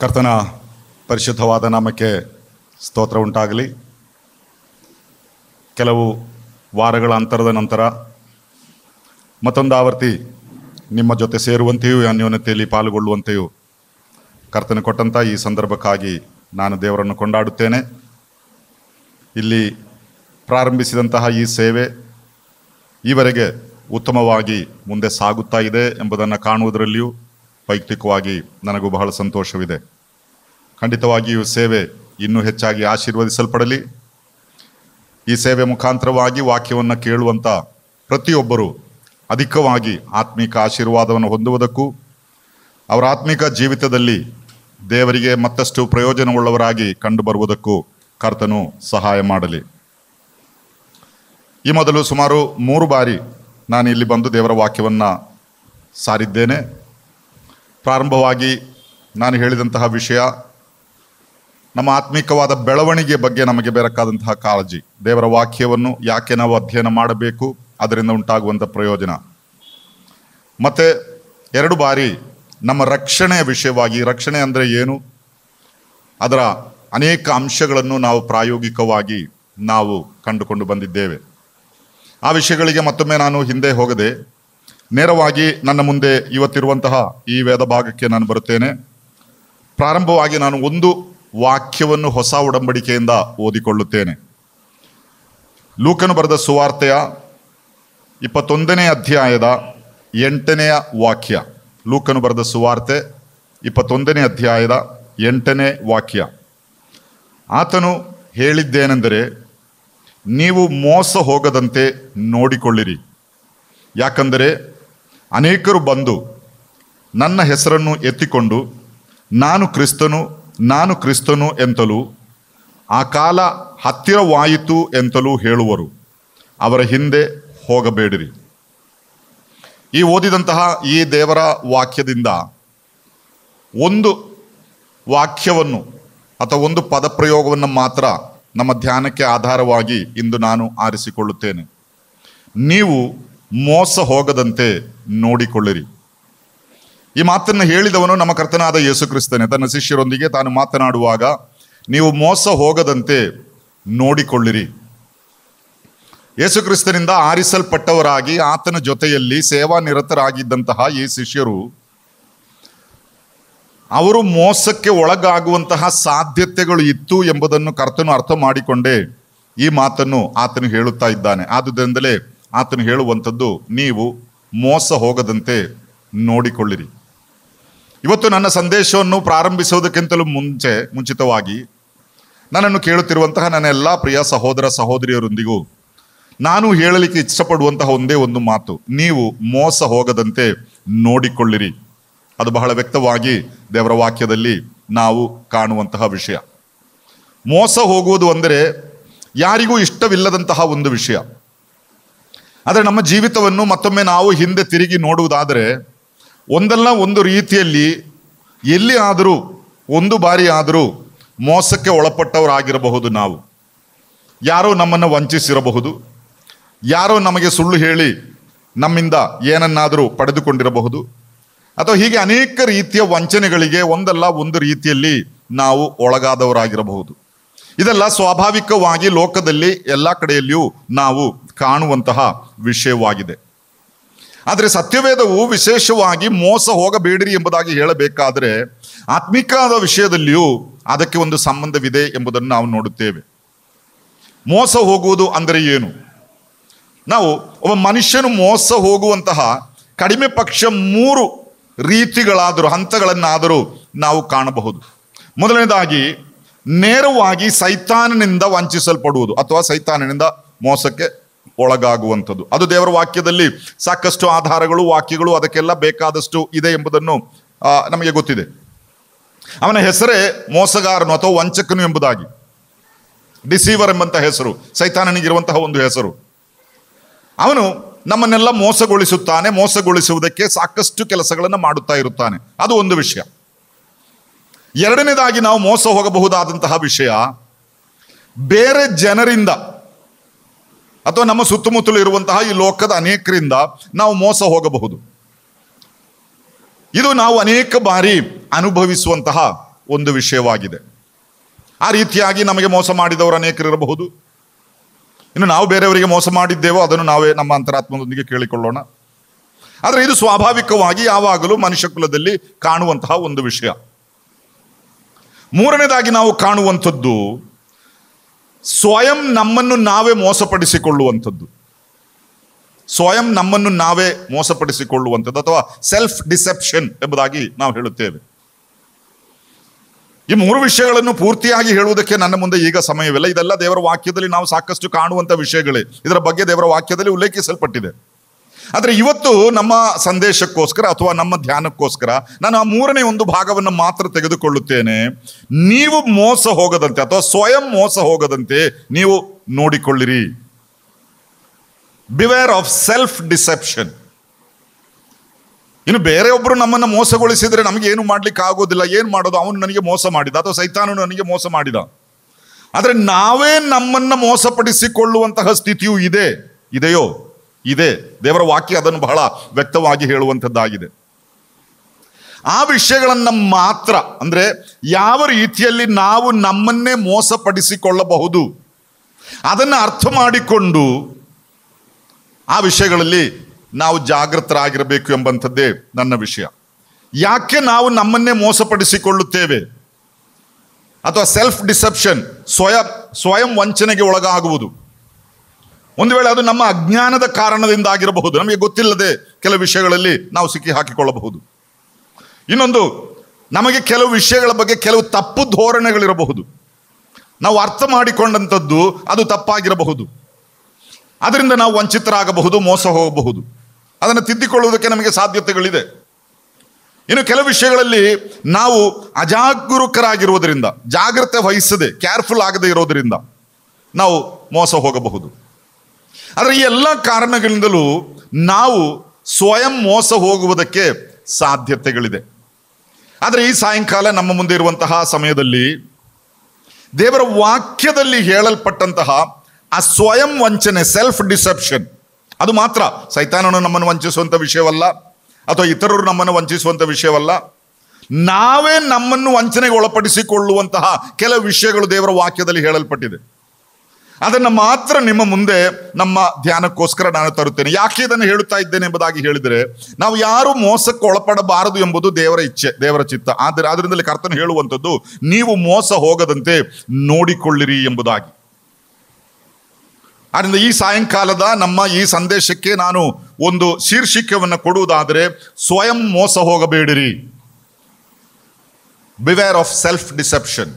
ಕರ್ತನ ಪರಿಶುದ್ಧವಾದ ನಾಮಕ್ಕೆ ಸ್ತೋತ್ರ ಉಂಟಾಗಲಿ ಕೆಲವು ವಾರಗಳ ಅಂತರದ ನಂತರ ಮತ್ತೊಂದು ಆವರ್ತಿ ನಿಮ್ಮ ಜೊತೆ ಸೇರುವಂತೆಯೂ ಅನ್ಯೋನ್ಯತೆಯಲ್ಲಿ ಪಾಲ್ಗೊಳ್ಳುವಂತೆಯೂ ಕರ್ತನ ಕೊಟ್ಟಂಥ ಈ ಸಂದರ್ಭಕ್ಕಾಗಿ ನಾನು ದೇವರನ್ನು ಕೊಂಡಾಡುತ್ತೇನೆ ಇಲ್ಲಿ ಪ್ರಾರಂಭಿಸಿದಂತಹ ಈ ಸೇವೆ ಈವರೆಗೆ ಉತ್ತಮವಾಗಿ ಮುಂದೆ ಸಾಗುತ್ತಾ ಇದೆ ಎಂಬುದನ್ನು ಕಾಣುವುದರಲ್ಲಿಯೂ ವೈಯಕ್ತಿಕವಾಗಿ ನನಗೂ ಬಹಳ ಸಂತೋಷವಿದೆ ಖಂಡಿತವಾಗಿಯೂ ಸೇವೆ ಇನ್ನೂ ಹೆಚ್ಚಾಗಿ ಆಶೀರ್ವದಿಸಲ್ಪಡಲಿ ಈ ಸೇವೆ ಮುಖಾಂತರವಾಗಿ ವಾಕ್ಯವನ್ನು ಕೇಳುವಂಥ ಪ್ರತಿಯೊಬ್ಬರು ಅಧಿಕವಾಗಿ ಆತ್ಮಿಕ ಆಶೀರ್ವಾದವನ್ನು ಹೊಂದುವುದಕ್ಕೂ ಅವರ ಆತ್ಮಿಕ ಜೀವಿತದಲ್ಲಿ ದೇವರಿಗೆ ಮತ್ತಷ್ಟು ಪ್ರಯೋಜನವುಳ್ಳವರಾಗಿ ಕಂಡುಬರುವುದಕ್ಕೂ ಕರ್ತನು ಸಹಾಯ ಮಾಡಲಿ ಈ ಮೊದಲು ಸುಮಾರು ಮೂರು ಬಾರಿ ನಾನು ಇಲ್ಲಿ ಬಂದು ದೇವರ ವಾಕ್ಯವನ್ನು ಸಾರಿದ್ದೇನೆ ಪ್ರಾರಂಭವಾಗಿ ನಾನು ಹೇಳಿದಂತಹ ವಿಷಯ ನಮ್ಮ ಆತ್ಮಿಕವಾದ ಬೆಳವಣಿಗೆ ಬಗ್ಗೆ ನಮಗೆ ಬೇಕಾದಂತಹ ಕಾಳಜಿ ದೇವರ ವಾಕ್ಯವನ್ನು ಯಾಕೆ ನಾವು ಅಧ್ಯಯನ ಮಾಡಬೇಕು ಅದರಿಂದ ಉಂಟಾಗುವಂಥ ಪ್ರಯೋಜನ ಮತ್ತೆ ಎರಡು ಬಾರಿ ನಮ್ಮ ರಕ್ಷಣೆಯ ವಿಷಯವಾಗಿ ರಕ್ಷಣೆ ಅಂದರೆ ಏನು ಅದರ ಅನೇಕ ಅಂಶಗಳನ್ನು ನಾವು ಪ್ರಾಯೋಗಿಕವಾಗಿ ನಾವು ಕಂಡುಕೊಂಡು ಬಂದಿದ್ದೇವೆ ಆ ವಿಷಯಗಳಿಗೆ ಮತ್ತೊಮ್ಮೆ ನಾನು ಹಿಂದೆ ಹೋಗದೆ ನೇರವಾಗಿ ನನ್ನ ಮುಂದೆ ಇವತ್ತಿರುವಂತಹ ಈ ವೇದ ಭಾಗಕ್ಕೆ ನಾನು ಬರುತ್ತೇನೆ ಪ್ರಾರಂಭವಾಗಿ ನಾನು ಒಂದು ವಾಕ್ಯವನ್ನು ಹೊಸ ಒಡಂಬಡಿಕೆಯಿಂದ ಓದಿಕೊಳ್ಳುತ್ತೇನೆ ಲೂಕನು ಬರೆದ ಸುವಾರ್ತೆಯ ಇಪ್ಪತ್ತೊಂದನೇ ಅಧ್ಯಾಯದ ಎಂಟನೆಯ ವಾಕ್ಯ ಲೂಕನು ಬರೆದ ಸುವಾರ್ತೆ ಇಪ್ಪತ್ತೊಂದನೇ ಅಧ್ಯಾಯದ ಎಂಟನೇ ವಾಕ್ಯ ಆತನು ಹೇಳಿದ್ದೇನೆಂದರೆ ನೀವು ಮೋಸ ಹೋಗದಂತೆ ನೋಡಿಕೊಳ್ಳಿರಿ ಯಾಕಂದರೆ ಅನೇಕರು ಬಂದು ನನ್ನ ಹೆಸರನ್ನು ಎತ್ತಿಕೊಂಡು ನಾನು ಕ್ರಿಸ್ತನು ನಾನು ಕ್ರಿಸ್ತನು ಎಂತಲೂ ಆ ಕಾಲ ಹತ್ತಿರವಾಯಿತು ಎಂತಲೂ ಹೇಳುವರು ಅವರ ಹಿಂದೆ ಹೋಗಬೇಡಿರಿ ಈ ಓದಿದಂತಹ ಈ ದೇವರ ವಾಕ್ಯದಿಂದ ಒಂದು ವಾಕ್ಯವನ್ನು ಅಥವಾ ಒಂದು ಪದಪ್ರಯೋಗವನ್ನು ಮಾತ್ರ ನಮ್ಮ ಧ್ಯಾನಕ್ಕೆ ಆಧಾರವಾಗಿ ಇಂದು ನಾನು ಆರಿಸಿಕೊಳ್ಳುತ್ತೇನೆ ನೀವು ಮೋಸ ಹೋಗದಂತೆ ನೋಡಿಕೊಳ್ಳಿರಿ ಈ ಮಾತನ್ನು ಹೇಳಿದವನು ನಮ್ಮ ಕರ್ತನಾದ ಯೇಸು ಕ್ರಿಸ್ತನೇ ತನ್ನ ಶಿಷ್ಯರೊಂದಿಗೆ ತಾನು ಮಾತನಾಡುವಾಗ ನೀವು ಮೋಸ ಹೋಗದಂತೆ ನೋಡಿಕೊಳ್ಳಿರಿ ಯೇಸು ಕ್ರಿಸ್ತನಿಂದ ಆರಿಸಲ್ಪಟ್ಟವರಾಗಿ ಆತನ ಜೊತೆಯಲ್ಲಿ ಸೇವಾ ನಿರತರಾಗಿದ್ದಂತಹ ಈ ಶಿಷ್ಯರು ಅವರು ಮೋಸಕ್ಕೆ ಒಳಗಾಗುವಂತಹ ಸಾಧ್ಯತೆಗಳು ಇತ್ತು ಎಂಬುದನ್ನು ಕರ್ತನು ಅರ್ಥ ಮಾಡಿಕೊಂಡೇ ಈ ಮಾತನ್ನು ಆತನು ಹೇಳುತ್ತಾ ಇದ್ದಾನೆ ಆದುದರಿಂದಲೇ ಆತನು ಹೇಳುವಂಥದ್ದು ನೀವು ಮೋಸ ಹೋಗದಂತೆ ನೋಡಿಕೊಳ್ಳಿರಿ ಇವತ್ತು ನನ್ನ ಸಂದೇಶವನ್ನು ಪ್ರಾರಂಭಿಸುವುದಕ್ಕಿಂತಲೂ ಮುಂಚೆ ಮುಂಚಿತವಾಗಿ ನನ್ನನ್ನು ಕೇಳುತ್ತಿರುವಂತಹ ನನ್ನ ಎಲ್ಲ ಪ್ರಿಯ ಸಹೋದರ ಸಹೋದರಿಯರೊಂದಿಗೂ ನಾನು ಹೇಳಲಿಕ್ಕೆ ಇಷ್ಟಪಡುವಂತಹ ಒಂದೇ ಒಂದು ಮಾತು ನೀವು ಮೋಸ ಹೋಗದಂತೆ ನೋಡಿಕೊಳ್ಳಿರಿ ಅದು ಬಹಳ ವ್ಯಕ್ತವಾಗಿ ದೇವರ ವಾಕ್ಯದಲ್ಲಿ ನಾವು ಕಾಣುವಂತಹ ವಿಷಯ ಮೋಸ ಹೋಗುವುದು ಅಂದರೆ ಯಾರಿಗೂ ಇಷ್ಟವಿಲ್ಲದಂತಹ ಒಂದು ವಿಷಯ ಆದರೆ ನಮ್ಮ ಜೀವಿತವನ್ನು ಮತ್ತೊಮ್ಮೆ ನಾವು ಹಿಂದೆ ತಿರುಗಿ ನೋಡುವುದಾದರೆ ಒಂದಲ್ಲ ಒಂದು ರೀತಿಯಲ್ಲಿ ಎಲ್ಲಿ ಆದರೂ ಒಂದು ಬಾರಿ ಆದರೂ ಮೋಸಕ್ಕೆ ಒಳಪಟ್ಟವರಾಗಿರಬಹುದು ನಾವು ಯಾರೋ ನಮ್ಮನ್ನು ವಂಚಿಸಿರಬಹುದು ಯಾರೋ ನಮಗೆ ಸುಳ್ಳು ಹೇಳಿ ನಮ್ಮಿಂದ ಏನನ್ನಾದರೂ ಪಡೆದುಕೊಂಡಿರಬಹುದು ಅಥವಾ ಹೀಗೆ ಅನೇಕ ರೀತಿಯ ವಂಚನೆಗಳಿಗೆ ಒಂದಲ್ಲ ಒಂದು ರೀತಿಯಲ್ಲಿ ನಾವು ಒಳಗಾದವರಾಗಿರಬಹುದು ಇದೆಲ್ಲ ಸ್ವಾಭಾವಿಕವಾಗಿ ಲೋಕದಲ್ಲಿ ಎಲ್ಲ ಕಡೆಯಲ್ಲಿಯೂ ನಾವು ಕಾಣುವಂತಹ ವಿಷಯವಾಗಿದೆ ಆದರೆ ಸತ್ಯವೇದವು ವಿಶೇಷವಾಗಿ ಮೋಸ ಹೋಗಬೇಡಿರಿ ಎಂಬುದಾಗಿ ಹೇಳಬೇಕಾದರೆ ಆತ್ಮಿಕವಾದ ವಿಷಯದಲ್ಲಿಯೂ ಅದಕ್ಕೆ ಒಂದು ಸಂಬಂಧವಿದೆ ಎಂಬುದನ್ನು ನಾವು ನೋಡುತ್ತೇವೆ ಮೋಸ ಹೋಗುವುದು ಅಂದರೆ ಏನು ನಾವು ಒಬ್ಬ ಮನುಷ್ಯನು ಮೋಸ ಹೋಗುವಂತಹ ಕಡಿಮೆ ಪಕ್ಷ ಮೂರು ರೀತಿಗಳಾದರೂ ಹಂತಗಳನ್ನಾದರೂ ನಾವು ಕಾಣಬಹುದು ಮೊದಲನೇದಾಗಿ ನೇರವಾಗಿ ಸೈತಾನನಿಂದ ವಂಚಿಸಲ್ಪಡುವುದು ಅಥವಾ ಸೈತಾನನಿಂದ ಮೋಸಕ್ಕೆ ಒಳಗಾಗುವಂಥದ್ದು ಅದು ದೇವರ ವಾಕ್ಯದಲ್ಲಿ ಸಾಕಷ್ಟು ಆಧಾರಗಳು ವಾಕ್ಯಗಳು ಅದಕ್ಕೆಲ್ಲ ಬೇಕಾದಷ್ಟು ಇದೆ ಎಂಬುದನ್ನು ಆ, ನಮಗೆ ಗೊತ್ತಿದೆ ಅವನ ಹೆಸರೇ ಮೋಸಗಾರನು ಅಥವಾ ವಂಚಕನು ಎಂಬುದಾಗಿ ಡಿಸೀವರ್ ಎಂಬಂತ ಹೆಸರು ಸೈತಾನನಿಗಿರುವಂತಹ ಒಂದು ಹೆಸರು ಅವನು ನಮ್ಮನ್ನೆಲ್ಲ ಮೋಸಗೊಳಿಸುತ್ತಾನೆ ಮೋಸಗೊಳಿಸುವುದಕ್ಕೆ ಸಾಕಷ್ಟು ಕೆಲಸಗಳನ್ನು ಮಾಡುತ್ತಾ ಇರುತ್ತಾನೆ ಅದು ಒಂದು ವಿಷಯ ಎರಡನೇದಾಗಿ ನಾವು ಮೋಸ ಹೋಗಬಹುದಾದಂತಹ ವಿಷಯ ಬೇರೆ ಜನರಿಂದ ಅಥವಾ ನಮ್ಮ ಸುತ್ತಮುತ್ತಲು ಇರುವಂತಹ ಈ ಲೋಕದ ಅನೇಕರಿಂದ ನಾವು ಮೋಸ ಹೋಗಬಹುದು ಇದು ನಾವು ಅನೇಕ ಬಾರಿ ಅನುಭವಿಸುವಂತಹ ಒಂದು ವಿಷಯವಾಗಿದೆ ಆ ರೀತಿಯಾಗಿ ನಮಗೆ ಮೋಸ ಮಾಡಿದವರು ಅನೇಕರಿರಬಹುದು ಇನ್ನು ನಾವು ಬೇರೆಯವರಿಗೆ ಮೋಸ ಮಾಡಿದ್ದೇವೋ ಅದನ್ನು ನಾವೇ ನಮ್ಮ ಅಂತರಾತ್ಮದೊಂದಿಗೆ ಕೇಳಿಕೊಳ್ಳೋಣ ಆದರೆ ಇದು ಸ್ವಾಭಾವಿಕವಾಗಿ ಯಾವಾಗಲೂ ಮನುಷ್ಯ ಕುಲದಲ್ಲಿ ಕಾಣುವಂತಹ ಒಂದು ವಿಷಯ ಮೂರನೇದಾಗಿ ನಾವು ಕಾಣುವಂಥದ್ದು ಸ್ವಯಂ ನಮ್ಮನ್ನು ನಾವೇ ಮೋಸಪಡಿಸಿಕೊಳ್ಳುವಂಥದ್ದು ಸ್ವಯಂ ನಮ್ಮನ್ನು ನಾವೇ ಮೋಸಪಡಿಸಿಕೊಳ್ಳುವಂಥದ್ದು ಅಥವಾ ಸೆಲ್ಫ್ ಡಿಸೆಪ್ಷನ್ ಎಂಬುದಾಗಿ ನಾವು ಹೇಳುತ್ತೇವೆ ಈ ಮೂರು ವಿಷಯಗಳನ್ನು ಪೂರ್ತಿಯಾಗಿ ಹೇಳುವುದಕ್ಕೆ ನನ್ನ ಮುಂದೆ ಈಗ ಸಮಯವಿಲ್ಲ ಇದೆಲ್ಲ ದೇವರ ವಾಕ್ಯದಲ್ಲಿ ನಾವು ಸಾಕಷ್ಟು ಕಾಣುವಂಥ ವಿಷಯಗಳೇ ಇದರ ಬಗ್ಗೆ ದೇವರ ವಾಕ್ಯದಲ್ಲಿ ಉಲ್ಲೇಖಿಸಲ್ಪಟ್ಟಿದೆ ಆದರೆ ಇವತ್ತು ನಮ್ಮ ಸಂದೇಶಕ್ಕೋಸ್ಕರ ಅಥವಾ ನಮ್ಮ ಧ್ಯಾನಕ್ಕೋಸ್ಕರ ನಾನು ಆ ಮೂರನೇ ಒಂದು ಭಾಗವನ್ನು ಮಾತ್ರ ತೆಗೆದುಕೊಳ್ಳುತ್ತೇನೆ ನೀವು ಮೋಸ ಹೋಗದಂತೆ ಅಥವಾ ಸ್ವಯಂ ಮೋಸ ಹೋಗದಂತೆ ನೀವು ನೋಡಿಕೊಳ್ಳಿರಿ ಬಿವೇರ್ ಆಫ್ ಸೆಲ್ಫ್ ಡಿಸೆಪ್ಷನ್ ಇನ್ನು ಬೇರೆಯೊಬ್ಬರು ನಮ್ಮನ್ನು ಮೋಸಗೊಳಿಸಿದ್ರೆ ನಮಗೆ ಏನು ಮಾಡ್ಲಿಕ್ಕೆ ಆಗೋದಿಲ್ಲ ಏನು ಮಾಡೋದು ಅವನು ನನಗೆ ಮೋಸ ಮಾಡಿದ ಅಥವಾ ಸೈತಾನನು ನನಗೆ ಮೋಸ ಮಾಡಿದ ಆದರೆ ನಾವೇ ನಮ್ಮನ್ನ ಮೋಸಪಡಿಸಿಕೊಳ್ಳುವಂತಹ ಸ್ಥಿತಿಯೂ ಇದೆ ಇದೆಯೋ ಇದೆ ದೇವರ ವಾಕ್ಯ ಅದನ್ನು ಬಹಳ ವ್ಯಕ್ತವಾಗಿ ಹೇಳುವಂಥದ್ದಾಗಿದೆ ಆ ವಿಷಯಗಳನ್ನ ಮಾತ್ರ ಅಂದ್ರೆ ಯಾವ ರೀತಿಯಲ್ಲಿ ನಾವು ನಮ್ಮನ್ನೇ ಮೋಸಪಡಿಸಿಕೊಳ್ಳಬಹುದು ಅದನ್ನು ಅರ್ಥ ಮಾಡಿಕೊಂಡು ಆ ವಿಷಯಗಳಲ್ಲಿ ನಾವು ಜಾಗೃತರಾಗಿರಬೇಕು ಎಂಬಂಥದ್ದೇ ನನ್ನ ವಿಷಯ ಯಾಕೆ ನಾವು ನಮ್ಮನ್ನೇ ಮೋಸಪಡಿಸಿಕೊಳ್ಳುತ್ತೇವೆ ಅಥವಾ ಸೆಲ್ಫ್ ಡಿಸೆಪ್ಷನ್ ಸ್ವಯಂ ಸ್ವಯಂ ವಂಚನೆಗೆ ಒಳಗಾಗುವುದು ಒಂದು ವೇಳೆ ಅದು ನಮ್ಮ ಅಜ್ಞಾನದ ಕಾರಣದಿಂದಾಗಿರಬಹುದು ನಮಗೆ ಗೊತ್ತಿಲ್ಲದೆ ಕೆಲವು ವಿಷಯಗಳಲ್ಲಿ ನಾವು ಸಿಕ್ಕಿ ಹಾಕಿಕೊಳ್ಳಬಹುದು ಇನ್ನೊಂದು ನಮಗೆ ಕೆಲವು ವಿಷಯಗಳ ಬಗ್ಗೆ ಕೆಲವು ತಪ್ಪು ಧೋರಣೆಗಳಿರಬಹುದು ನಾವು ಅರ್ಥ ಮಾಡಿಕೊಂಡಂಥದ್ದು ಅದು ತಪ್ಪಾಗಿರಬಹುದು ಅದರಿಂದ ನಾವು ವಂಚಿತರಾಗಬಹುದು ಮೋಸ ಹೋಗಬಹುದು ಅದನ್ನು ತಿದ್ದಿಕೊಳ್ಳುವುದಕ್ಕೆ ನಮಗೆ ಸಾಧ್ಯತೆಗಳಿದೆ ಇನ್ನು ಕೆಲವು ವಿಷಯಗಳಲ್ಲಿ ನಾವು ಅಜಾಗರೂಕರಾಗಿರುವುದರಿಂದ ಜಾಗ್ರತೆ ವಹಿಸದೆ ಕೇರ್ಫುಲ್ ಆಗದೆ ಇರೋದರಿಂದ ನಾವು ಮೋಸ ಹೋಗಬಹುದು ಆದರೆ ಈ ಎಲ್ಲ ಕಾರಣಗಳಿಂದಲೂ ನಾವು ಸ್ವಯಂ ಮೋಸ ಹೋಗುವುದಕ್ಕೆ ಸಾಧ್ಯತೆಗಳಿದೆ ಆದರೆ ಈ ಸಾಯಂಕಾಲ ನಮ್ಮ ಮುಂದೆ ಇರುವಂತಹ ಸಮಯದಲ್ಲಿ ದೇವರ ವಾಕ್ಯದಲ್ಲಿ ಹೇಳಲ್ಪಟ್ಟಂತಹ ಆ ಸ್ವಯಂ ವಂಚನೆ ಸೆಲ್ಫ್ ಡಿಸೆಪ್ಷನ್ ಅದು ಮಾತ್ರ ಸೈತಾನನು ನಮ್ಮನ್ನು ವಂಚಿಸುವಂಥ ವಿಷಯವಲ್ಲ ಅಥವಾ ಇತರರು ನಮ್ಮನ್ನು ವಂಚಿಸುವಂಥ ವಿಷಯವಲ್ಲ ನಾವೇ ನಮ್ಮನ್ನು ವಂಚನೆಗೆ ಒಳಪಡಿಸಿಕೊಳ್ಳುವಂತಹ ಕೆಲವು ವಿಷಯಗಳು ದೇವರ ವಾಕ್ಯದಲ್ಲಿ ಹೇಳಲ್ಪಟ್ಟಿದೆ ಅದನ್ನು ಮಾತ್ರ ನಿಮ್ಮ ಮುಂದೆ ನಮ್ಮ ಧ್ಯಾನಕ್ಕೋಸ್ಕರ ನಾನು ತರುತ್ತೇನೆ ಯಾಕೆ ಇದನ್ನು ಹೇಳುತ್ತಾ ಇದ್ದೇನೆ ಎಂಬುದಾಗಿ ಹೇಳಿದರೆ ನಾವು ಯಾರು ಮೋಸಕ್ಕೆ ಒಳಪಡಬಾರದು ಎಂಬುದು ದೇವರ ಇಚ್ಛೆ ದೇವರ ಚಿತ್ತ ಆದರೆ ಅದರಿಂದಲೇ ಕರ್ತನು ಹೇಳುವಂಥದ್ದು ನೀವು ಮೋಸ ಹೋಗದಂತೆ ನೋಡಿಕೊಳ್ಳಿರಿ ಎಂಬುದಾಗಿ ಆದ್ದರಿಂದ ಈ ಸಾಯಂಕಾಲದ ನಮ್ಮ ಈ ಸಂದೇಶಕ್ಕೆ ನಾನು ಒಂದು ಶೀರ್ಷಿಕೆಯನ್ನು ಕೊಡುವುದಾದರೆ ಸ್ವಯಂ ಮೋಸ ಹೋಗಬೇಡಿರಿ ಬಿವೇರ್ ಆಫ್ ಸೆಲ್ಫ್ ಡಿಸೆಪ್ಷನ್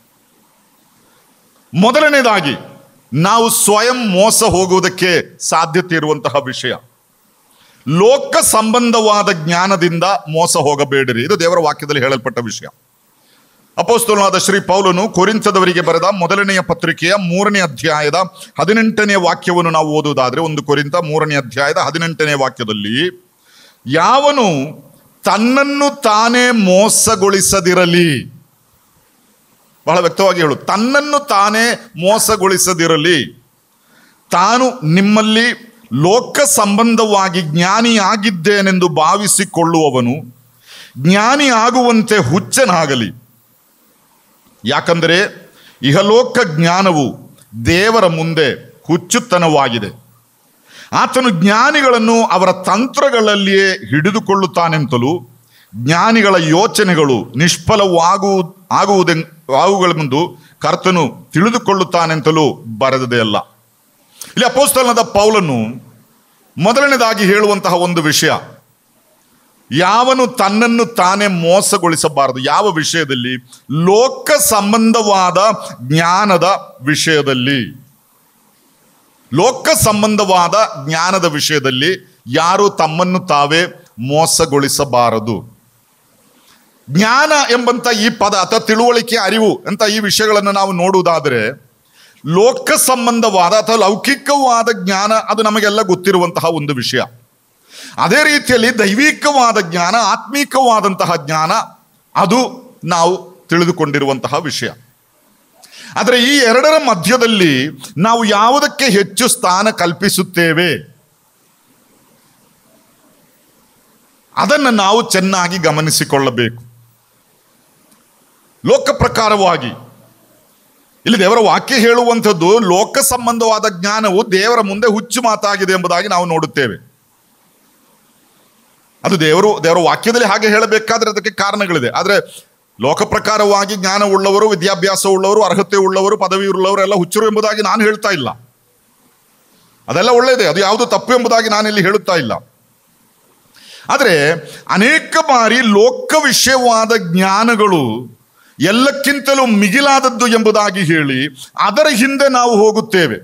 ಮೊದಲನೇದಾಗಿ ನಾವು ಸ್ವಯಂ ಮೋಸ ಹೋಗುವುದಕ್ಕೆ ಸಾಧ್ಯತೆ ಇರುವಂತಹ ವಿಷಯ ಲೋಕ ಸಂಬಂಧವಾದ ಜ್ಞಾನದಿಂದ ಮೋಸ ಹೋಗಬೇಡಿರಿ ಇದು ದೇವರ ವಾಕ್ಯದಲ್ಲಿ ಹೇಳಲ್ಪಟ್ಟ ವಿಷಯ ಅಪೋಸ್ತಲನಾದ ಶ್ರೀ ಪೌಲನು ಕೊರಿಂಥದವರಿಗೆ ಬರೆದ ಮೊದಲನೆಯ ಪತ್ರಿಕೆಯ ಮೂರನೇ ಅಧ್ಯಾಯದ ಹದಿನೆಂಟನೇ ವಾಕ್ಯವನ್ನು ನಾವು ಓದುವುದಾದ್ರೆ ಒಂದು ಕೊರಿಂತ ಮೂರನೇ ಅಧ್ಯಾಯದ ಹದಿನೆಂಟನೇ ವಾಕ್ಯದಲ್ಲಿ ಯಾವನು ತನ್ನನ್ನು ತಾನೇ ಮೋಸಗೊಳಿಸದಿರಲಿ ಬಹಳ ವ್ಯಕ್ತವಾಗಿ ಹೇಳು ತನ್ನನ್ನು ತಾನೇ ಮೋಸಗೊಳಿಸದಿರಲಿ ತಾನು ನಿಮ್ಮಲ್ಲಿ ಲೋಕ ಸಂಬಂಧವಾಗಿ ಜ್ಞಾನಿಯಾಗಿದ್ದೇನೆಂದು ಭಾವಿಸಿಕೊಳ್ಳುವವನು ಜ್ಞಾನಿ ಆಗುವಂತೆ ಹುಚ್ಚನಾಗಲಿ ಯಾಕಂದರೆ ಇಹಲೋಕ ಜ್ಞಾನವು ದೇವರ ಮುಂದೆ ಹುಚ್ಚುತನವಾಗಿದೆ ಆತನು ಜ್ಞಾನಿಗಳನ್ನು ಅವರ ತಂತ್ರಗಳಲ್ಲಿಯೇ ಹಿಡಿದುಕೊಳ್ಳುತ್ತಾನೆಂತಲೂ ಜ್ಞಾನಿಗಳ ಯೋಚನೆಗಳು ನಿಷ್ಫಲವಾಗುವು ಆಗುವುದೆಂ ಆಗುಗಳೆಂದು ಕರ್ತನು ತಿಳಿದುಕೊಳ್ಳುತ್ತಾನೆಂತಲೂ ಬರೆದದೇ ಅಲ್ಲ ಇಲ್ಲಿ ಅಪೋಸ್ತಲನಾದ ಪೌಲನು ಮೊದಲನೇದಾಗಿ ಹೇಳುವಂತಹ ಒಂದು ವಿಷಯ ಯಾವನು ತನ್ನನ್ನು ತಾನೇ ಮೋಸಗೊಳಿಸಬಾರದು ಯಾವ ವಿಷಯದಲ್ಲಿ ಲೋಕ ಸಂಬಂಧವಾದ ಜ್ಞಾನದ ವಿಷಯದಲ್ಲಿ ಲೋಕ ಸಂಬಂಧವಾದ ಜ್ಞಾನದ ವಿಷಯದಲ್ಲಿ ಯಾರು ತಮ್ಮನ್ನು ತಾವೇ ಮೋಸಗೊಳಿಸಬಾರದು ಜ್ಞಾನ ಎಂಬಂತ ಈ ಪದ ಅಥವಾ ತಿಳುವಳಿಕೆ ಅರಿವು ಅಂತ ಈ ವಿಷಯಗಳನ್ನು ನಾವು ನೋಡುವುದಾದರೆ ಲೋಕ ಸಂಬಂಧವಾದ ಅಥವಾ ಲೌಕಿಕವಾದ ಜ್ಞಾನ ಅದು ನಮಗೆಲ್ಲ ಗೊತ್ತಿರುವಂತಹ ಒಂದು ವಿಷಯ ಅದೇ ರೀತಿಯಲ್ಲಿ ದೈವಿಕವಾದ ಜ್ಞಾನ ಆತ್ಮೀಕವಾದಂತಹ ಜ್ಞಾನ ಅದು ನಾವು ತಿಳಿದುಕೊಂಡಿರುವಂತಹ ವಿಷಯ ಆದರೆ ಈ ಎರಡರ ಮಧ್ಯದಲ್ಲಿ ನಾವು ಯಾವುದಕ್ಕೆ ಹೆಚ್ಚು ಸ್ಥಾನ ಕಲ್ಪಿಸುತ್ತೇವೆ ಅದನ್ನು ನಾವು ಚೆನ್ನಾಗಿ ಗಮನಿಸಿಕೊಳ್ಳಬೇಕು ಲೋಕ ಪ್ರಕಾರವಾಗಿ ಇಲ್ಲಿ ದೇವರ ವಾಕ್ಯ ಹೇಳುವಂಥದ್ದು ಲೋಕ ಸಂಬಂಧವಾದ ಜ್ಞಾನವು ದೇವರ ಮುಂದೆ ಹುಚ್ಚು ಮಾತಾಗಿದೆ ಎಂಬುದಾಗಿ ನಾವು ನೋಡುತ್ತೇವೆ ಅದು ದೇವರು ದೇವರ ವಾಕ್ಯದಲ್ಲಿ ಹಾಗೆ ಹೇಳಬೇಕಾದ್ರೆ ಅದಕ್ಕೆ ಕಾರಣಗಳಿದೆ ಆದರೆ ಲೋಕ ಪ್ರಕಾರವಾಗಿ ಜ್ಞಾನ ಉಳ್ಳವರು ವಿದ್ಯಾಭ್ಯಾಸ ಉಳ್ಳವರು ಅರ್ಹತೆ ಉಳ್ಳವರು ಪದವಿ ಉಳ್ಳವರು ಎಲ್ಲ ಹುಚ್ಚರು ಎಂಬುದಾಗಿ ನಾನು ಹೇಳ್ತಾ ಇಲ್ಲ ಅದೆಲ್ಲ ಒಳ್ಳೆಯದೇ ಅದು ಯಾವುದು ತಪ್ಪು ಎಂಬುದಾಗಿ ನಾನು ಇಲ್ಲಿ ಹೇಳುತ್ತಾ ಇಲ್ಲ ಆದರೆ ಅನೇಕ ಬಾರಿ ಲೋಕ ವಿಷಯವಾದ ಜ್ಞಾನಗಳು ಎಲ್ಲಕ್ಕಿಂತಲೂ ಮಿಗಿಲಾದದ್ದು ಎಂಬುದಾಗಿ ಹೇಳಿ ಅದರ ಹಿಂದೆ ನಾವು ಹೋಗುತ್ತೇವೆ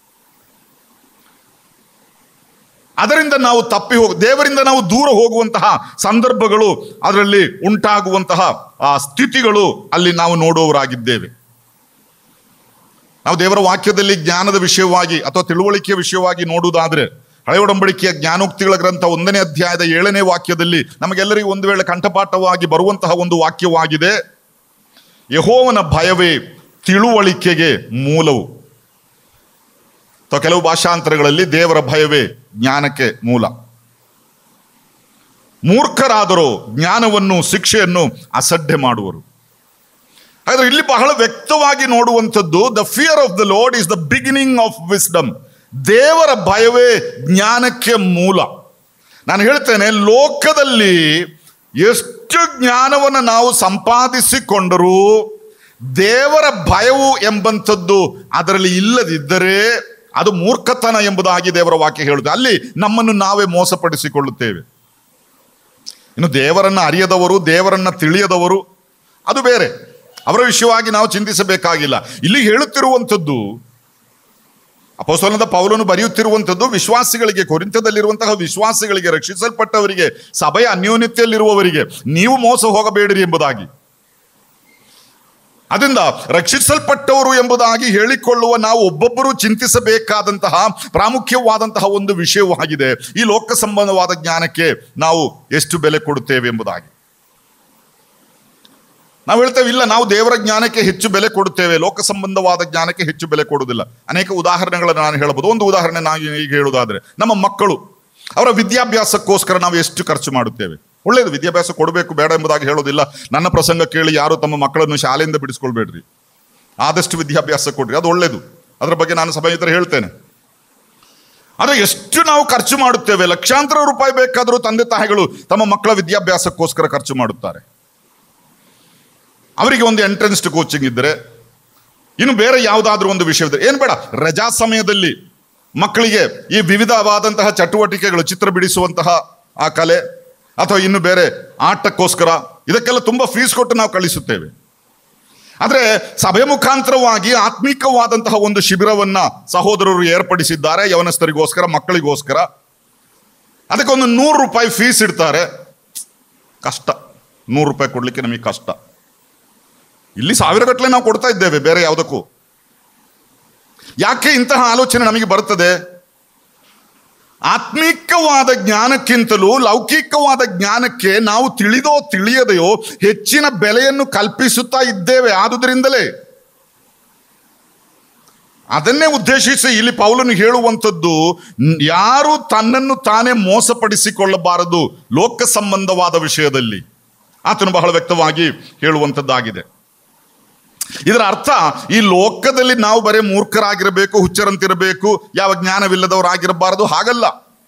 ಅದರಿಂದ ನಾವು ತಪ್ಪಿ ಹೋಗ ದೇವರಿಂದ ನಾವು ದೂರ ಹೋಗುವಂತಹ ಸಂದರ್ಭಗಳು ಅದರಲ್ಲಿ ಉಂಟಾಗುವಂತಹ ಆ ಸ್ಥಿತಿಗಳು ಅಲ್ಲಿ ನಾವು ನೋಡುವವರಾಗಿದ್ದೇವೆ ನಾವು ದೇವರ ವಾಕ್ಯದಲ್ಲಿ ಜ್ಞಾನದ ವಿಷಯವಾಗಿ ಅಥವಾ ತಿಳುವಳಿಕೆಯ ವಿಷಯವಾಗಿ ನೋಡುವುದಾದ್ರೆ ಹಳೆ ಒಡಂಬಡಿಕೆಯ ಜ್ಞಾನೋಕ್ತಿಗಳ ಗ್ರಂಥ ಒಂದನೇ ಅಧ್ಯಾಯದ ಏಳನೇ ವಾಕ್ಯದಲ್ಲಿ ನಮಗೆಲ್ಲರಿಗೂ ಒಂದು ವೇಳೆ ಕಂಠಪಾಠವಾಗಿ ಬರುವಂತಹ ಒಂದು ವಾಕ್ಯವಾಗಿದೆ ಯಹೋವನ ಭಯವೇ ತಿಳುವಳಿಕೆಗೆ ಮೂಲವು ಅಥವಾ ಕೆಲವು ಭಾಷಾಂತರಗಳಲ್ಲಿ ದೇವರ ಭಯವೇ ಜ್ಞಾನಕ್ಕೆ ಮೂಲ ಮೂರ್ಖರಾದರೂ ಜ್ಞಾನವನ್ನು ಶಿಕ್ಷೆಯನ್ನು ಅಸಡ್ಡೆ ಮಾಡುವರು ಹಾಗಾದ್ರೆ ಇಲ್ಲಿ ಬಹಳ ವ್ಯಕ್ತವಾಗಿ ನೋಡುವಂಥದ್ದು the fear of the lord is the beginning of wisdom ದೇವರ ಭಯವೇ ಜ್ಞಾನಕ್ಕೆ ಮೂಲ ನಾನು ಹೇಳ್ತೇನೆ ಲೋಕದಲ್ಲಿ ಎಷ್ಟು ಜ್ಞಾನವನ್ನು ನಾವು ಸಂಪಾದಿಸಿಕೊಂಡರೂ ದೇವರ ಭಯವು ಎಂಬಂಥದ್ದು ಅದರಲ್ಲಿ ಇಲ್ಲದಿದ್ದರೆ ಅದು ಮೂರ್ಖತನ ಎಂಬುದಾಗಿ ದೇವರ ವಾಕ್ಯ ಹೇಳುತ್ತೆ ಅಲ್ಲಿ ನಮ್ಮನ್ನು ನಾವೇ ಮೋಸಪಡಿಸಿಕೊಳ್ಳುತ್ತೇವೆ ಇನ್ನು ದೇವರನ್ನ ಅರಿಯದವರು ದೇವರನ್ನ ತಿಳಿಯದವರು ಅದು ಬೇರೆ ಅವರ ವಿಷಯವಾಗಿ ನಾವು ಚಿಂತಿಸಬೇಕಾಗಿಲ್ಲ ಇಲ್ಲಿ ಹೇಳುತ್ತಿರುವಂಥದ್ದು ಅಪೋಸ್ತಲನಾದ ಪೌಲನು ಬರೆಯುತ್ತಿರುವಂಥದ್ದು ವಿಶ್ವಾಸಿಗಳಿಗೆ ಕೊರಿಂತದಲ್ಲಿರುವಂತಹ ವಿಶ್ವಾಸಿಗಳಿಗೆ ರಕ್ಷಿಸಲ್ಪಟ್ಟವರಿಗೆ ಸಭೆಯ ಅನ್ಯೋನ್ಯತೆಯಲ್ಲಿರುವವರಿಗೆ ನೀವು ಮೋಸ ಹೋಗಬೇಡಿರಿ ಎಂಬುದಾಗಿ ಅದರಿಂದ ರಕ್ಷಿಸಲ್ಪಟ್ಟವರು ಎಂಬುದಾಗಿ ಹೇಳಿಕೊಳ್ಳುವ ನಾವು ಒಬ್ಬೊಬ್ಬರು ಚಿಂತಿಸಬೇಕಾದಂತಹ ಪ್ರಾಮುಖ್ಯವಾದಂತಹ ಒಂದು ವಿಷಯವಾಗಿದೆ ಈ ಲೋಕ ಸಂಬಂಧವಾದ ಜ್ಞಾನಕ್ಕೆ ನಾವು ಎಷ್ಟು ಬೆಲೆ ಕೊಡುತ್ತೇವೆ ಎಂಬುದಾಗಿ ನಾವು ಹೇಳ್ತೇವೆ ಇಲ್ಲ ನಾವು ದೇವರ ಜ್ಞಾನಕ್ಕೆ ಹೆಚ್ಚು ಬೆಲೆ ಕೊಡುತ್ತೇವೆ ಲೋಕ ಸಂಬಂಧವಾದ ಜ್ಞಾನಕ್ಕೆ ಹೆಚ್ಚು ಬೆಲೆ ಕೊಡುವುದಿಲ್ಲ ಅನೇಕ ಉದಾಹರಣೆಗಳನ್ನು ನಾನು ಹೇಳಬಹುದು ಒಂದು ಉದಾಹರಣೆ ನಾನು ಈಗ ಹೇಳುವುದಾದ್ರೆ ನಮ್ಮ ಮಕ್ಕಳು ಅವರ ವಿದ್ಯಾಭ್ಯಾಸಕ್ಕೋಸ್ಕರ ನಾವು ಎಷ್ಟು ಖರ್ಚು ಮಾಡುತ್ತೇವೆ ಒಳ್ಳೆಯದು ವಿದ್ಯಾಭ್ಯಾಸ ಕೊಡಬೇಕು ಬೇಡ ಎಂಬುದಾಗಿ ಹೇಳೋದಿಲ್ಲ ನನ್ನ ಪ್ರಸಂಗ ಕೇಳಿ ಯಾರು ತಮ್ಮ ಮಕ್ಕಳನ್ನು ಶಾಲೆಯಿಂದ ಬಿಡಿಸ್ಕೊಳ್ಬೇಡ್ರಿ ಆದಷ್ಟು ವಿದ್ಯಾಭ್ಯಾಸ ಕೊಡ್ರಿ ಅದು ಒಳ್ಳೆಯದು ಅದರ ಬಗ್ಗೆ ನಾನು ಸಭೆ ಹೇಳ್ತೇನೆ ಆದರೆ ಎಷ್ಟು ನಾವು ಖರ್ಚು ಮಾಡುತ್ತೇವೆ ಲಕ್ಷಾಂತರ ರೂಪಾಯಿ ಬೇಕಾದರೂ ತಂದೆ ತಾಯಿಗಳು ತಮ್ಮ ಮಕ್ಕಳ ವಿದ್ಯಾಭ್ಯಾಸಕ್ಕೋಸ್ಕರ ಖರ್ಚು ಮಾಡುತ್ತಾರೆ ಅವರಿಗೆ ಒಂದು ಎಂಟ್ರೆನ್ಸ್ ಕೋಚಿಂಗ್ ಇದ್ದರೆ ಇನ್ನು ಬೇರೆ ಯಾವುದಾದ್ರೂ ಒಂದು ವಿಷಯವಿದೆ ಏನು ಬೇಡ ರಜಾ ಸಮಯದಲ್ಲಿ ಮಕ್ಕಳಿಗೆ ಈ ವಿವಿಧವಾದಂತಹ ಚಟುವಟಿಕೆಗಳು ಚಿತ್ರ ಬಿಡಿಸುವಂತಹ ಆ ಕಲೆ ಅಥವಾ ಇನ್ನು ಬೇರೆ ಆಟಕ್ಕೋಸ್ಕರ ಇದಕ್ಕೆಲ್ಲ ತುಂಬ ಫೀಸ್ ಕೊಟ್ಟು ನಾವು ಕಳಿಸುತ್ತೇವೆ ಆದರೆ ಸಭೆ ಮುಖಾಂತರವಾಗಿ ಆತ್ಮೀಕವಾದಂತಹ ಒಂದು ಶಿಬಿರವನ್ನ ಸಹೋದರರು ಏರ್ಪಡಿಸಿದ್ದಾರೆ ಯವನಸ್ಥರಿಗೋಸ್ಕರ ಮಕ್ಕಳಿಗೋಸ್ಕರ ಅದಕ್ಕೊಂದು ನೂರು ರೂಪಾಯಿ ಫೀಸ್ ಇಡ್ತಾರೆ ಕಷ್ಟ ನೂರು ರೂಪಾಯಿ ಕೊಡ್ಲಿಕ್ಕೆ ನಮಗೆ ಕಷ್ಟ ಇಲ್ಲಿ ಸಾವಿರಗಟ್ಟಲೆ ನಾವು ಕೊಡ್ತಾ ಇದ್ದೇವೆ ಬೇರೆ ಯಾವುದಕ್ಕೂ ಯಾಕೆ ಇಂತಹ ಆಲೋಚನೆ ನಮಗೆ ಬರುತ್ತದೆ ಆತ್ಮಿಕವಾದ ಜ್ಞಾನಕ್ಕಿಂತಲೂ ಲೌಕಿಕವಾದ ಜ್ಞಾನಕ್ಕೆ ನಾವು ತಿಳಿದೋ ತಿಳಿಯದೆಯೋ ಹೆಚ್ಚಿನ ಬೆಲೆಯನ್ನು ಕಲ್ಪಿಸುತ್ತಾ ಇದ್ದೇವೆ ಆದುದರಿಂದಲೇ ಅದನ್ನೇ ಉದ್ದೇಶಿಸಿ ಇಲ್ಲಿ ಪೌಲನು ಹೇಳುವಂಥದ್ದು ನ್- ಯಾರು ತನ್ನನ್ನು ತಾನೇ ಮೋಸಪಡಿಸಿಕೊಳ್ಳಬಾರದು ಲೋಕ ಸಂಬಂಧವಾದ ವಿಷಯದಲ್ಲಿ ಆತನು ಬಹಳ ವ್ಯಕ್ತವಾಗಿ ಹೇಳುವಂಥದ್ದಾಗಿದೆ ಇದರ ಅರ್ಥ ಈ ಲೋಕದಲ್ಲಿ ನಾವು ಬರೀ ಮೂರ್ಖರಾಗಿರಬೇಕು ಹುಚ್ಚರಂತಿರಬೇಕು ಯಾವ ಜ್ಞಾನವಿಲ್ಲದವರಾಗಿರಬಾರದು ಹಾಗಲ್ಲ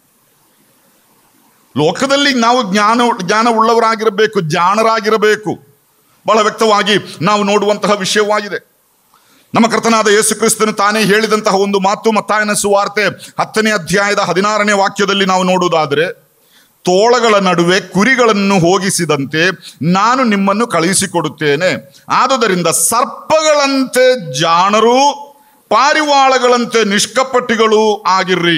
ಲೋಕದಲ್ಲಿ ನಾವು ಜ್ಞಾನ ಜ್ಞಾನ ಉಳ್ಳವರಾಗಿರಬೇಕು ಜಾಣರಾಗಿರಬೇಕು ಬಹಳ ವ್ಯಕ್ತವಾಗಿ ನಾವು ನೋಡುವಂತಹ ವಿಷಯವಾಗಿದೆ ನಮ್ಮ ಕರ್ತನಾದ ಯೇಸು ಕ್ರಿಸ್ತನು ತಾನೇ ಹೇಳಿದಂತಹ ಒಂದು ಮಾತು ಮತ್ತಾಯನ ಸುವಾರ್ತೆ ಹತ್ತನೇ ಅಧ್ಯಾಯದ ಹದಿನಾರನೇ ವಾಕ್ಯದಲ್ಲಿ ನಾವು ನೋಡುವುದಾದರೆ ತೋಳಗಳ ನಡುವೆ ಕುರಿಗಳನ್ನು ಹೋಗಿಸಿದಂತೆ ನಾನು ನಿಮ್ಮನ್ನು ಕಳುಹಿಸಿಕೊಡುತ್ತೇನೆ ಆದುದರಿಂದ ಸರ್ಪಗಳಂತೆ ಜಾಣರು ಪಾರಿವಾಳಗಳಂತೆ ನಿಷ್ಕಪಟಿಗಳು ಆಗಿರ್ರಿ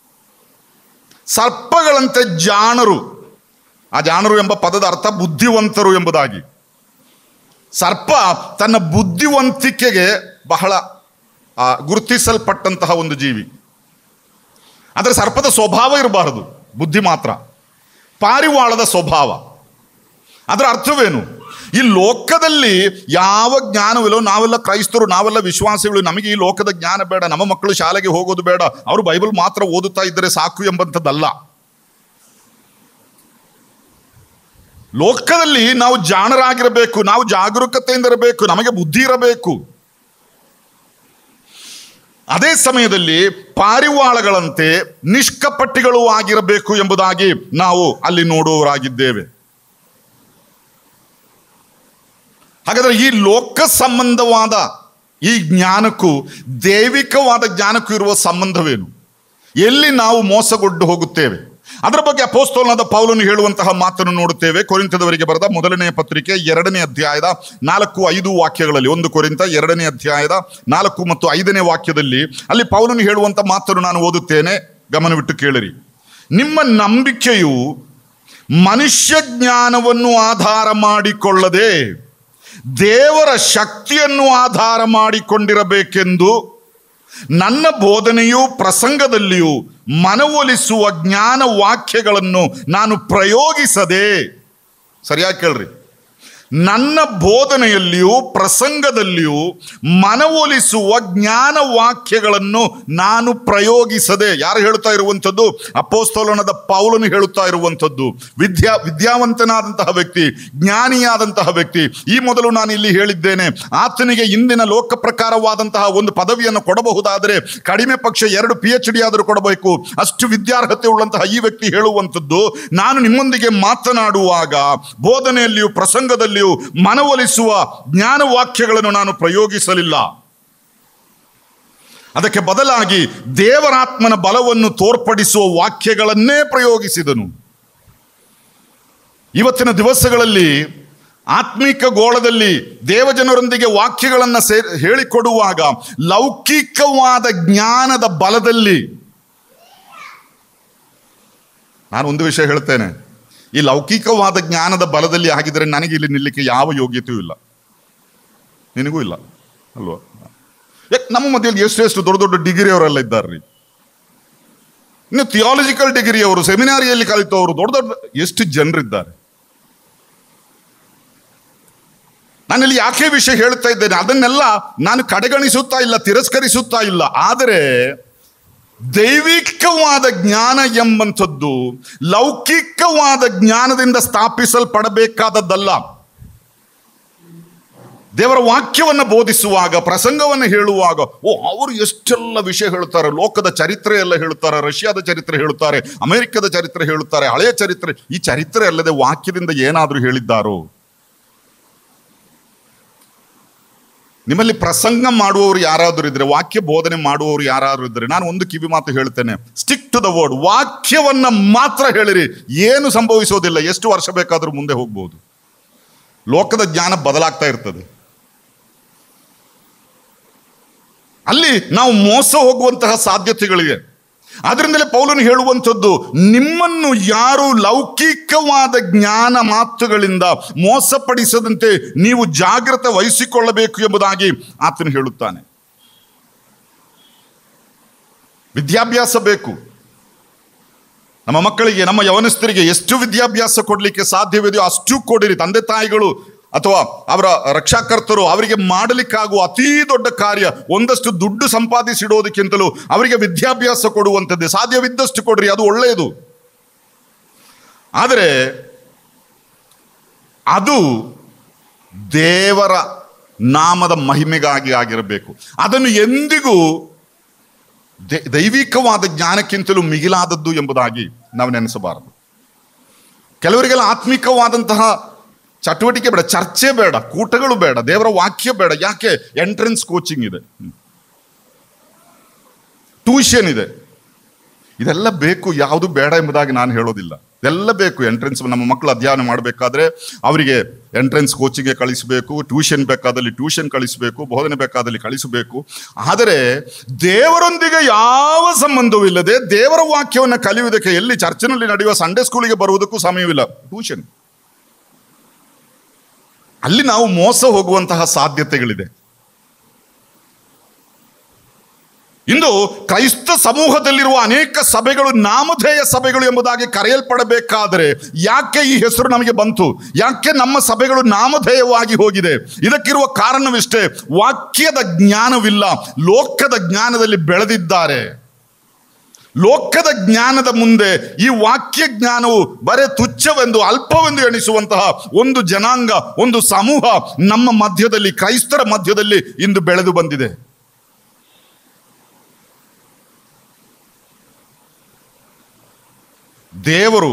ಸರ್ಪಗಳಂತೆ ಜಾಣರು ಆ ಜಾಣರು ಎಂಬ ಪದದ ಅರ್ಥ ಬುದ್ಧಿವಂತರು ಎಂಬುದಾಗಿ ಸರ್ಪ ತನ್ನ ಬುದ್ಧಿವಂತಿಕೆಗೆ ಬಹಳ ಆ, ಗುರುತಿಸಲ್ಪಟ್ಟಂತಹ ಒಂದು ಜೀವಿ ಆದರೆ ಸರ್ಪದ ಸ್ವಭಾವ ಇರಬಾರದು ಬುದ್ಧಿ ಮಾತ್ರ ಪಾರಿವಾಳದ ಸ್ವಭಾವ ಅದರ ಅರ್ಥವೇನು ಈ ಲೋಕದಲ್ಲಿ ಯಾವ ಜ್ಞಾನವಿಲ್ಲೋ ನಾವೆಲ್ಲ ಕ್ರೈಸ್ತರು ನಾವೆಲ್ಲ ವಿಶ್ವಾಸಿಗಳು ನಮಗೆ ಈ ಲೋಕದ ಜ್ಞಾನ ಬೇಡ ನಮ್ಮ ಮಕ್ಕಳು ಶಾಲೆಗೆ ಹೋಗೋದು ಬೇಡ ಅವರು ಬೈಬಲ್ ಮಾತ್ರ ಓದುತ್ತಾ ಇದ್ದರೆ ಸಾಕು ಎಂಬಂಥದ್ದಲ್ಲ ಲೋಕದಲ್ಲಿ ನಾವು ಜಾಣರಾಗಿರಬೇಕು ನಾವು ಜಾಗರೂಕತೆಯಿಂದ ಇರಬೇಕು ನಮಗೆ ಬುದ್ಧಿ ಇರಬೇಕು ಅದೇ ಸಮಯದಲ್ಲಿ ಪಾರಿವಾಳಗಳಂತೆ ನಿಷ್ಕಪಟ್ಟಿಗಳು ಆಗಿರಬೇಕು ಎಂಬುದಾಗಿ ನಾವು ಅಲ್ಲಿ ನೋಡುವವರಾಗಿದ್ದೇವೆ ಹಾಗಾದ್ರೆ ಈ ಲೋಕ ಸಂಬಂಧವಾದ ಈ ಜ್ಞಾನಕ್ಕೂ ದೈವಿಕವಾದ ಜ್ಞಾನಕ್ಕೂ ಇರುವ ಸಂಬಂಧವೇನು ಎಲ್ಲಿ ನಾವು ಮೋಸಗೊಡ್ಡು ಹೋಗುತ್ತೇವೆ ಅದರ ಬಗ್ಗೆ ಅಪೋಸ್ತೋಲನಾದ ಪೌಲನು ಹೇಳುವಂತಹ ಮಾತನ್ನು ನೋಡುತ್ತೇವೆ ಕೊರಿಂತದವರಿಗೆ ಬರೆದ ಮೊದಲನೆಯ ಪತ್ರಿಕೆ ಎರಡನೇ ಅಧ್ಯಾಯದ ನಾಲ್ಕು ಐದು ವಾಕ್ಯಗಳಲ್ಲಿ ಒಂದು ಕೊರಿಂತ ಎರಡನೇ ಅಧ್ಯಾಯದ ನಾಲ್ಕು ಮತ್ತು ಐದನೇ ವಾಕ್ಯದಲ್ಲಿ ಅಲ್ಲಿ ಪೌಲನು ಹೇಳುವಂತ ಮಾತನ್ನು ನಾನು ಓದುತ್ತೇನೆ ಗಮನವಿಟ್ಟು ಕೇಳಿರಿ ನಿಮ್ಮ ನಂಬಿಕೆಯು ಮನುಷ್ಯ ಜ್ಞಾನವನ್ನು ಆಧಾರ ಮಾಡಿಕೊಳ್ಳದೆ ದೇವರ ಶಕ್ತಿಯನ್ನು ಆಧಾರ ಮಾಡಿಕೊಂಡಿರಬೇಕೆಂದು ನನ್ನ ಬೋಧನೆಯು ಪ್ರಸಂಗದಲ್ಲಿಯೂ ಮನವೊಲಿಸುವ ಜ್ಞಾನ ವಾಕ್ಯಗಳನ್ನು ನಾನು ಪ್ರಯೋಗಿಸದೆ ಸರಿಯಾಗಿ ಕೇಳ್ರಿ ನನ್ನ ಬೋಧನೆಯಲ್ಲಿಯೂ ಪ್ರಸಂಗದಲ್ಲಿಯೂ ಮನವೊಲಿಸುವ ಜ್ಞಾನ ವಾಕ್ಯಗಳನ್ನು ನಾನು ಪ್ರಯೋಗಿಸದೆ ಯಾರು ಹೇಳ್ತಾ ಇರುವಂಥದ್ದು ಅಪೋಸ್ತೋಲನದ ಪೌಲನು ಹೇಳುತ್ತಾ ಇರುವಂಥದ್ದು ವಿದ್ಯಾ ವಿದ್ಯಾವಂತನಾದಂತಹ ವ್ಯಕ್ತಿ ಜ್ಞಾನಿಯಾದಂತಹ ವ್ಯಕ್ತಿ ಈ ಮೊದಲು ನಾನು ಇಲ್ಲಿ ಹೇಳಿದ್ದೇನೆ ಆತನಿಗೆ ಇಂದಿನ ಲೋಕ ಪ್ರಕಾರವಾದಂತಹ ಒಂದು ಪದವಿಯನ್ನು ಕೊಡಬಹುದಾದರೆ ಕಡಿಮೆ ಪಕ್ಷ ಎರಡು ಪಿ ಎಚ್ ಡಿ ಆದರೂ ಕೊಡಬೇಕು ಅಷ್ಟು ವಿದ್ಯಾರ್ಹತೆ ಉಳ್ಳಂತಹ ಈ ವ್ಯಕ್ತಿ ಹೇಳುವಂಥದ್ದು ನಾನು ನಿಮ್ಮೊಂದಿಗೆ ಮಾತನಾಡುವಾಗ ಬೋಧನೆಯಲ್ಲಿಯೂ ಪ್ರಸಂಗದಲ್ಲಿಯೂ ಮನವೊಲಿಸುವ ಜ್ಞಾನ ವಾಕ್ಯಗಳನ್ನು ನಾನು ಪ್ರಯೋಗಿಸಲಿಲ್ಲ ಅದಕ್ಕೆ ಬದಲಾಗಿ ದೇವರಾತ್ಮನ ಬಲವನ್ನು ತೋರ್ಪಡಿಸುವ ವಾಕ್ಯಗಳನ್ನೇ ಪ್ರಯೋಗಿಸಿದನು ಇವತ್ತಿನ ದಿವಸಗಳಲ್ಲಿ ಆತ್ಮಿಕ ಗೋಳದಲ್ಲಿ ದೇವಜನರೊಂದಿಗೆ ವಾಕ್ಯಗಳನ್ನು ಸೇ ಹೇಳಿಕೊಡುವಾಗ ಲೌಕಿಕವಾದ ಜ್ಞಾನದ ಬಲದಲ್ಲಿ ನಾನು ಒಂದು ವಿಷಯ ಹೇಳ್ತೇನೆ ಈ ಲೌಕಿಕವಾದ ಜ್ಞಾನದ ಬಲದಲ್ಲಿ ಆಗಿದ್ರೆ ನನಗೆ ಇಲ್ಲಿ ನಿಲ್ಲಕ್ಕೆ ಯಾವ ಯೋಗ್ಯತೆಯೂ ಇಲ್ಲ ನಿನಗೂ ಇಲ್ಲ ಅಲ್ವಾ ಯಾಕೆ ನಮ್ಮ ಮಧ್ಯದಲ್ಲಿ ಎಷ್ಟು ಎಷ್ಟು ದೊಡ್ಡ ದೊಡ್ಡ ಡಿಗ್ರಿ ಅವರೆಲ್ಲ ಇದ್ದಾರೆ ಇನ್ನು ಥಿಯಾಲಜಿಕಲ್ ಡಿಗ್ರಿ ಅವರು ಸೆಮಿನಾರಿಯಲ್ಲಿ ಕಲಿತವರು ದೊಡ್ಡ ದೊಡ್ಡ ಎಷ್ಟು ಜನರಿದ್ದಾರೆ ನಾನಿಲ್ಲಿ ಯಾಕೆ ವಿಷಯ ಹೇಳ್ತಾ ಇದ್ದೇನೆ ಅದನ್ನೆಲ್ಲ ನಾನು ಕಡೆಗಣಿಸುತ್ತಾ ಇಲ್ಲ ತಿರಸ್ಕರಿಸುತ್ತಾ ಇಲ್ಲ ಆದರೆ ದೈವಿಕವಾದ ಜ್ಞಾನ ಎಂಬಂಥದ್ದು ಲೌಕಿಕವಾದ ಜ್ಞಾನದಿಂದ ಸ್ಥಾಪಿಸಲ್ಪಡಬೇಕಾದದ್ದಲ್ಲ ದೇವರ ವಾಕ್ಯವನ್ನು ಬೋಧಿಸುವಾಗ ಪ್ರಸಂಗವನ್ನು ಹೇಳುವಾಗ ಓ ಅವರು ಎಷ್ಟೆಲ್ಲ ವಿಷಯ ಹೇಳ್ತಾರೆ ಲೋಕದ ಚರಿತ್ರೆ ಎಲ್ಲ ಹೇಳ್ತಾರೆ ರಷ್ಯಾದ ಚರಿತ್ರೆ ಹೇಳುತ್ತಾರೆ ಅಮೆರಿಕದ ಚರಿತ್ರೆ ಹೇಳುತ್ತಾರೆ ಹಳೆಯ ಚರಿತ್ರೆ ಈ ಚರಿತ್ರೆ ಅಲ್ಲದೆ ವಾಕ್ಯದಿಂದ ಏನಾದರೂ ಹೇಳಿದ್ದಾರೋ ನಿಮ್ಮಲ್ಲಿ ಪ್ರಸಂಗ ಮಾಡುವವರು ಯಾರಾದರೂ ಇದ್ರೆ ವಾಕ್ಯ ಬೋಧನೆ ಮಾಡುವವರು ಯಾರಾದರೂ ಇದ್ರೆ ನಾನು ಒಂದು ಕಿವಿ ಮಾತು ಹೇಳ್ತೇನೆ ಸ್ಟಿಕ್ ಟು ದ ವರ್ಡ್ ವಾಕ್ಯವನ್ನ ಮಾತ್ರ ಹೇಳಿರಿ ಏನು ಸಂಭವಿಸೋದಿಲ್ಲ ಎಷ್ಟು ವರ್ಷ ಬೇಕಾದರೂ ಮುಂದೆ ಹೋಗ್ಬೋದು ಲೋಕದ ಜ್ಞಾನ ಬದಲಾಗ್ತಾ ಇರ್ತದೆ ಅಲ್ಲಿ ನಾವು ಮೋಸ ಹೋಗುವಂತಹ ಸಾಧ್ಯತೆಗಳಿವೆ ಆದ್ರಿಂದಲೇ ಪೌಲನು ಹೇಳುವಂಥದ್ದು ನಿಮ್ಮನ್ನು ಯಾರು ಲೌಕಿಕವಾದ ಜ್ಞಾನ ಮಾತುಗಳಿಂದ ಮೋಸಪಡಿಸದಂತೆ ನೀವು ಜಾಗ್ರತೆ ವಹಿಸಿಕೊಳ್ಳಬೇಕು ಎಂಬುದಾಗಿ ಆತನು ಹೇಳುತ್ತಾನೆ ವಿದ್ಯಾಭ್ಯಾಸ ಬೇಕು ನಮ್ಮ ಮಕ್ಕಳಿಗೆ ನಮ್ಮ ಯವನಸ್ಥರಿಗೆ ಎಷ್ಟು ವಿದ್ಯಾಭ್ಯಾಸ ಕೊಡಲಿಕ್ಕೆ ಸಾಧ್ಯವಿದೆಯೋ ಅಷ್ಟು ಕೊಡಿರಿ ತಂದೆ ತಾಯಿಗಳು ಅಥವಾ ಅವರ ರಕ್ಷಾಕರ್ತರು ಅವರಿಗೆ ಮಾಡಲಿಕ್ಕಾಗುವ ಅತೀ ದೊಡ್ಡ ಕಾರ್ಯ ಒಂದಷ್ಟು ದುಡ್ಡು ಸಂಪಾದಿಸಿಡೋದಕ್ಕಿಂತಲೂ ಅವರಿಗೆ ವಿದ್ಯಾಭ್ಯಾಸ ಕೊಡುವಂಥದ್ದೇ ಸಾಧ್ಯವಿದ್ದಷ್ಟು ಕೊಡ್ರಿ ಅದು ಒಳ್ಳೆಯದು ಆದರೆ ಅದು ದೇವರ ನಾಮದ ಮಹಿಮೆಗಾಗಿ ಆಗಿರಬೇಕು ಅದನ್ನು ಎಂದಿಗೂ ದೆ- ದೈವಿಕವಾದ ಜ್ಞಾನಕ್ಕಿಂತಲೂ ಮಿಗಿಲಾದದ್ದು ಎಂಬುದಾಗಿ ನಾವು ನೆನೆಸಬಾರದು ಕೆಲವರಿಗೆಲ್ಲ ಆತ್ಮಿಕವಾದಂತಹ ಚಟುವಟಿಕೆ ಬೇಡ ಚರ್ಚೆ ಬೇಡ ಕೂಟಗಳು ಬೇಡ ದೇವರ ವಾಕ್ಯ ಬೇಡ ಯಾಕೆ ಎಂಟ್ರೆನ್ಸ್ ಕೋಚಿಂಗ್ ಇದೆ ಟ್ಯೂಷನ್ ಇದೆ ಇದೆಲ್ಲ ಬೇಕು ಯಾವುದು ಬೇಡ ಎಂಬುದಾಗಿ ನಾನು ಹೇಳೋದಿಲ್ಲ ಇದೆಲ್ಲ ಬೇಕು ಎಂಟ್ರೆನ್ಸ್ ನಮ್ಮ ಮಕ್ಕಳು ಅಧ್ಯಯನ ಮಾಡಬೇಕಾದ್ರೆ ಅವರಿಗೆ ಎಂಟ್ರೆನ್ಸ್ ಕೋಚಿಂಗ್ಗೆ ಕಳಿಸಬೇಕು ಟ್ಯೂಷನ್ ಬೇಕಾದಲ್ಲಿ ಟ್ಯೂಷನ್ ಕಳಿಸಬೇಕು ಬೋಧನೆ ಬೇಕಾದಲ್ಲಿ ಕಳಿಸಬೇಕು ಆದರೆ ದೇವರೊಂದಿಗೆ ಯಾವ ಸಂಬಂಧವೂ ಇಲ್ಲದೆ ದೇವರ ವಾಕ್ಯವನ್ನು ಕಲಿಯುವುದಕ್ಕೆ ಎಲ್ಲಿ ಚರ್ಚಿನಲ್ಲಿ ನಡೆಯುವ ಸಂಡೇ ಸ್ಕೂಲಿಗೆ ಬರುವುದಕ್ಕೂ ಸಮಯವಿಲ್ಲ ಟ್ಯೂಷನ್ ಅಲ್ಲಿ ನಾವು ಮೋಸ ಹೋಗುವಂತಹ ಸಾಧ್ಯತೆಗಳಿದೆ ಇಂದು ಕ್ರೈಸ್ತ ಸಮೂಹದಲ್ಲಿರುವ ಅನೇಕ ಸಭೆಗಳು ನಾಮಧೇಯ ಸಭೆಗಳು ಎಂಬುದಾಗಿ ಕರೆಯಲ್ಪಡಬೇಕಾದರೆ ಯಾಕೆ ಈ ಹೆಸರು ನಮಗೆ ಬಂತು ಯಾಕೆ ನಮ್ಮ ಸಭೆಗಳು ನಾಮಧೇಯವಾಗಿ ಹೋಗಿದೆ ಇದಕ್ಕಿರುವ ಕಾರಣವಿಷ್ಟೇ ವಾಕ್ಯದ ಜ್ಞಾನವಿಲ್ಲ ಲೋಕದ ಜ್ಞಾನದಲ್ಲಿ ಬೆಳೆದಿದ್ದಾರೆ ಲೋಕದ ಜ್ಞಾನದ ಮುಂದೆ ಈ ವಾಕ್ಯ ಜ್ಞಾನವು ಬರೇ ತುಚ್ಛವೆಂದು ಅಲ್ಪವೆಂದು ಎಣಿಸುವಂತಹ ಒಂದು ಜನಾಂಗ ಒಂದು ಸಮೂಹ ನಮ್ಮ ಮಧ್ಯದಲ್ಲಿ ಕ್ರೈಸ್ತರ ಮಧ್ಯದಲ್ಲಿ ಇಂದು ಬೆಳೆದು ಬಂದಿದೆ ದೇವರು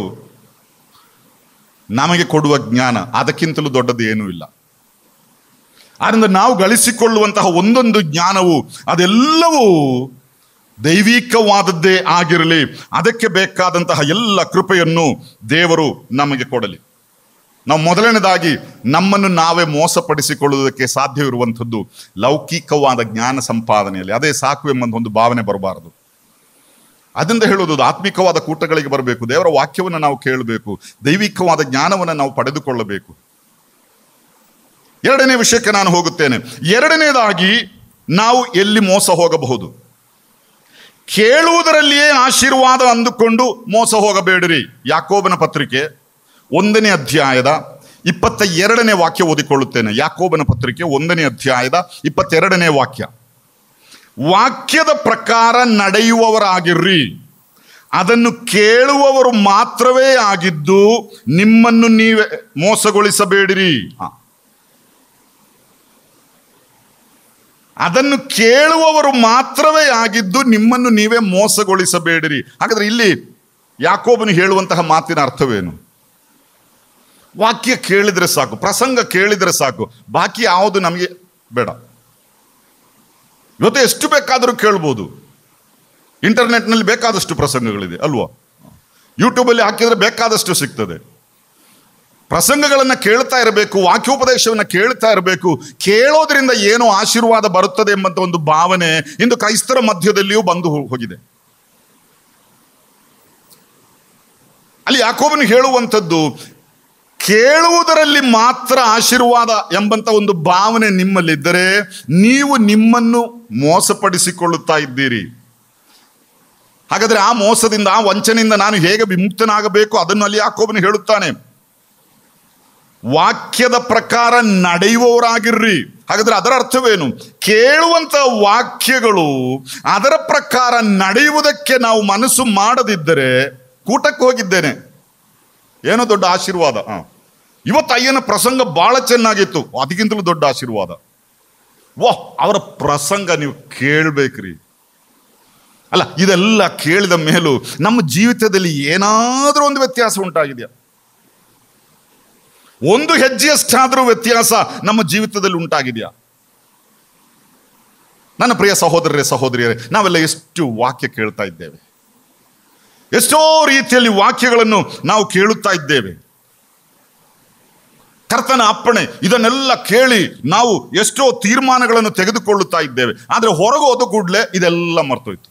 ನಮಗೆ ಕೊಡುವ ಜ್ಞಾನ ಅದಕ್ಕಿಂತಲೂ ದೊಡ್ಡದು ಏನೂ ಇಲ್ಲ ಆದ್ದರಿಂದ ನಾವು ಗಳಿಸಿಕೊಳ್ಳುವಂತಹ ಒಂದೊಂದು ಜ್ಞಾನವು ಅದೆಲ್ಲವೂ ದೈವಿಕವಾದದ್ದೇ ಆಗಿರಲಿ ಅದಕ್ಕೆ ಬೇಕಾದಂತಹ ಎಲ್ಲ ಕೃಪೆಯನ್ನು ದೇವರು ನಮಗೆ ಕೊಡಲಿ ನಾವು ಮೊದಲನೇದಾಗಿ ನಮ್ಮನ್ನು ನಾವೇ ಮೋಸಪಡಿಸಿಕೊಳ್ಳುವುದಕ್ಕೆ ಸಾಧ್ಯವಿರುವಂಥದ್ದು ಲೌಕಿಕವಾದ ಜ್ಞಾನ ಸಂಪಾದನೆಯಲ್ಲಿ ಅದೇ ಸಾಕು ಎಂಬಂತ ಒಂದು ಭಾವನೆ ಬರಬಾರದು ಅದರಿಂದ ಹೇಳುವುದು ಆತ್ಮಿಕವಾದ ಕೂಟಗಳಿಗೆ ಬರಬೇಕು ದೇವರ ವಾಕ್ಯವನ್ನು ನಾವು ಕೇಳಬೇಕು ದೈವಿಕವಾದ ಜ್ಞಾನವನ್ನು ನಾವು ಪಡೆದುಕೊಳ್ಳಬೇಕು ಎರಡನೇ ವಿಷಯಕ್ಕೆ ನಾನು ಹೋಗುತ್ತೇನೆ ಎರಡನೇದಾಗಿ ನಾವು ಎಲ್ಲಿ ಮೋಸ ಹೋಗಬಹುದು ಕೇಳುವುದರಲ್ಲಿಯೇ ಆಶೀರ್ವಾದ ಅಂದುಕೊಂಡು ಮೋಸ ಹೋಗಬೇಡಿರಿ ಯಾಕೋಬನ ಪತ್ರಿಕೆ ಒಂದನೇ ಅಧ್ಯಾಯದ ಇಪ್ಪತ್ತ ಎರಡನೇ ವಾಕ್ಯ ಓದಿಕೊಳ್ಳುತ್ತೇನೆ ಯಾಕೋಬನ ಪತ್ರಿಕೆ ಒಂದನೇ ಅಧ್ಯಾಯದ ಇಪ್ಪತ್ತೆರಡನೇ ವಾಕ್ಯ ವಾಕ್ಯದ ಪ್ರಕಾರ ನಡೆಯುವವರಾಗಿರ್ರಿ ಅದನ್ನು ಕೇಳುವವರು ಮಾತ್ರವೇ ಆಗಿದ್ದು ನಿಮ್ಮನ್ನು ನೀವೇ ಮೋಸಗೊಳಿಸಬೇಡಿರಿ ಆ. ಅದನ್ನು ಕೇಳುವವರು ಮಾತ್ರವೇ ಆಗಿದ್ದು ನಿಮ್ಮನ್ನು ನೀವೇ ಮೋಸಗೊಳಿಸಬೇಡಿರಿ ಹಾಗಾದ್ರೆ ಇಲ್ಲಿ ಯಾಕೋಬನು ಹೇಳುವಂತಹ ಮಾತಿನ ಅರ್ಥವೇನು ವಾಕ್ಯ ಕೇಳಿದ್ರೆ ಸಾಕು ಪ್ರಸಂಗ ಕೇಳಿದ್ರೆ ಸಾಕು ಬಾಕಿ ಯಾವುದು ನಮಗೆ ಬೇಡ ಇವತ್ತು ಎಷ್ಟು ಬೇಕಾದರೂ ಕೇಳ್ಬೋದು ಇಂಟರ್ನೆಟ್ನಲ್ಲಿ ಬೇಕಾದಷ್ಟು ಪ್ರಸಂಗಗಳಿದೆ ಅಲ್ವಾ ಯೂಟ್ಯೂಬಲ್ಲಿ ಹಾಕಿದ್ರೆ ಬೇಕಾದಷ್ಟು ಸಿಗ್ತದೆ ಪ್ರಸಂಗಗಳನ್ನು ಕೇಳ್ತಾ ಇರಬೇಕು ವಾಕ್ಯೋಪದೇಶವನ್ನು ಕೇಳ್ತಾ ಇರಬೇಕು ಕೇಳೋದ್ರಿಂದ ಏನೋ ಆಶೀರ್ವಾದ ಬರುತ್ತದೆ ಎಂಬಂತ ಒಂದು ಭಾವನೆ ಇಂದು ಕ್ರೈಸ್ತರ ಮಧ್ಯದಲ್ಲಿಯೂ ಬಂದು ಹೋ- ಹೋಗಿದೆ ಅಲ್ಲಿ ಯಾಕೋಬನು ಹೇಳುವಂಥದ್ದು ಕೇಳುವುದರಲ್ಲಿ ಮಾತ್ರ ಆಶೀರ್ವಾದ ಎಂಬಂತ ಒಂದು ಭಾವನೆ ನಿಮ್ಮಲ್ಲಿದ್ದರೆ ನೀವು ನಿಮ್ಮನ್ನು ಮೋಸಪಡಿಸಿಕೊಳ್ಳುತ್ತಾ ಇದ್ದೀರಿ ಹಾಗಾದ್ರೆ ಆ ಮೋಸದಿಂದ ಆ ವಂಚನೆಯಿಂದ ನಾನು ಹೇಗೆ ವಿಮುಕ್ತನಾಗಬೇಕು ಅದನ್ನು ಅಲ್ಲಿ ಯಾಕೋಬನು ಹೇಳುತ್ತಾನೆ ವಾಕ್ಯದ ಪ್ರಕಾರ ನಡೆಯುವವರಾಗಿರ್ರಿ ಹಾಗಾದ್ರೆ ಅದರ ಅರ್ಥವೇನು ಕೇಳುವಂತ ವಾಕ್ಯಗಳು ಅದರ ಪ್ರಕಾರ ನಡೆಯುವುದಕ್ಕೆ ನಾವು ಮನಸ್ಸು ಮಾಡದಿದ್ದರೆ ಕೂಟಕ್ಕೆ ಹೋಗಿದ್ದೇನೆ ಏನೋ ದೊಡ್ಡ ಆಶೀರ್ವಾದ ಆ. ಇವತ್ತು ಅಯ್ಯನ ಪ್ರಸಂಗ ಬಹಳ ಚೆನ್ನಾಗಿತ್ತು ಅದಕ್ಕಿಂತಲೂ ದೊಡ್ಡ ಆಶೀರ್ವಾದ ವಾಹ್ ಅವರ ಪ್ರಸಂಗ ನೀವು ಕೇಳ್ಬೇಕ್ರಿ ಅಲ್ಲ ಇದೆಲ್ಲ ಕೇಳಿದ ಮೇಲೂ ನಮ್ಮ ಜೀವಿತದಲ್ಲಿ ಏನಾದರೂ ಒಂದು ವ್ಯತ್ಯಾಸ ಉಂಟಾಗಿದೆಯಾ ಒಂದು ಹೆಜ್ಜೆಯಷ್ಟಾದರೂ ವ್ಯತ್ಯಾಸ ನಮ್ಮ ಜೀವಿತದಲ್ಲಿ ಉಂಟಾಗಿದೆಯಾ ನನ್ನ ಪ್ರಿಯ ಸಹೋದರರೇ ಸಹೋದರಿಯರೇ ನಾವೆಲ್ಲ ಎಷ್ಟು ವಾಕ್ಯ ಕೇಳ್ತಾ ಇದ್ದೇವೆ ಎಷ್ಟೋ ರೀತಿಯಲ್ಲಿ ವಾಕ್ಯಗಳನ್ನು ನಾವು ಕೇಳುತ್ತಾ ಇದ್ದೇವೆ ಕರ್ತನ ಅಪ್ಪಣೆ ಇದನ್ನೆಲ್ಲ ಕೇಳಿ ನಾವು ಎಷ್ಟೋ ತೀರ್ಮಾನಗಳನ್ನು ತೆಗೆದುಕೊಳ್ಳುತ್ತಾ ಇದ್ದೇವೆ ಆದರೆ ಹೊರಗೆ ಹೋದ ಕೂಡಲೇ ಇದೆಲ್ಲ ಮರ್ತೋಯ್ತು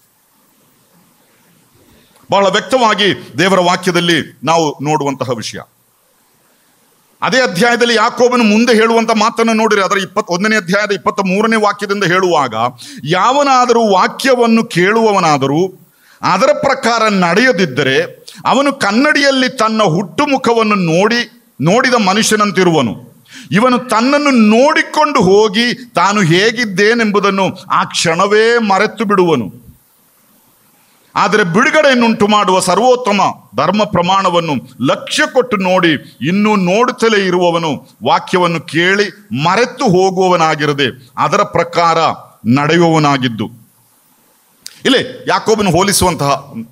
ಬಹಳ ವ್ಯಕ್ತವಾಗಿ ದೇವರ ವಾಕ್ಯದಲ್ಲಿ ನಾವು ನೋಡುವಂತಹ ವಿಷಯ ಅದೇ ಅಧ್ಯಾಯದಲ್ಲಿ ಯಾಕೋಬನು ಮುಂದೆ ಹೇಳುವಂತ ಮಾತನ್ನು ನೋಡಿರಿ ಅದರ ಇಪ್ಪತ್ ಒಂದನೇ ಅಧ್ಯಾಯದ ಇಪ್ಪತ್ತ ಮೂರನೇ ವಾಕ್ಯದಿಂದ ಹೇಳುವಾಗ ಯಾವನಾದರೂ ವಾಕ್ಯವನ್ನು ಕೇಳುವವನಾದರೂ ಅದರ ಪ್ರಕಾರ ನಡೆಯದಿದ್ದರೆ ಅವನು ಕನ್ನಡಿಯಲ್ಲಿ ತನ್ನ ಹುಟ್ಟುಮುಖವನ್ನು ನೋಡಿ ನೋಡಿದ ಮನುಷ್ಯನಂತಿರುವನು ಇವನು ತನ್ನನ್ನು ನೋಡಿಕೊಂಡು ಹೋಗಿ ತಾನು ಹೇಗಿದ್ದೇನೆಂಬುದನ್ನು ಆ ಕ್ಷಣವೇ ಮರೆತು ಬಿಡುವನು ಆದರೆ ಬಿಡುಗಡೆಯನ್ನುಂಟು ಮಾಡುವ ಸರ್ವೋತ್ತಮ ಧರ್ಮ ಪ್ರಮಾಣವನ್ನು ಲಕ್ಷ್ಯ ಕೊಟ್ಟು ನೋಡಿ ಇನ್ನೂ ನೋಡುತ್ತಲೇ ಇರುವವನು ವಾಕ್ಯವನ್ನು ಕೇಳಿ ಮರೆತು ಹೋಗುವವನಾಗಿರದೆ ಅದರ ಪ್ರಕಾರ ನಡೆಯುವವನಾಗಿದ್ದು ಇಲ್ಲಿ ಯಾಕೋಬನು ಹೋಲಿಸುವಂತಹ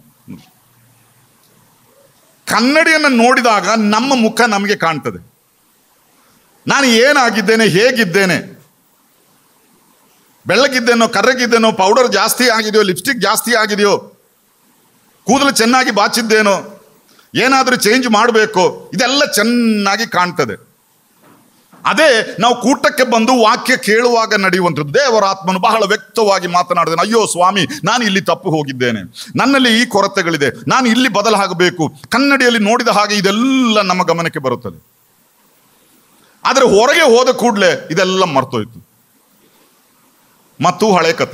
ಕನ್ನಡಿಯನ್ನು ನೋಡಿದಾಗ ನಮ್ಮ ಮುಖ ನಮಗೆ ಕಾಣ್ತದೆ ನಾನು ಏನಾಗಿದ್ದೇನೆ ಹೇಗಿದ್ದೇನೆ ಬೆಳ್ಳಗಿದ್ದೇನೋ ಕರ್ರಗಿದ್ದೇನೋ ಪೌಡರ್ ಜಾಸ್ತಿ ಆಗಿದೆಯೋ ಲಿಪ್ಸ್ಟಿಕ್ ಜಾಸ್ತಿ ಆಗಿದೆಯೋ ಕೂದಲು ಚೆನ್ನಾಗಿ ಬಾಚಿದ್ದೇನೋ ಏನಾದರೂ ಚೇಂಜ್ ಮಾಡಬೇಕು ಇದೆಲ್ಲ ಚೆನ್ನಾಗಿ ಕಾಣ್ತದೆ ಅದೇ ನಾವು ಕೂಟಕ್ಕೆ ಬಂದು ವಾಕ್ಯ ಕೇಳುವಾಗ ನಡೆಯುವಂಥದ್ದು ದೇವರ ಆತ್ಮನು ಬಹಳ ವ್ಯಕ್ತವಾಗಿ ಮಾತನಾಡಿದ್ದೇನೆ ಅಯ್ಯೋ ಸ್ವಾಮಿ ನಾನು ಇಲ್ಲಿ ತಪ್ಪು ಹೋಗಿದ್ದೇನೆ ನನ್ನಲ್ಲಿ ಈ ಕೊರತೆಗಳಿದೆ ನಾನು ಇಲ್ಲಿ ಬದಲಾಗಬೇಕು ಕನ್ನಡಿಯಲ್ಲಿ ನೋಡಿದ ಹಾಗೆ ಇದೆಲ್ಲ ನಮ್ಮ ಗಮನಕ್ಕೆ ಬರುತ್ತದೆ ಆದರೆ ಹೊರಗೆ ಹೋದ ಕೂಡಲೇ ಇದೆಲ್ಲ ಮರ್ತೋಯ್ತು ಮತ್ತು ಹಳೆ ಕತೆ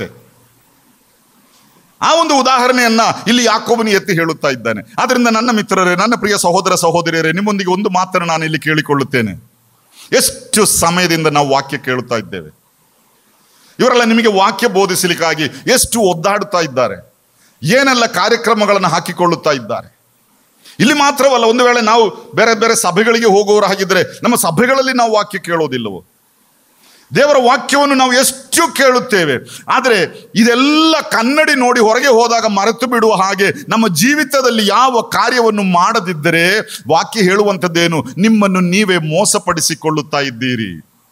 ಆ ಒಂದು ಉದಾಹರಣೆಯನ್ನ ಇಲ್ಲಿ ಯಾಕೋಬನು ಎತ್ತಿ ಹೇಳುತ್ತಾ ಇದ್ದಾನೆ ಆದ್ರಿಂದ ನನ್ನ ಮಿತ್ರರೇ ನನ್ನ ಪ್ರಿಯ ಸಹೋದರ ಸಹೋದರಿಯರೇ ನಿಮ್ಮೊಂದಿಗೆ ಒಂದು ಮಾತನ್ನು ನಾನು ಇಲ್ಲಿ ಕೇಳಿಕೊಳ್ಳುತ್ತೇನೆ ಎಷ್ಟು ಸಮಯದಿಂದ ನಾವು ವಾಕ್ಯ ಕೇಳುತ್ತಾ ಇದ್ದೇವೆ ಇವರೆಲ್ಲ ನಿಮಗೆ ವಾಕ್ಯ ಬೋಧಿಸಲಿಕ್ಕಾಗಿ ಎಷ್ಟು ಒದ್ದಾಡುತ್ತಾ ಇದ್ದಾರೆ ಏನೆಲ್ಲ ಕಾರ್ಯಕ್ರಮಗಳನ್ನು ಹಾಕಿಕೊಳ್ಳುತ್ತಾ ಇದ್ದಾರೆ ಇಲ್ಲಿ ಮಾತ್ರವಲ್ಲ ಒಂದು ವೇಳೆ ನಾವು ಬೇರೆ ಬೇರೆ ಸಭೆಗಳಿಗೆ ಹೋಗುವವರು ಹಾಗಿದ್ರೆ ನಮ್ಮ ಸಭೆಗಳಲ್ಲಿ ನಾವು ವಾಕ್ಯ ಕೇಳೋದಿಲ್ಲವೋ ದೇವರ ವಾಕ್ಯವನ್ನು ನಾವು ಎಷ್ಟು ಕೇಳುತ್ತೇವೆ ಆದರೆ ಇದೆಲ್ಲ ಕನ್ನಡಿ ನೋಡಿ ಹೊರಗೆ ಹೋದಾಗ ಮರೆತು ಬಿಡುವ ಹಾಗೆ ನಮ್ಮ ಜೀವಿತದಲ್ಲಿ ಯಾವ ಕಾರ್ಯವನ್ನು ಮಾಡದಿದ್ದರೆ ವಾಕ್ಯ ಹೇಳುವಂಥದ್ದೇನು ನಿಮ್ಮನ್ನು ನೀವೇ ಮೋಸಪಡಿಸಿಕೊಳ್ಳುತ್ತಾ ಇದ್ದೀರಿ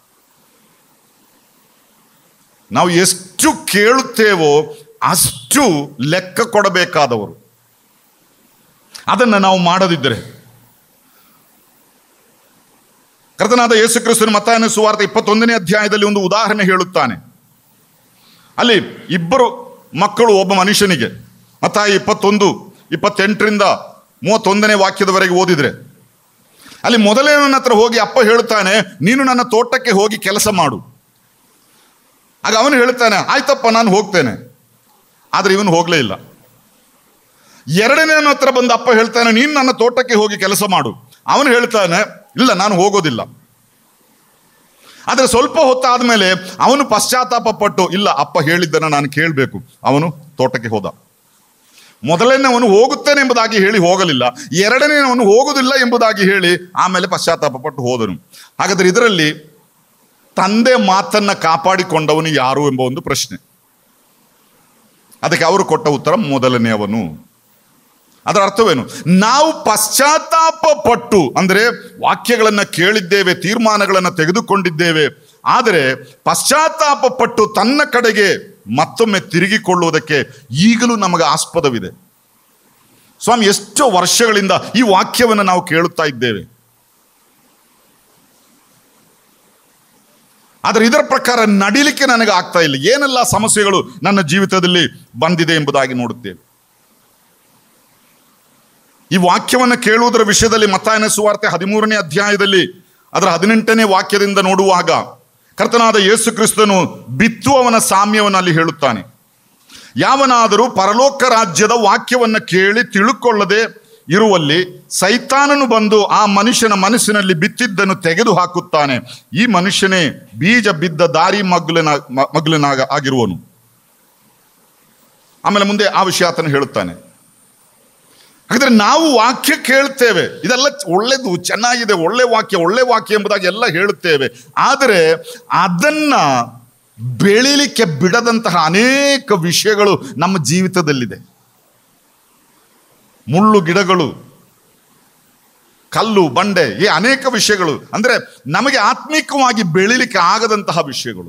ನಾವು ಎಷ್ಟು ಕೇಳುತ್ತೇವೋ ಅಷ್ಟು ಲೆಕ್ಕ ಕೊಡಬೇಕಾದವರು ಅದನ್ನು ನಾವು ಮಾಡದಿದ್ದರೆ ಕರ್ತನಾದ ಯೇಸು ಕ್ರಿಸ್ತನ ಮತ್ತಾಯನ ಸುವಾರ್ತೆ ಇಪ್ಪತ್ತೊಂದನೇ ಅಧ್ಯಾಯದಲ್ಲಿ ಒಂದು ಉದಾಹರಣೆ ಹೇಳುತ್ತಾನೆ ಅಲ್ಲಿ ಇಬ್ಬರು ಮಕ್ಕಳು ಒಬ್ಬ ಮನುಷ್ಯನಿಗೆ ಮತ್ತಾಯ ಇಪ್ಪತ್ತೊಂದು ಇಪ್ಪತ್ತೆಂಟರಿಂದ ಮೂವತ್ತೊಂದನೇ ವಾಕ್ಯದವರೆಗೆ ಓದಿದ್ರೆ ಅಲ್ಲಿ ಮೊದಲನೇ ಹತ್ರ ಹೋಗಿ ಅಪ್ಪ ಹೇಳುತ್ತಾನೆ ನೀನು ನನ್ನ ತೋಟಕ್ಕೆ ಹೋಗಿ ಕೆಲಸ ಮಾಡು ಆಗ ಅವನು ಹೇಳ್ತಾನೆ ಆಯ್ತಪ್ಪ ನಾನು ಹೋಗ್ತೇನೆ ಆದರೆ ಇವನು ಹೋಗಲೇ ಇಲ್ಲ ಎರಡನೇ ಹತ್ರ ಬಂದ ಅಪ್ಪ ಹೇಳ್ತಾನೆ ನೀನು ನನ್ನ ತೋಟಕ್ಕೆ ಹೋಗಿ ಕೆಲಸ ಮಾಡು ಅವನು ಹೇಳ್ತಾನೆ ಇಲ್ಲ ನಾನು ಹೋಗೋದಿಲ್ಲ ಆದರೆ ಸ್ವಲ್ಪ ಹೊತ್ತಾದ ಮೇಲೆ ಅವನು ಪಶ್ಚಾತ್ತಾಪ ಪಟ್ಟು ಇಲ್ಲ ಅಪ್ಪ ಹೇಳಿದ್ದನ್ನು ನಾನು ಕೇಳಬೇಕು ಅವನು ತೋಟಕ್ಕೆ ಹೋದ ಮೊದಲನೇ ಅವನು ಹೋಗುತ್ತೇನೆ ಎಂಬುದಾಗಿ ಹೇಳಿ ಹೋಗಲಿಲ್ಲ ಎರಡನೇ ಅವನು ಹೋಗುವುದಿಲ್ಲ ಎಂಬುದಾಗಿ ಹೇಳಿ ಆಮೇಲೆ ಪಶ್ಚಾತ್ತಾಪ ಪಟ್ಟು ಹೋದನು ಹಾಗಾದ್ರೆ ಇದರಲ್ಲಿ ತಂದೆ ಮಾತನ್ನ ಕಾಪಾಡಿಕೊಂಡವನು ಯಾರು ಎಂಬ ಒಂದು ಪ್ರಶ್ನೆ ಅದಕ್ಕೆ ಅವರು ಕೊಟ್ಟ ಉತ್ತರ ಮೊದಲನೆಯವನು ಅದರ ಅರ್ಥವೇನು ನಾವು ಪಶ್ಚಾತ್ತಾಪ ಪಟ್ಟು ಅಂದರೆ ವಾಕ್ಯಗಳನ್ನು ಕೇಳಿದ್ದೇವೆ ತೀರ್ಮಾನಗಳನ್ನು ತೆಗೆದುಕೊಂಡಿದ್ದೇವೆ ಆದರೆ ಪಶ್ಚಾತ್ತಾಪ ಪಟ್ಟು ತನ್ನ ಕಡೆಗೆ ಮತ್ತೊಮ್ಮೆ ತಿರುಗಿಕೊಳ್ಳುವುದಕ್ಕೆ ಈಗಲೂ ನಮಗೆ ಆಸ್ಪದವಿದೆ ಸ್ವಾಮಿ ಎಷ್ಟೋ ವರ್ಷಗಳಿಂದ ಈ ವಾಕ್ಯವನ್ನು ನಾವು ಕೇಳುತ್ತಾ ಇದ್ದೇವೆ ಆದರೆ ಇದರ ಪ್ರಕಾರ ನಡಿಲಿಕ್ಕೆ ನನಗೆ ಆಗ್ತಾ ಇಲ್ಲ ಏನೆಲ್ಲ ಸಮಸ್ಯೆಗಳು ನನ್ನ ಜೀವಿತದಲ್ಲಿ ಬಂದಿದೆ ಎಂಬುದಾಗಿ ನೋಡುತ್ತೇವೆ ಈ ವಾಕ್ಯವನ್ನು ಕೇಳುವುದರ ವಿಷಯದಲ್ಲಿ ಮತ್ತಾಯನ ಸುವಾರ್ತೆ ಹದಿಮೂರನೇ ಅಧ್ಯಾಯದಲ್ಲಿ ಅದರ ಹದಿನೆಂಟನೇ ವಾಕ್ಯದಿಂದ ನೋಡುವಾಗ ಕರ್ತನಾದ ಯೇಸು ಕ್ರಿಸ್ತನು ಬಿತ್ತುವವನ ಸಾಮ್ಯವನ್ನು ಅಲ್ಲಿ ಹೇಳುತ್ತಾನೆ ಯಾವನಾದರೂ ಪರಲೋಕ ರಾಜ್ಯದ ವಾಕ್ಯವನ್ನು ಕೇಳಿ ತಿಳುಕೊಳ್ಳದೆ ಇರುವಲ್ಲಿ ಸೈತಾನನು ಬಂದು ಆ ಮನುಷ್ಯನ ಮನಸ್ಸಿನಲ್ಲಿ ಬಿತ್ತಿದ್ದನ್ನು ತೆಗೆದು ಹಾಕುತ್ತಾನೆ ಈ ಮನುಷ್ಯನೇ ಬೀಜ ಬಿದ್ದ ದಾರಿ ಮಗ್ಲಿನ ಮ- ಮಗ್ಲಿನಾಗ ಆಗಿರುವನು ಆಮೇಲೆ ಮುಂದೆ ಆ ವಿಷಯ ಆತನು ಹೇಳುತ್ತಾನೆ ಹಾಗಾದ್ರೆ ನಾವು ವಾಕ್ಯ ಕೇಳ್ತೇವೆ ಇದೆಲ್ಲ ಒಳ್ಳೆದು ಚೆನ್ನಾಗಿದೆ ಒಳ್ಳೆ ವಾಕ್ಯ ಒಳ್ಳೆ ವಾಕ್ಯ ಎಂಬುದಾಗಿ ಎಲ್ಲ ಹೇಳುತ್ತೇವೆ ಆದರೆ ಅದನ್ನ ಬೆಳಿಲಿಕ್ಕೆ ಬಿಡದಂತಹ ಅನೇಕ ವಿಷಯಗಳು ನಮ್ಮ ಜೀವಿತದಲ್ಲಿದೆ ಮುಳ್ಳು ಗಿಡಗಳು ಕಲ್ಲು ಬಂಡೆ ಈ ಅನೇಕ ವಿಷಯಗಳು ಅಂದ್ರೆ ನಮಗೆ ಆತ್ಮಿಕವಾಗಿ ಬೆಳಿಲಿಕ್ಕೆ ಆಗದಂತಹ ವಿಷಯಗಳು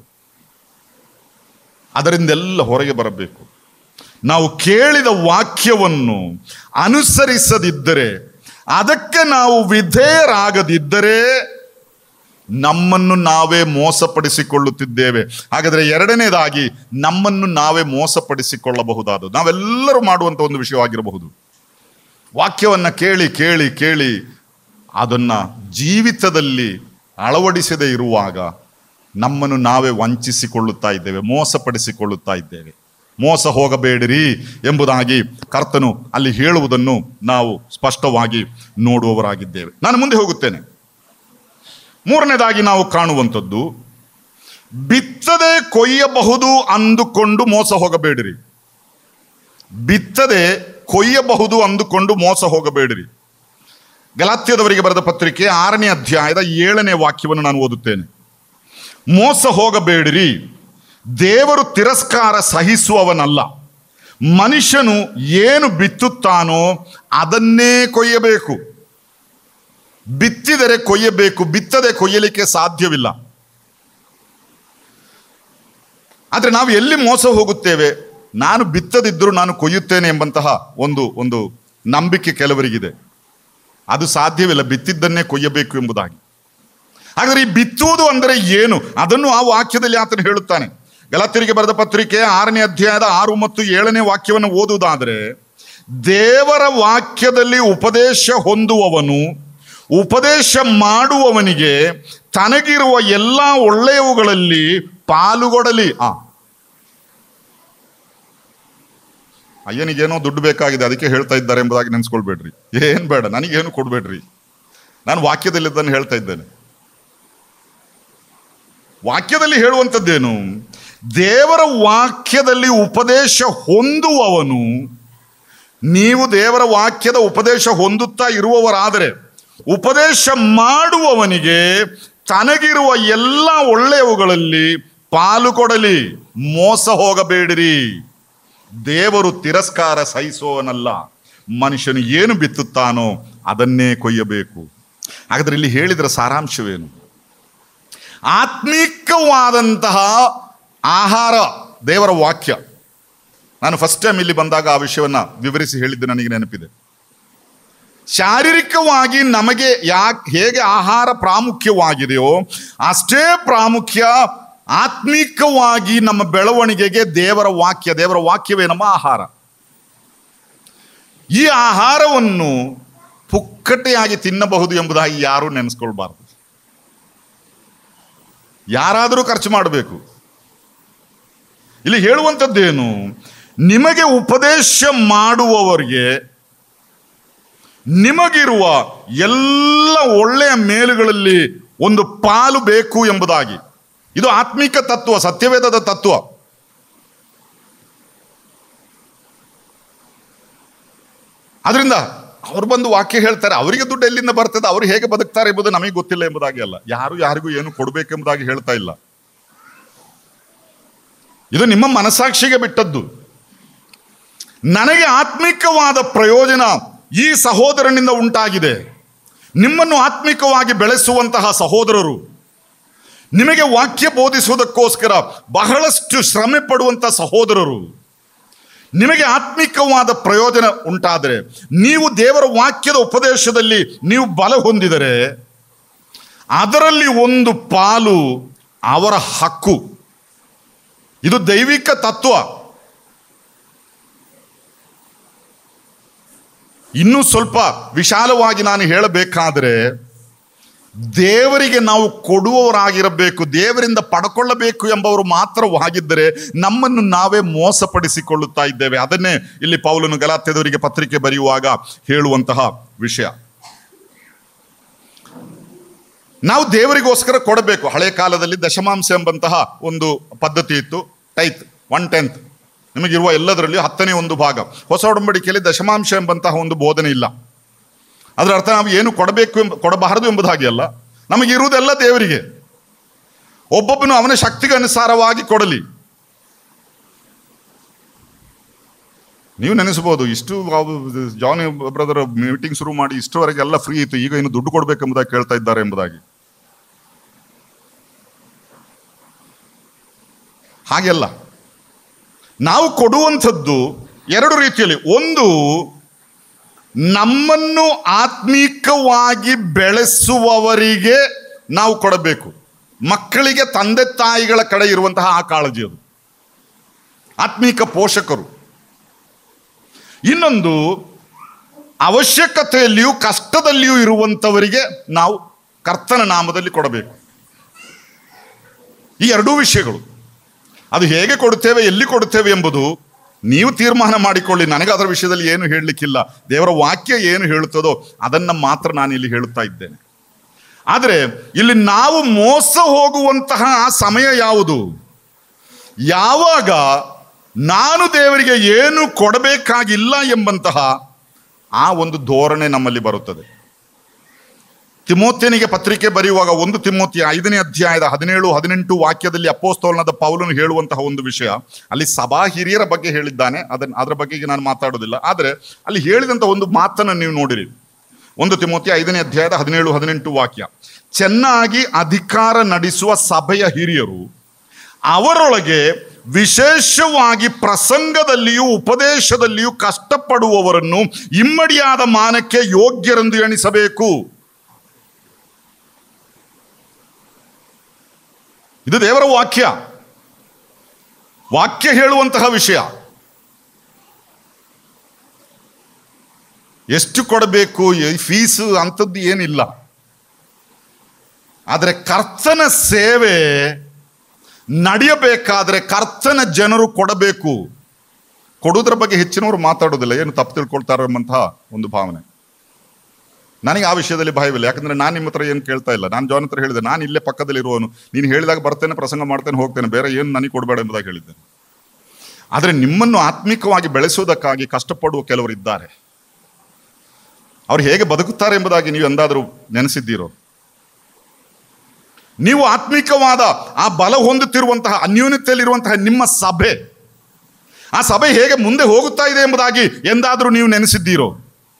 ಅದರಿಂದೆಲ್ಲ ಹೊರಗೆ ಬರಬೇಕು ನಾವು ಕೇಳಿದ ವಾಕ್ಯವನ್ನು ಅನುಸರಿಸದಿದ್ದರೆ ಅದಕ್ಕೆ ನಾವು ವಿಧೇಯರಾಗದಿದ್ದರೆ ನಮ್ಮನ್ನು ನಾವೇ ಮೋಸಪಡಿಸಿಕೊಳ್ಳುತ್ತಿದ್ದೇವೆ ಹಾಗಾದ್ರೆ ಎರಡನೇದಾಗಿ ನಮ್ಮನ್ನು ನಾವೇ ಮೋಸಪಡಿಸಿಕೊಳ್ಳಬಹುದಾದ ನಾವೆಲ್ಲರೂ ಮಾಡುವಂತ ಒಂದು ವಿಷಯವಾಗಿರಬಹುದು ವಾಕ್ಯವನ್ನ ಕೇಳಿ ಕೇಳಿ ಕೇಳಿ ಅದನ್ನ ಜೀವಿತದಲ್ಲಿ ಅಳವಡಿಸದೇ ಇರುವಾಗ ನಮ್ಮನ್ನು ನಾವೇ ವಂಚಿಸಿಕೊಳ್ಳುತ್ತಾ ಇದ್ದೇವೆ ಮೋಸಪಡಿಸಿಕೊಳ್ಳುತ್ತಾ ಇದ್ದೇವೆ ಮೋಸ ಹೋಗಬೇಡಿರಿ ಎಂಬುದಾಗಿ ಕರ್ತನು ಅಲ್ಲಿ ಹೇಳುವುದನ್ನು ನಾವು ಸ್ಪಷ್ಟವಾಗಿ ನೋಡುವವರಾಗಿದ್ದೇವೆ ನಾನು ಮುಂದೆ ಹೋಗುತ್ತೇನೆ ಮೂರನೇದಾಗಿ ನಾವು ಕಾಣುವಂಥದ್ದು ಬಿತ್ತದೆ ಕೊಯ್ಯಬಹುದು ಅಂದುಕೊಂಡು ಮೋಸ ಹೋಗಬೇಡಿರಿ ಬಿತ್ತದೆ ಕೊಯ್ಯಬಹುದು ಅಂದುಕೊಂಡು ಮೋಸ ಹೋಗಬೇಡಿರಿ ಗಲಾತ್ಯದವರಿಗೆ ಬರೆದ ಪತ್ರಿಕೆ ಆರನೇ ಅಧ್ಯಾಯದ ಏಳನೇ ವಾಕ್ಯವನ್ನು ನಾನು ಓದುತ್ತೇನೆ ಮೋಸ ಹೋಗಬೇಡಿರಿ ದೇವರು ತಿರಸ್ಕಾರ ಸಹಿಸುವವನಲ್ಲ ಮನುಷ್ಯನು ಏನು ಬಿತ್ತುತ್ತಾನೋ ಅದನ್ನೇ ಕೊಯ್ಯಬೇಕು ಬಿತ್ತಿದರೆ ಕೊಯ್ಯಬೇಕು ಬಿತ್ತದೆ ಕೊಯ್ಯಲಿಕ್ಕೆ ಸಾಧ್ಯವಿಲ್ಲ ಆದರೆ ನಾವು ಎಲ್ಲಿ ಮೋಸ ಹೋಗುತ್ತೇವೆ ನಾನು ಬಿತ್ತದಿದ್ದರೂ ನಾನು ಕೊಯ್ಯುತ್ತೇನೆ ಎಂಬಂತಹ ಒಂದು ಒಂದು ನಂಬಿಕೆ ಕೆಲವರಿಗಿದೆ ಅದು ಸಾಧ್ಯವಿಲ್ಲ ಬಿತ್ತಿದ್ದನ್ನೇ ಕೊಯ್ಯಬೇಕು ಎಂಬುದಾಗಿ ಹಾಗಾದ್ರೆ ಈ ಬಿತ್ತುವುದು ಅಂದರೆ ಏನು ಅದನ್ನು ಆ ವಾಕ್ಯದಲ್ಲಿ ಆತನು ಹೇಳುತ್ತಾನೆ ಗಲಾತಿರಿಗೆ ಬರೆದ ಪತ್ರಿಕೆ ಆರನೇ ಅಧ್ಯಾಯದ ಆರು ಮತ್ತು ಏಳನೇ ವಾಕ್ಯವನ್ನು ಓದುವುದಾದರೆ ದೇವರ ವಾಕ್ಯದಲ್ಲಿ ಉಪದೇಶ ಹೊಂದುವವನು ಉಪದೇಶ ಮಾಡುವವನಿಗೆ ತನಗಿರುವ ಎಲ್ಲ ಒಳ್ಳೆಯವುಗಳಲ್ಲಿ ಪಾಲುಗೊಡಲಿ ಆ ಅಯ್ಯನಿಗೇನೋ ದುಡ್ಡು ಬೇಕಾಗಿದೆ ಅದಕ್ಕೆ ಹೇಳ್ತಾ ಇದ್ದಾರೆ ಎಂಬುದಾಗಿ ನೆನೆಸ್ಕೊಳ್ಬೇಡ್ರಿ ಏನ್ ಬೇಡ ನನಗೇನು ಕೊಡ್ಬೇಡ್ರಿ ನಾನು ವಾಕ್ಯದಲ್ಲಿದ್ದನ್ನು ಹೇಳ್ತಾ ಇದ್ದೇನೆ ವಾಕ್ಯದಲ್ಲಿ ಹೇಳುವಂಥದ್ದೇನು ದೇವರ ವಾಕ್ಯದಲ್ಲಿ ಉಪದೇಶ ಹೊಂದುವವನು ನೀವು ದೇವರ ವಾಕ್ಯದ ಉಪದೇಶ ಹೊಂದುತ್ತಾ ಇರುವವರಾದರೆ ಉಪದೇಶ ಮಾಡುವವನಿಗೆ ತನಗಿರುವ ಎಲ್ಲ ಒಳ್ಳೆಯವುಗಳಲ್ಲಿ ಪಾಲು ಕೊಡಲಿ ಮೋಸ ಹೋಗಬೇಡಿರಿ ದೇವರು ತಿರಸ್ಕಾರ ಸಹಿಸುವವನಲ್ಲ ಮನುಷ್ಯನು ಏನು ಬಿತ್ತುತ್ತಾನೋ ಅದನ್ನೇ ಕೊಯ್ಯಬೇಕು ಹಾಗಾದ್ರೆ ಇಲ್ಲಿ ಹೇಳಿದ್ರ ಸಾರಾಂಶವೇನು ಆತ್ಮೀಕವಾದಂತಹ ಆಹಾರ ದೇವರ ವಾಕ್ಯ ನಾನು ಫಸ್ಟ್ ಟೈಮ್ ಇಲ್ಲಿ ಬಂದಾಗ ಆ ವಿಷಯವನ್ನ ವಿವರಿಸಿ ಹೇಳಿದ್ದು ನನಗೆ ನೆನಪಿದೆ ಶಾರೀರಿಕವಾಗಿ ನಮಗೆ ಯಾಕೆ ಹೇಗೆ ಆಹಾರ ಪ್ರಾಮುಖ್ಯವಾಗಿದೆಯೋ ಅಷ್ಟೇ ಪ್ರಾಮುಖ್ಯ ಆತ್ಮೀಕವಾಗಿ ನಮ್ಮ ಬೆಳವಣಿಗೆಗೆ ದೇವರ ವಾಕ್ಯ ದೇವರ ವಾಕ್ಯವೇ ನಮ್ಮ ಆಹಾರ ಈ ಆಹಾರವನ್ನು ಪುಕ್ಕಟೆಯಾಗಿ ತಿನ್ನಬಹುದು ಎಂಬುದಾಗಿ ಯಾರೂ ನೆನೆಸ್ಕೊಳ್ಬಾರ್ದು ಯಾರಾದರೂ ಖರ್ಚು ಮಾಡಬೇಕು ಇಲ್ಲಿ ಹೇಳುವಂಥದ್ದೇನು ನಿಮಗೆ ಉಪದೇಶ ಮಾಡುವವರಿಗೆ ನಿಮಗಿರುವ ಎಲ್ಲ ಒಳ್ಳೆಯ ಮೇಲುಗಳಲ್ಲಿ ಒಂದು ಪಾಲು ಬೇಕು ಎಂಬುದಾಗಿ ಇದು ಆತ್ಮಿಕ ತತ್ವ ಸತ್ಯವೇದದ ತತ್ವ ಅದರಿಂದ ಅವ್ರು ಬಂದು ವಾಕ್ಯ ಹೇಳ್ತಾರೆ ಅವರಿಗೆ ದುಡ್ಡು ಎಲ್ಲಿಂದ ಬರ್ತದೆ ಅವ್ರು ಹೇಗೆ ಬದುಕ್ತಾರೆ ಎಂಬುದು ನಮಗೆ ಗೊತ್ತಿಲ್ಲ ಎಂಬುದಾಗಿ ಅಲ್ಲ ಯಾರು ಯಾರಿಗೂ ಏನು ಕೊಡಬೇಕೆಂಬುದಾಗಿ ಹೇಳ್ತಾ ಇಲ್ಲ ಇದು ನಿಮ್ಮ ಮನಸಾಕ್ಷಿಗೆ ಬಿಟ್ಟದ್ದು ನನಗೆ ಆತ್ಮಿಕವಾದ ಪ್ರಯೋಜನ ಈ ಸಹೋದರನಿಂದ ಉಂಟಾಗಿದೆ ನಿಮ್ಮನ್ನು ಆತ್ಮಿಕವಾಗಿ ಬೆಳೆಸುವಂತಹ ಸಹೋದರರು ನಿಮಗೆ ವಾಕ್ಯ ಬೋಧಿಸುವುದಕ್ಕೋಸ್ಕರ ಬಹಳಷ್ಟು ಶ್ರಮೆ ಪಡುವಂಥ ಸಹೋದರರು ನಿಮಗೆ ಆತ್ಮಿಕವಾದ ಪ್ರಯೋಜನ ಉಂಟಾದರೆ ನೀವು ದೇವರ ವಾಕ್ಯದ ಉಪದೇಶದಲ್ಲಿ ನೀವು ಬಲ ಹೊಂದಿದರೆ ಅದರಲ್ಲಿ ಒಂದು ಪಾಲು ಅವರ ಹಕ್ಕು ಇದು ದೈವಿಕ ತತ್ವ ಇನ್ನೂ ಸ್ವಲ್ಪ ವಿಶಾಲವಾಗಿ ನಾನು ಹೇಳಬೇಕಾದರೆ ದೇವರಿಗೆ ನಾವು ಕೊಡುವವರಾಗಿರಬೇಕು ದೇವರಿಂದ ಪಡ್ಕೊಳ್ಳಬೇಕು ಎಂಬವರು ಮಾತ್ರವಾಗಿದ್ದರೆ ನಮ್ಮನ್ನು ನಾವೇ ಮೋಸಪಡಿಸಿಕೊಳ್ಳುತ್ತಾ ಇದ್ದೇವೆ ಅದನ್ನೇ ಇಲ್ಲಿ ಪೌಲನು ಗಲಾತ್ಯದವರಿಗೆ ಪತ್ರಿಕೆ ಬರೆಯುವಾಗ ಹೇಳುವಂತಹ ವಿಷಯ ನಾವು ದೇವರಿಗೋಸ್ಕರ ಕೊಡಬೇಕು ಹಳೆ ಕಾಲದಲ್ಲಿ ದಶಮಾಂಶ ಎಂಬಂತಹ ಒಂದು ಪದ್ಧತಿ ಇತ್ತು ಟೈತ್ ಒನ್ ಟೆಂತ್ ನಿಮಗಿರುವ ಎಲ್ಲದರಲ್ಲಿ ಹತ್ತನೇ ಒಂದು ಭಾಗ ಹೊಸ ಒಡಂಬಡಿಕೆಯಲ್ಲಿ ದಶಮಾಂಶ ಎಂಬಂತಹ ಒಂದು ಬೋಧನೆ ಇಲ್ಲ ಅದರ ಅರ್ಥ ನಾವು ಏನು ಕೊಡಬೇಕು ಎಂಬ ಕೊಡಬಾರದು ಎಂಬುದಾಗಿ ಅಲ್ಲ ನಮಗಿರುವುದೆಲ್ಲ ದೇವರಿಗೆ ಒಬ್ಬೊಬ್ಬನು ಅವನ ಶಕ್ತಿಗೆ ಅನುಸಾರವಾಗಿ ಕೊಡಲಿ ನೀವು ನೆನೆಸಬಹುದು ಇಷ್ಟು ಅವು- ಜಾನ್ ಬ್ರದರ್ ಮೀಟಿಂಗ್ ಶುರು ಮಾಡಿ ಇಷ್ಟುವರೆಗೆ ಎಲ್ಲ ಫ್ರೀ ಇತ್ತು ಈಗ ಇನ್ನು ದುಡ್ಡು ಕೊಡಬೇಕೆಂಬುದಾಗಿ ಕೇಳ್ತಾ ಇದ್ದಾರೆ ಎಂಬುದಾಗಿ ಹಾಗೆಲ್ಲ ನಾವು ಕೊಡುವಂಥದ್ದು ಎರಡು ರೀತಿಯಲ್ಲಿ ಒಂದು ನಮ್ಮನ್ನು ಆತ್ಮೀಕವಾಗಿ ಬೆಳೆಸುವವರಿಗೆ ನಾವು ಕೊಡಬೇಕು ಮಕ್ಕಳಿಗೆ ತಂದೆ ತಾಯಿಗಳ ಕಡೆ ಇರುವಂತಹ ಆ ಕಾಳಜಿ ಅದು ಆತ್ಮೀಕ ಪೋಷಕರು ಇನ್ನೊಂದು ಅವಶ್ಯಕತೆಯಲ್ಲಿಯೂ ಕಷ್ಟದಲ್ಲಿಯೂ ಇರುವಂಥವರಿಗೆ ನಾವು ಕರ್ತನ ನಾಮದಲ್ಲಿ ಕೊಡಬೇಕು ಈ ಎರಡೂ ವಿಷಯಗಳು ಅದು ಹೇಗೆ ಕೊಡುತ್ತೇವೆ ಎಲ್ಲಿ ಕೊಡುತ್ತೇವೆ ಎಂಬುದು ನೀವು ತೀರ್ಮಾನ ಮಾಡಿಕೊಳ್ಳಿ ನನಗೆ ಅದರ ವಿಷಯದಲ್ಲಿ ಏನು ಹೇಳಲಿಕ್ಕಿಲ್ಲ ದೇವರ ವಾಕ್ಯ ಏನು ಹೇಳುತ್ತದೋ ಅದನ್ನು ಮಾತ್ರ ನಾನು ಇಲ್ಲಿ ಹೇಳುತ್ತಾ ಇದ್ದೇನೆ ಆದರೆ ಇಲ್ಲಿ ನಾವು ಮೋಸ ಹೋಗುವಂತಹ ಆ ಸಮಯ ಯಾವುದು ಯಾವಾಗ ನಾನು ದೇವರಿಗೆ ಏನು ಕೊಡಬೇಕಾಗಿಲ್ಲ ಎಂಬಂತಹ ಆ ಒಂದು ಧೋರಣೆ ನಮ್ಮಲ್ಲಿ ಬರುತ್ತದೆ ತಿಮೋತ್ಯನಿಗೆ ಪತ್ರಿಕೆ ಬರೆಯುವಾಗ ಒಂದು ತಿಮೋತಿ ಐದನೇ ಅಧ್ಯಾಯದ ಹದಿನೇಳು ಹದಿನೆಂಟು ವಾಕ್ಯದಲ್ಲಿ ಅಪ್ಪೋಸ್ತೋಲನದ ಪೌಲನು ಹೇಳುವಂತಹ ಒಂದು ವಿಷಯ ಅಲ್ಲಿ ಸಭಾ ಹಿರಿಯರ ಬಗ್ಗೆ ಹೇಳಿದ್ದಾನೆ ಅದನ್ನ ಅದರ ಬಗ್ಗೆ ನಾನು ಮಾತಾಡೋದಿಲ್ಲ ಆದರೆ ಅಲ್ಲಿ ಹೇಳಿದಂಥ ಒಂದು ಮಾತನ್ನು ನೀವು ನೋಡಿರಿ ಒಂದು ತಿಮೋತಿ ಐದನೇ ಅಧ್ಯಾಯದ ಹದಿನೇಳು ಹದಿನೆಂಟು ವಾಕ್ಯ ಚೆನ್ನಾಗಿ ಅಧಿಕಾರ ನಡೆಸುವ ಸಭೆಯ ಹಿರಿಯರು ಅವರೊಳಗೆ ವಿಶೇಷವಾಗಿ ಪ್ರಸಂಗದಲ್ಲಿಯೂ ಉಪದೇಶದಲ್ಲಿಯೂ ಕಷ್ಟಪಡುವವರನ್ನು ಇಮ್ಮಡಿಯಾದ ಮಾನಕ್ಕೆ ಯೋಗ್ಯರೆಂದು ಎಣಿಸಬೇಕು ಇದು ದೇವರ ವಾಕ್ಯ ವಾಕ್ಯ ಹೇಳುವಂತಹ ವಿಷಯ ಎಷ್ಟು ಕೊಡಬೇಕು ಫೀಸು ಅಂಥದ್ದು ಏನಿಲ್ಲ ಆದರೆ ಕರ್ತನ ಸೇವೆ ನಡೆಯಬೇಕಾದ್ರೆ ಕರ್ತನ ಜನರು ಕೊಡಬೇಕು ಕೊಡುವುದರ ಬಗ್ಗೆ ಹೆಚ್ಚಿನವರು ಮಾತಾಡೋದಿಲ್ಲ ಏನು ತಪ್ಪು ತಿಳ್ಕೊಳ್ತಾರೋ ಎಂಬಂತಹ ಒಂದು ಭಾವನೆ ನನಗೆ ಆ ವಿಷಯದಲ್ಲಿ ಭಯವಿಲ್ಲ ಯಾಕಂದ್ರೆ ನಾನು ನಿಮ್ಮ ಹತ್ರ ಏನು ಕೇಳ್ತಾ ಇಲ್ಲ ನಾನು ಜಾನ್ ಹತ್ರ ಹೇಳಿದೆ ನಾನು ಇಲ್ಲೇ ಪಕ್ಕದಲ್ಲಿ ಇರುವವನು ನೀನು ಹೇಳಿದಾಗ ಬರ್ತೇನೆ ಪ್ರಸಂಗ ಮಾಡ್ತೇನೆ ಹೋಗ್ತೇನೆ ಬೇರೆ ಏನು ನನಗೆ ಕೊಡಬೇಡ ಎಂಬುದಾಗಿ ಹೇಳಿದ್ದೇನೆ ಆದರೆ ನಿಮ್ಮನ್ನು ಆತ್ಮಿಕವಾಗಿ ಬೆಳೆಸುವುದಕ್ಕಾಗಿ ಕಷ್ಟಪಡುವ ಕೆಲವರು ಇದ್ದಾರೆ ಅವ್ರು ಹೇಗೆ ಬದುಕುತ್ತಾರೆ ಎಂಬುದಾಗಿ ನೀವು ಎಂದಾದರೂ ನೆನೆಸಿದ್ದೀರೋ ನೀವು ಆತ್ಮಿಕವಾದ ಆ ಬಲ ಹೊಂದುತ್ತಿರುವಂತಹ ಅನ್ಯೂನ್ಯತೆಯಲ್ಲಿರುವಂತಹ ನಿಮ್ಮ ಸಭೆ ಆ ಸಭೆ ಹೇಗೆ ಮುಂದೆ ಹೋಗುತ್ತಾ ಇದೆ ಎಂಬುದಾಗಿ ಎಂದಾದರೂ ನೀವು ನೆನೆಸಿದ್ದೀರೋ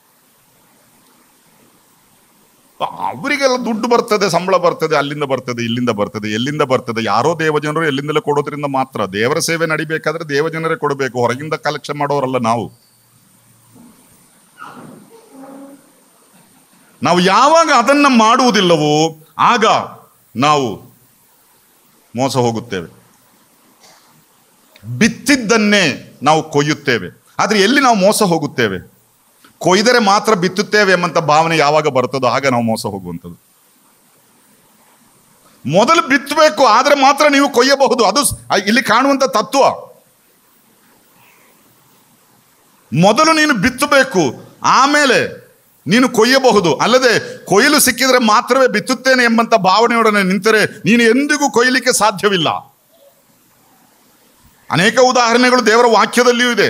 ಅವರಿಗೆಲ್ಲ ದುಡ್ಡು ಬರ್ತದೆ ಸಂಬಳ ಬರ್ತದೆ ಅಲ್ಲಿಂದ ಬರ್ತದೆ ಇಲ್ಲಿಂದ ಬರ್ತದೆ ಎಲ್ಲಿಂದ ಬರ್ತದೆ ಯಾರೋ ದೇವಜನರು ಎಲ್ಲಿಂದಲೇ ಕೊಡೋದ್ರಿಂದ ಮಾತ್ರ ದೇವರ ಸೇವೆ ನಡಿಬೇಕಾದ್ರೆ ದೇವಜನರೇ ಕೊಡಬೇಕು ಹೊರಗಿಂದ ಕಲೆಕ್ಷನ್ ಮಾಡೋರಲ್ಲ ನಾವು ನಾವು ಯಾವಾಗ ಅದನ್ನ ಮಾಡುವುದಿಲ್ಲವೋ ಆಗ ನಾವು ಮೋಸ ಹೋಗುತ್ತೇವೆ ಬಿತ್ತಿದ್ದನ್ನೇ ನಾವು ಕೊಯ್ಯುತ್ತೇವೆ ಆದರೆ ಎಲ್ಲಿ ನಾವು ಮೋಸ ಹೋಗುತ್ತೇವೆ ಕೊಯ್ದರೆ ಮಾತ್ರ ಬಿತ್ತುತ್ತೇವೆ ಎಂಬಂತ ಭಾವನೆ ಯಾವಾಗ ಬರ್ತದೋ ಆಗ ನಾವು ಮೋಸ ಹೋಗುವಂಥದ್ದು ಮೊದಲು ಬಿತ್ತಬೇಕು ಆದರೆ ಮಾತ್ರ ನೀವು ಕೊಯ್ಯಬಹುದು ಅದು ಸ್- ಇಲ್ಲಿ ಕಾಣುವಂತ ತತ್ವ ಮೊದಲು ನೀನು ಬಿತ್ತಬೇಕು ಆಮೇಲೆ ನೀನು ಕೊಯ್ಯಬಹುದು ಅಲ್ಲದೆ ಕೊಯ್ಲು ಸಿಕ್ಕಿದ್ರೆ ಮಾತ್ರವೇ ಬಿತ್ತುತ್ತೇನೆ ಎಂಬಂತ ಭಾವನೆಯೊಡನೆ ನಿಂತರೆ ನೀನು ಎಂದಿಗೂ ಕೊಯ್ಯಲಿಕ್ಕೆ ಸಾಧ್ಯವಿಲ್ಲ ಅನೇಕ ಉದಾಹರಣೆಗಳು ದೇವರ ವಾಕ್ಯದಲ್ಲಿಯೂ ಇದೆ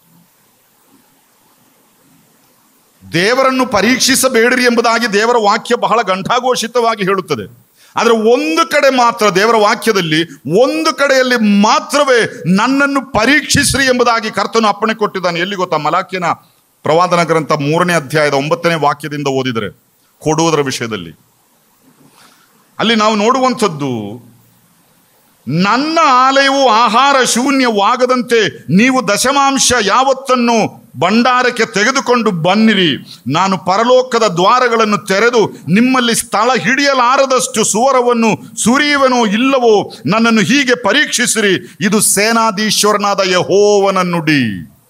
ದೇವರನ್ನು ಪರೀಕ್ಷಿಸಬೇಡಿರಿ ಎಂಬುದಾಗಿ ದೇವರ ವಾಕ್ಯ ಬಹಳ ಘಂಟಾಘೋಷಿತವಾಗಿ ಹೇಳುತ್ತದೆ ಆದರೆ ಒಂದು ಕಡೆ ಮಾತ್ರ ದೇವರ ವಾಕ್ಯದಲ್ಲಿ ಒಂದು ಕಡೆಯಲ್ಲಿ ಮಾತ್ರವೇ ನನ್ನನ್ನು ಪರೀಕ್ಷಿಸ್ರಿ ಎಂಬುದಾಗಿ ಕರ್ತನು ಅಪ್ಪಣೆ ಕೊಟ್ಟಿದ್ದಾನೆ ಎಲ್ಲಿ ಗೊತ್ತಾ ಮಲಾಕ್ಯನ ಪ್ರವಾದನ ಗ್ರಂಥ ಮೂರನೇ ಅಧ್ಯಾಯದ ಒಂಬತ್ತನೇ ವಾಕ್ಯದಿಂದ ಓದಿದರೆ ಕೊಡುವುದರ ವಿಷಯದಲ್ಲಿ ಅಲ್ಲಿ ನಾವು ನೋಡುವಂಥದ್ದು ನನ್ನ ಆಲಯವು ಆಹಾರ ಶೂನ್ಯವಾಗದಂತೆ ನೀವು ದಶಮಾಂಶ ಯಾವತ್ತನ್ನು ಭಂಡಾರಕ್ಕೆ ತೆಗೆದುಕೊಂಡು ಬನ್ನಿರಿ ನಾನು ಪರಲೋಕದ ದ್ವಾರಗಳನ್ನು ತೆರೆದು ನಿಮ್ಮಲ್ಲಿ ಸ್ಥಳ ಹಿಡಿಯಲಾರದಷ್ಟು ಸುವರವನ್ನು ಸುರಿಯುವನೋ ಇಲ್ಲವೋ ನನ್ನನ್ನು ಹೀಗೆ ಪರೀಕ್ಷಿಸಿರಿ ಇದು ಸೇನಾಧೀಶ್ವರನಾದ ಯಹೋವನ ನುಡಿ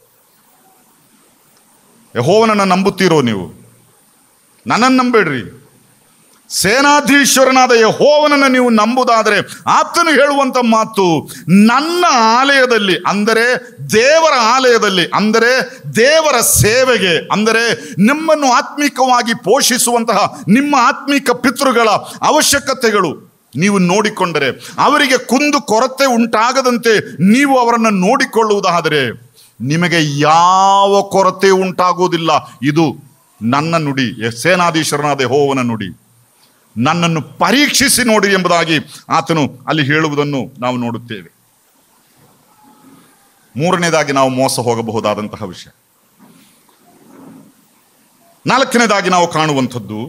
ಯಹೋವನನ್ನು ನಂಬುತ್ತೀರೋ ನೀವು ನನ್ನನ್ನು ನಂಬೇಡ್ರಿ ಸೇನಾಧೀಶ್ವರನಾದ ಯಹೋವನನ್ನು ನೀವು ನಂಬುದಾದರೆ ಆತನು ಹೇಳುವಂತ ಮಾತು ನನ್ನ ಆಲಯದಲ್ಲಿ ಅಂದರೆ ದೇವರ ಆಲಯದಲ್ಲಿ ಅಂದರೆ ದೇವರ ಸೇವೆಗೆ ಅಂದರೆ ನಿಮ್ಮನ್ನು ಆತ್ಮಿಕವಾಗಿ ಪೋಷಿಸುವಂತಹ ನಿಮ್ಮ ಆತ್ಮಿಕ ಪಿತೃಗಳ ಅವಶ್ಯಕತೆಗಳು ನೀವು ನೋಡಿಕೊಂಡರೆ ಅವರಿಗೆ ಕುಂದು ಕೊರತೆ ಉಂಟಾಗದಂತೆ ನೀವು ಅವರನ್ನು ನೋಡಿಕೊಳ್ಳುವುದಾದರೆ ನಿಮಗೆ ಯಾವ ಕೊರತೆ ಉಂಟಾಗುವುದಿಲ್ಲ ಇದು ನನ್ನ ನುಡಿ ಸೇನಾಧೀಶ್ವರನಾದ ಯೆಹೋವನ ನುಡಿ ನನ್ನನ್ನು ಪರೀಕ್ಷಿಸಿ ನೋಡಿ ಎಂಬುದಾಗಿ ಆತನು ಅಲ್ಲಿ ಹೇಳುವುದನ್ನು ನಾವು ನೋಡುತ್ತೇವೆ ಮೂರನೇದಾಗಿ ನಾವು ಮೋಸ ಹೋಗಬಹುದಾದಂತಹ ವಿಷಯ ನಾಲ್ಕನೇದಾಗಿ ನಾವು ಕಾಣುವಂಥದ್ದು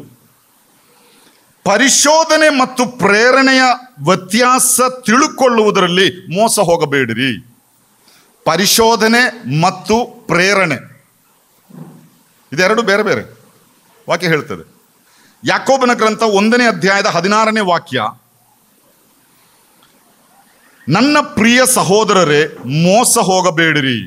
ಪರಿಶೋಧನೆ ಮತ್ತು ಪ್ರೇರಣೆಯ ವ್ಯತ್ಯಾಸ ತಿಳುಕೊಳ್ಳುವುದರಲ್ಲಿ ಮೋಸ ಹೋಗಬೇಡಿರಿ ಪರಿಶೋಧನೆ ಮತ್ತು ಪ್ರೇರಣೆ ಇದೆರಡು ಬೇರೆ ಬೇರೆ ವಾಕ್ಯ ಹೇಳ್ತದೆ ಯಾಕೋಬನ ಗ್ರಂಥ ಒಂದನೇ ಅಧ್ಯಾಯದ ಹದಿನಾರನೇ ವಾಕ್ಯ ನನ್ನ ಪ್ರಿಯ ಸಹೋದರರೇ ಮೋಸ ಹೋಗಬೇಡಿರಿ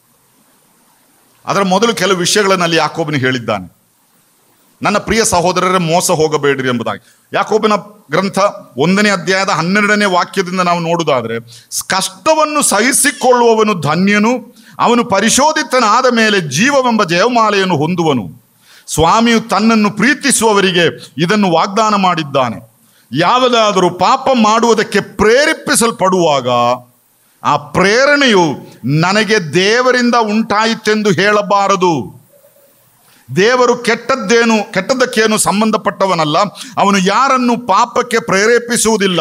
ಅದರ ಮೊದಲು ಕೆಲವು ವಿಷಯಗಳನ್ನು ಅಲ್ಲಿ ಯಾಕೋಬನು ಹೇಳಿದ್ದಾನೆ ನನ್ನ ಪ್ರಿಯ ಸಹೋದರರೇ ಮೋಸ ಹೋಗಬೇಡಿರಿ ಎಂಬುದಾಗಿ ಯಾಕೋಬನ ಗ್ರಂಥ ಒಂದನೇ ಅಧ್ಯಾಯದ ಹನ್ನೆರಡನೇ ವಾಕ್ಯದಿಂದ ನಾವು ನೋಡುವುದಾದರೆ ಕಷ್ಟವನ್ನು ಸಹಿಸಿಕೊಳ್ಳುವವನು ಧನ್ಯನು ಅವನು ಪರಿಶೋಧಿತನಾದ ಮೇಲೆ ಜೀವವೆಂಬ ಜಯಮಾಲೆಯನ್ನು ಹೊಂದುವನು ಸ್ವಾಮಿಯು ತನ್ನನ್ನು ಪ್ರೀತಿಸುವವರಿಗೆ ಇದನ್ನು ವಾಗ್ದಾನ ಮಾಡಿದ್ದಾನೆ ಯಾವುದಾದರೂ ಪಾಪ ಮಾಡುವುದಕ್ಕೆ ಪ್ರೇರೇಪಿಸಲ್ಪಡುವಾಗ ಆ ಪ್ರೇರಣೆಯು ನನಗೆ ದೇವರಿಂದ ಉಂಟಾಯಿತೆಂದು ಹೇಳಬಾರದು ದೇವರು ಕೆಟ್ಟದ್ದೇನು ಕೆಟ್ಟದ್ದಕ್ಕೇನು ಸಂಬಂಧಪಟ್ಟವನಲ್ಲ ಅವನು ಯಾರನ್ನು ಪಾಪಕ್ಕೆ ಪ್ರೇರೇಪಿಸುವುದಿಲ್ಲ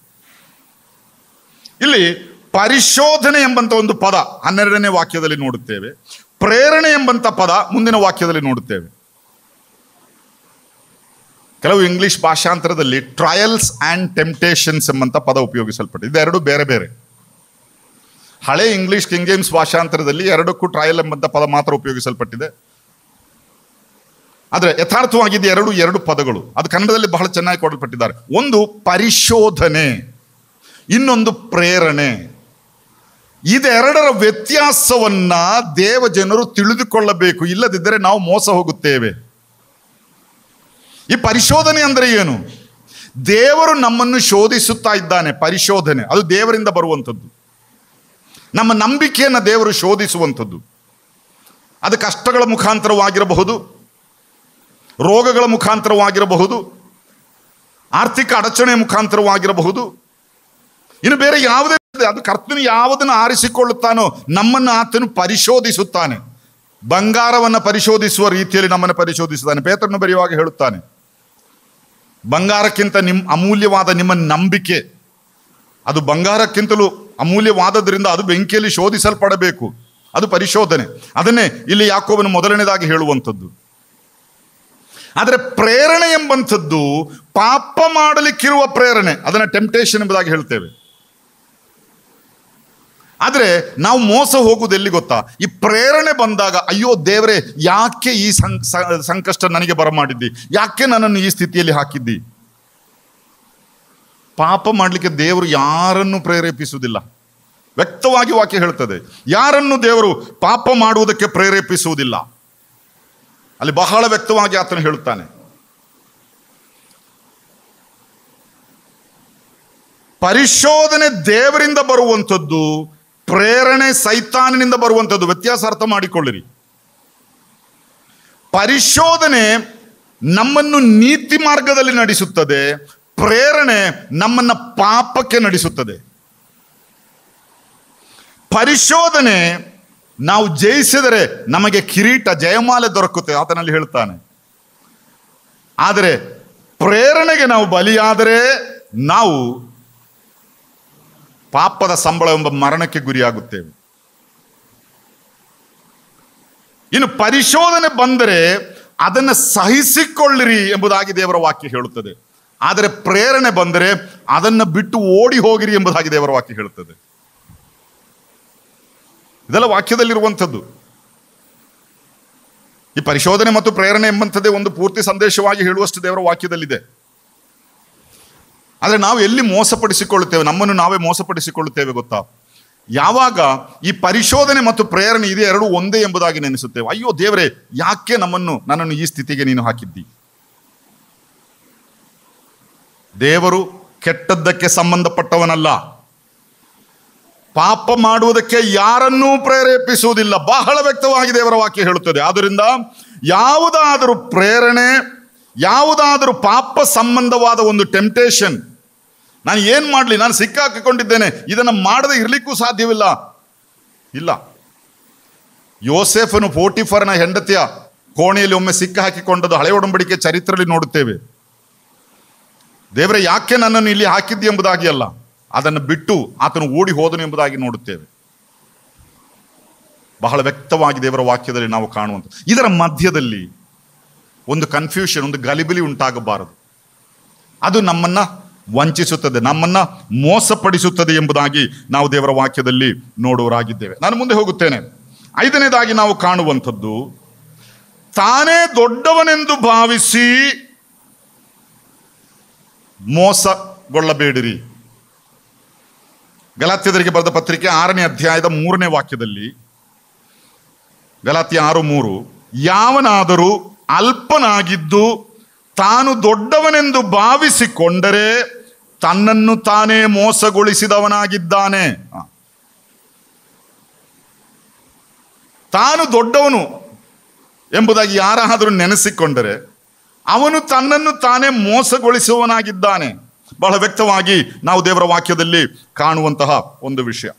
ಇಲ್ಲಿ ಪರಿಶೋಧನೆ ಎಂಬಂತ ಒಂದು ಪದ ಹನ್ನೆರಡನೇ ವಾಕ್ಯದಲ್ಲಿ ನೋಡುತ್ತೇವೆ ಪ್ರೇರಣೆ ಎಂಬಂತ ಪದ ಮುಂದಿನ ವಾಕ್ಯದಲ್ಲಿ ನೋಡುತ್ತೇವೆ ಕೆಲವು ಇಂಗ್ಲಿಷ್ ಭಾಷಾಂತರದಲ್ಲಿ ಟ್ರಯಲ್ಸ್ ಆ್ಯಂಡ್ ಟೆಂಪ್ಟೇಷನ್ಸ್ ಎಂಬಂತ ಪದ ಉಪಯೋಗಿಸಲ್ಪಟ್ಟಿದೆ ಇದೆರಡು ಬೇರೆ ಬೇರೆ ಹಳೆ ಇಂಗ್ಲಿಷ್ ಕಿಂಗ್ ಜೇಮ್ಸ್ ಭಾಷಾಂತರದಲ್ಲಿ ಎರಡಕ್ಕೂ ಟ್ರಯಲ್ ಎಂಬಂತ ಪದ ಮಾತ್ರ ಉಪಯೋಗಿಸಲ್ಪಟ್ಟಿದೆ ಆದರೆ ಯಥಾರ್ಥವಾಗಿದ್ದು ಎರಡು ಎರಡು ಪದಗಳು ಅದು ಕನ್ನಡದಲ್ಲಿ ಬಹಳ ಚೆನ್ನಾಗಿ ಕೊಡಲ್ಪಟ್ಟಿದ್ದಾರೆ ಒಂದು ಪರಿಶೋಧನೆ ಇನ್ನೊಂದು ಪ್ರೇರಣೆ ಇದೆರಡರ ವ್ಯತ್ಯಾಸವನ್ನ ದೇವ ಜನರು ತಿಳಿದುಕೊಳ್ಳಬೇಕು ಇಲ್ಲದಿದ್ದರೆ ನಾವು ಮೋಸ ಹೋಗುತ್ತೇವೆ ಈ ಪರಿಶೋಧನೆ ಅಂದರೆ ಏನು ದೇವರು ನಮ್ಮನ್ನು ಶೋಧಿಸುತ್ತಾ ಇದ್ದಾನೆ ಪರಿಶೋಧನೆ ಅದು ದೇವರಿಂದ ಬರುವಂಥದ್ದು ನಮ್ಮ ನಂಬಿಕೆಯನ್ನು ದೇವರು ಶೋಧಿಸುವಂಥದ್ದು ಅದು ಕಷ್ಟಗಳ ಮುಖಾಂತರವಾಗಿರಬಹುದು ರೋಗಗಳ ಮುಖಾಂತರವಾಗಿರಬಹುದು ಆರ್ಥಿಕ ಅಡಚಣೆ ಮುಖಾಂತರವಾಗಿರಬಹುದು ಇನ್ನು ಬೇರೆ ಯಾವುದೇ ಅದು ಕರ್ತನು ಯಾವುದನ್ನು ಆರಿಸಿಕೊಳ್ಳುತ್ತಾನೋ ನಮ್ಮನ್ನು ಆತನು ಪರಿಶೋಧಿಸುತ್ತಾನೆ ಬಂಗಾರವನ್ನು ಪರಿಶೋಧಿಸುವ ರೀತಿಯಲ್ಲಿ ನಮ್ಮನ್ನು ಪರಿಶೋಧಿಸುತ್ತಾನೆ ಪೇತ್ರನು ಬರೆಯುವಾಗ ಹೇಳುತ್ತಾನೆ ಬಂಗಾರಕ್ಕಿಂತ ನಿಮ್ ಅಮೂಲ್ಯವಾದ ನಿಮ್ಮ ನಂಬಿಕೆ ಅದು ಬಂಗಾರಕ್ಕಿಂತಲೂ ಅಮೂಲ್ಯವಾದದ್ರಿಂದ ಅದು ಬೆಂಕಿಯಲ್ಲಿ ಶೋಧಿಸಲ್ಪಡಬೇಕು ಅದು ಪರಿಶೋಧನೆ ಅದನ್ನೇ ಇಲ್ಲಿ ಯಾಕೋಬನು ಮೊದಲನೇದಾಗಿ ಹೇಳುವಂಥದ್ದು ಆದರೆ ಪ್ರೇರಣೆ ಎಂಬಂಥದ್ದು ಪಾಪ ಮಾಡಲಿಕ್ಕಿರುವ ಪ್ರೇರಣೆ ಅದನ್ನ ಟೆಂಪ್ಟೇಷನ್ ಎಂಬುದಾಗಿ ಹೇಳ್ತೇವೆ ಆದರೆ ನಾವು ಮೋಸ ಹೋಗುವುದು ಎಲ್ಲಿ ಗೊತ್ತಾ ಈ ಪ್ರೇರಣೆ ಬಂದಾಗ ಅಯ್ಯೋ ದೇವರೇ ಯಾಕೆ ಈ ಸಂ- ಸ- ಸಂಕಷ್ಟ ನನಗೆ ಬರಮಾಡಿದ್ದಿ ಯಾಕೆ ನನ್ನನ್ನು ಈ ಸ್ಥಿತಿಯಲ್ಲಿ ಹಾಕಿದ್ದಿ ಪಾಪ ಮಾಡಲಿಕ್ಕೆ ದೇವರು ಯಾರನ್ನು ಪ್ರೇರೇಪಿಸುವುದಿಲ್ಲ ವ್ಯಕ್ತವಾಗಿ ವಾಕ್ಯ ಹೇಳ್ತದೆ ಯಾರನ್ನು ದೇವರು ಪಾಪ ಮಾಡುವುದಕ್ಕೆ ಪ್ರೇರೇಪಿಸುವುದಿಲ್ಲ ಅಲ್ಲಿ ಬಹಳ ವ್ಯಕ್ತವಾಗಿ ಆತನು ಹೇಳುತ್ತಾನೆ ಪರಿಶೋಧನೆ ದೇವರಿಂದ ಬರುವಂಥದ್ದು ಪ್ರೇರಣೆ ಸೈತಾನಿನಿಂದ ಬರುವಂಥದ್ದು ವ್ಯತ್ಯಾಸ ಅರ್ಥ ಮಾಡಿಕೊಳ್ಳಿರಿ ಪರಿಶೋಧನೆ ನಮ್ಮನ್ನು ನೀತಿ ಮಾರ್ಗದಲ್ಲಿ ನಡೆಸುತ್ತದೆ ಪ್ರೇರಣೆ ನಮ್ಮನ್ನ ಪಾಪಕ್ಕೆ ನಡೆಸುತ್ತದೆ ಪರಿಶೋಧನೆ ನಾವು ಜಯಿಸಿದರೆ ನಮಗೆ ಕಿರೀಟ ಜಯಮಾಲೆ ದೊರಕುತ್ತೆ ಆತನಲ್ಲಿ ಹೇಳ್ತಾನೆ ಆದರೆ ಪ್ರೇರಣೆಗೆ ನಾವು ಬಲಿಯಾದರೆ ನಾವು ಪಾಪದ ಸಂಬಳ ಎಂಬ ಮರಣಕ್ಕೆ ಗುರಿಯಾಗುತ್ತೇವೆ ಇನ್ನು ಪರಿಶೋಧನೆ ಬಂದರೆ ಅದನ್ನು ಸಹಿಸಿಕೊಳ್ಳಿರಿ ಎಂಬುದಾಗಿ ದೇವರ ವಾಕ್ಯ ಹೇಳುತ್ತದೆ ಆದರೆ ಪ್ರೇರಣೆ ಬಂದರೆ ಅದನ್ನು ಬಿಟ್ಟು ಓಡಿ ಹೋಗಿರಿ ಎಂಬುದಾಗಿ ದೇವರ ವಾಕ್ಯ ಹೇಳುತ್ತದೆ ಇದೆಲ್ಲ ವಾಕ್ಯದಲ್ಲಿರುವಂಥದ್ದು ಈ ಪರಿಶೋಧನೆ ಮತ್ತು ಪ್ರೇರಣೆ ಎಂಬಂಥದ್ದೇ ಒಂದು ಪೂರ್ತಿ ಸಂದೇಶವಾಗಿ ಹೇಳುವಷ್ಟು ದೇವರ ವಾಕ್ಯದಲ್ಲಿದೆ ಆದರೆ ನಾವು ಎಲ್ಲಿ ಮೋಸಪಡಿಸಿಕೊಳ್ಳುತ್ತೇವೆ ನಮ್ಮನ್ನು ನಾವೇ ಮೋಸಪಡಿಸಿಕೊಳ್ಳುತ್ತೇವೆ ಗೊತ್ತಾ ಯಾವಾಗ ಈ ಪರಿಶೋಧನೆ ಮತ್ತು ಪ್ರೇರಣೆ ಇದೆ ಎರಡು ಒಂದೇ ಎಂಬುದಾಗಿ ನೆನೆಸುತ್ತೇವೆ ಅಯ್ಯೋ ದೇವರೇ ಯಾಕೆ ನಮ್ಮನ್ನು ನನ್ನನ್ನು ಈ ಸ್ಥಿತಿಗೆ ನೀನು ಹಾಕಿದ್ದಿ ದೇವರು ಕೆಟ್ಟದ್ದಕ್ಕೆ ಸಂಬಂಧಪಟ್ಟವನಲ್ಲ ಪಾಪ ಮಾಡುವುದಕ್ಕೆ ಯಾರನ್ನೂ ಪ್ರೇರೇಪಿಸುವುದಿಲ್ಲ ಬಹಳ ವ್ಯಕ್ತವಾಗಿ ದೇವರ ವಾಕ್ಯ ಹೇಳುತ್ತದೆ ಆದ್ದರಿಂದ ಯಾವುದಾದರೂ ಪ್ರೇರಣೆ ಯಾವುದಾದರೂ ಪಾಪ ಸಂಬಂಧವಾದ ಒಂದು ಟೆಂಪ್ಟೇಷನ್ ನಾನು ಏನು ಮಾಡಲಿ ನಾನು ಸಿಕ್ಕಾಕಿಕೊಂಡಿದ್ದೇನೆ ಇದನ್ನು ಮಾಡದೆ ಇರಲಿಕ್ಕೂ ಸಾಧ್ಯವಿಲ್ಲ ಇಲ್ಲ ಯೋಸೆಫನು ಫೋರ್ಟಿಫರ್ನ ಹೆಂಡತಿಯ ಕೋಣೆಯಲ್ಲಿ ಒಮ್ಮೆ ಸಿಕ್ಕ ಹಾಕಿಕೊಂಡದ್ದು ಹಳೆ ಒಡಂಬಡಿಕೆ ಚರಿತ್ರೆಯಲ್ಲಿ ನೋಡುತ್ತೇವೆ ದೇವರೇ ಯಾಕೆ ನನ್ನನ್ನು ಇಲ್ಲಿ ಹಾಕಿದ್ದಿ ಎಂಬುದಾಗಿ ಅಲ್ಲ ಅದನ್ನು ಬಿಟ್ಟು ಆತನು ಓಡಿ ಹೋದನು ಎಂಬುದಾಗಿ ನೋಡುತ್ತೇವೆ ಬಹಳ ವ್ಯಕ್ತವಾಗಿ ದೇವರ ವಾಕ್ಯದಲ್ಲಿ ನಾವು ಕಾಣುವಂಥ ಇದರ ಮಧ್ಯದಲ್ಲಿ ಒಂದು ಕನ್ಫ್ಯೂಷನ್ ಒಂದು ಗಲಿಬಿಲಿ ಉಂಟಾಗಬಾರದು ಅದು ನಮ್ಮನ್ನ ವಂಚಿಸುತ್ತದೆ ನಮ್ಮನ್ನ ಮೋಸಪಡಿಸುತ್ತದೆ ಎಂಬುದಾಗಿ ನಾವು ದೇವರ ವಾಕ್ಯದಲ್ಲಿ ನೋಡುವರಾಗಿದ್ದೇವೆ ನಾನು ಮುಂದೆ ಹೋಗುತ್ತೇನೆ ಐದನೇದಾಗಿ ನಾವು ಕಾಣುವಂಥದ್ದು ತಾನೇ ದೊಡ್ಡವನೆಂದು ಭಾವಿಸಿ ಮೋಸಗೊಳ್ಳಬೇಡಿರಿ ಗಲಾತ್ಯದರಿಗೆ ಬರೆದ ಪತ್ರಿಕೆ ಆರನೇ ಅಧ್ಯಾಯದ ಮೂರನೇ ವಾಕ್ಯದಲ್ಲಿ ಗಲಾತ್ಯ ಆರು ಮೂರು ಯಾವನಾದರೂ ಅಲ್ಪನಾಗಿದ್ದು ತಾನು ದೊಡ್ಡವನೆಂದು ಭಾವಿಸಿಕೊಂಡರೆ ತನ್ನನ್ನು ತಾನೇ ಮೋಸಗೊಳಿಸಿದವನಾಗಿದ್ದಾನೆ ಹ. ತಾನು ದೊಡ್ಡವನು ಎಂಬುದಾಗಿ ಯಾರಾದರೂ ನೆನೆಸಿಕೊಂಡರೆ ಅವನು ತನ್ನನ್ನು ತಾನೇ ಮೋಸಗೊಳಿಸುವವನಾಗಿದ್ದಾನೆ ಬಹಳ ವ್ಯಕ್ತವಾಗಿ ನಾವು ದೇವರ ವಾಕ್ಯದಲ್ಲಿ ಕಾಣುವಂತಹ ಒಂದು ವಿಷಯ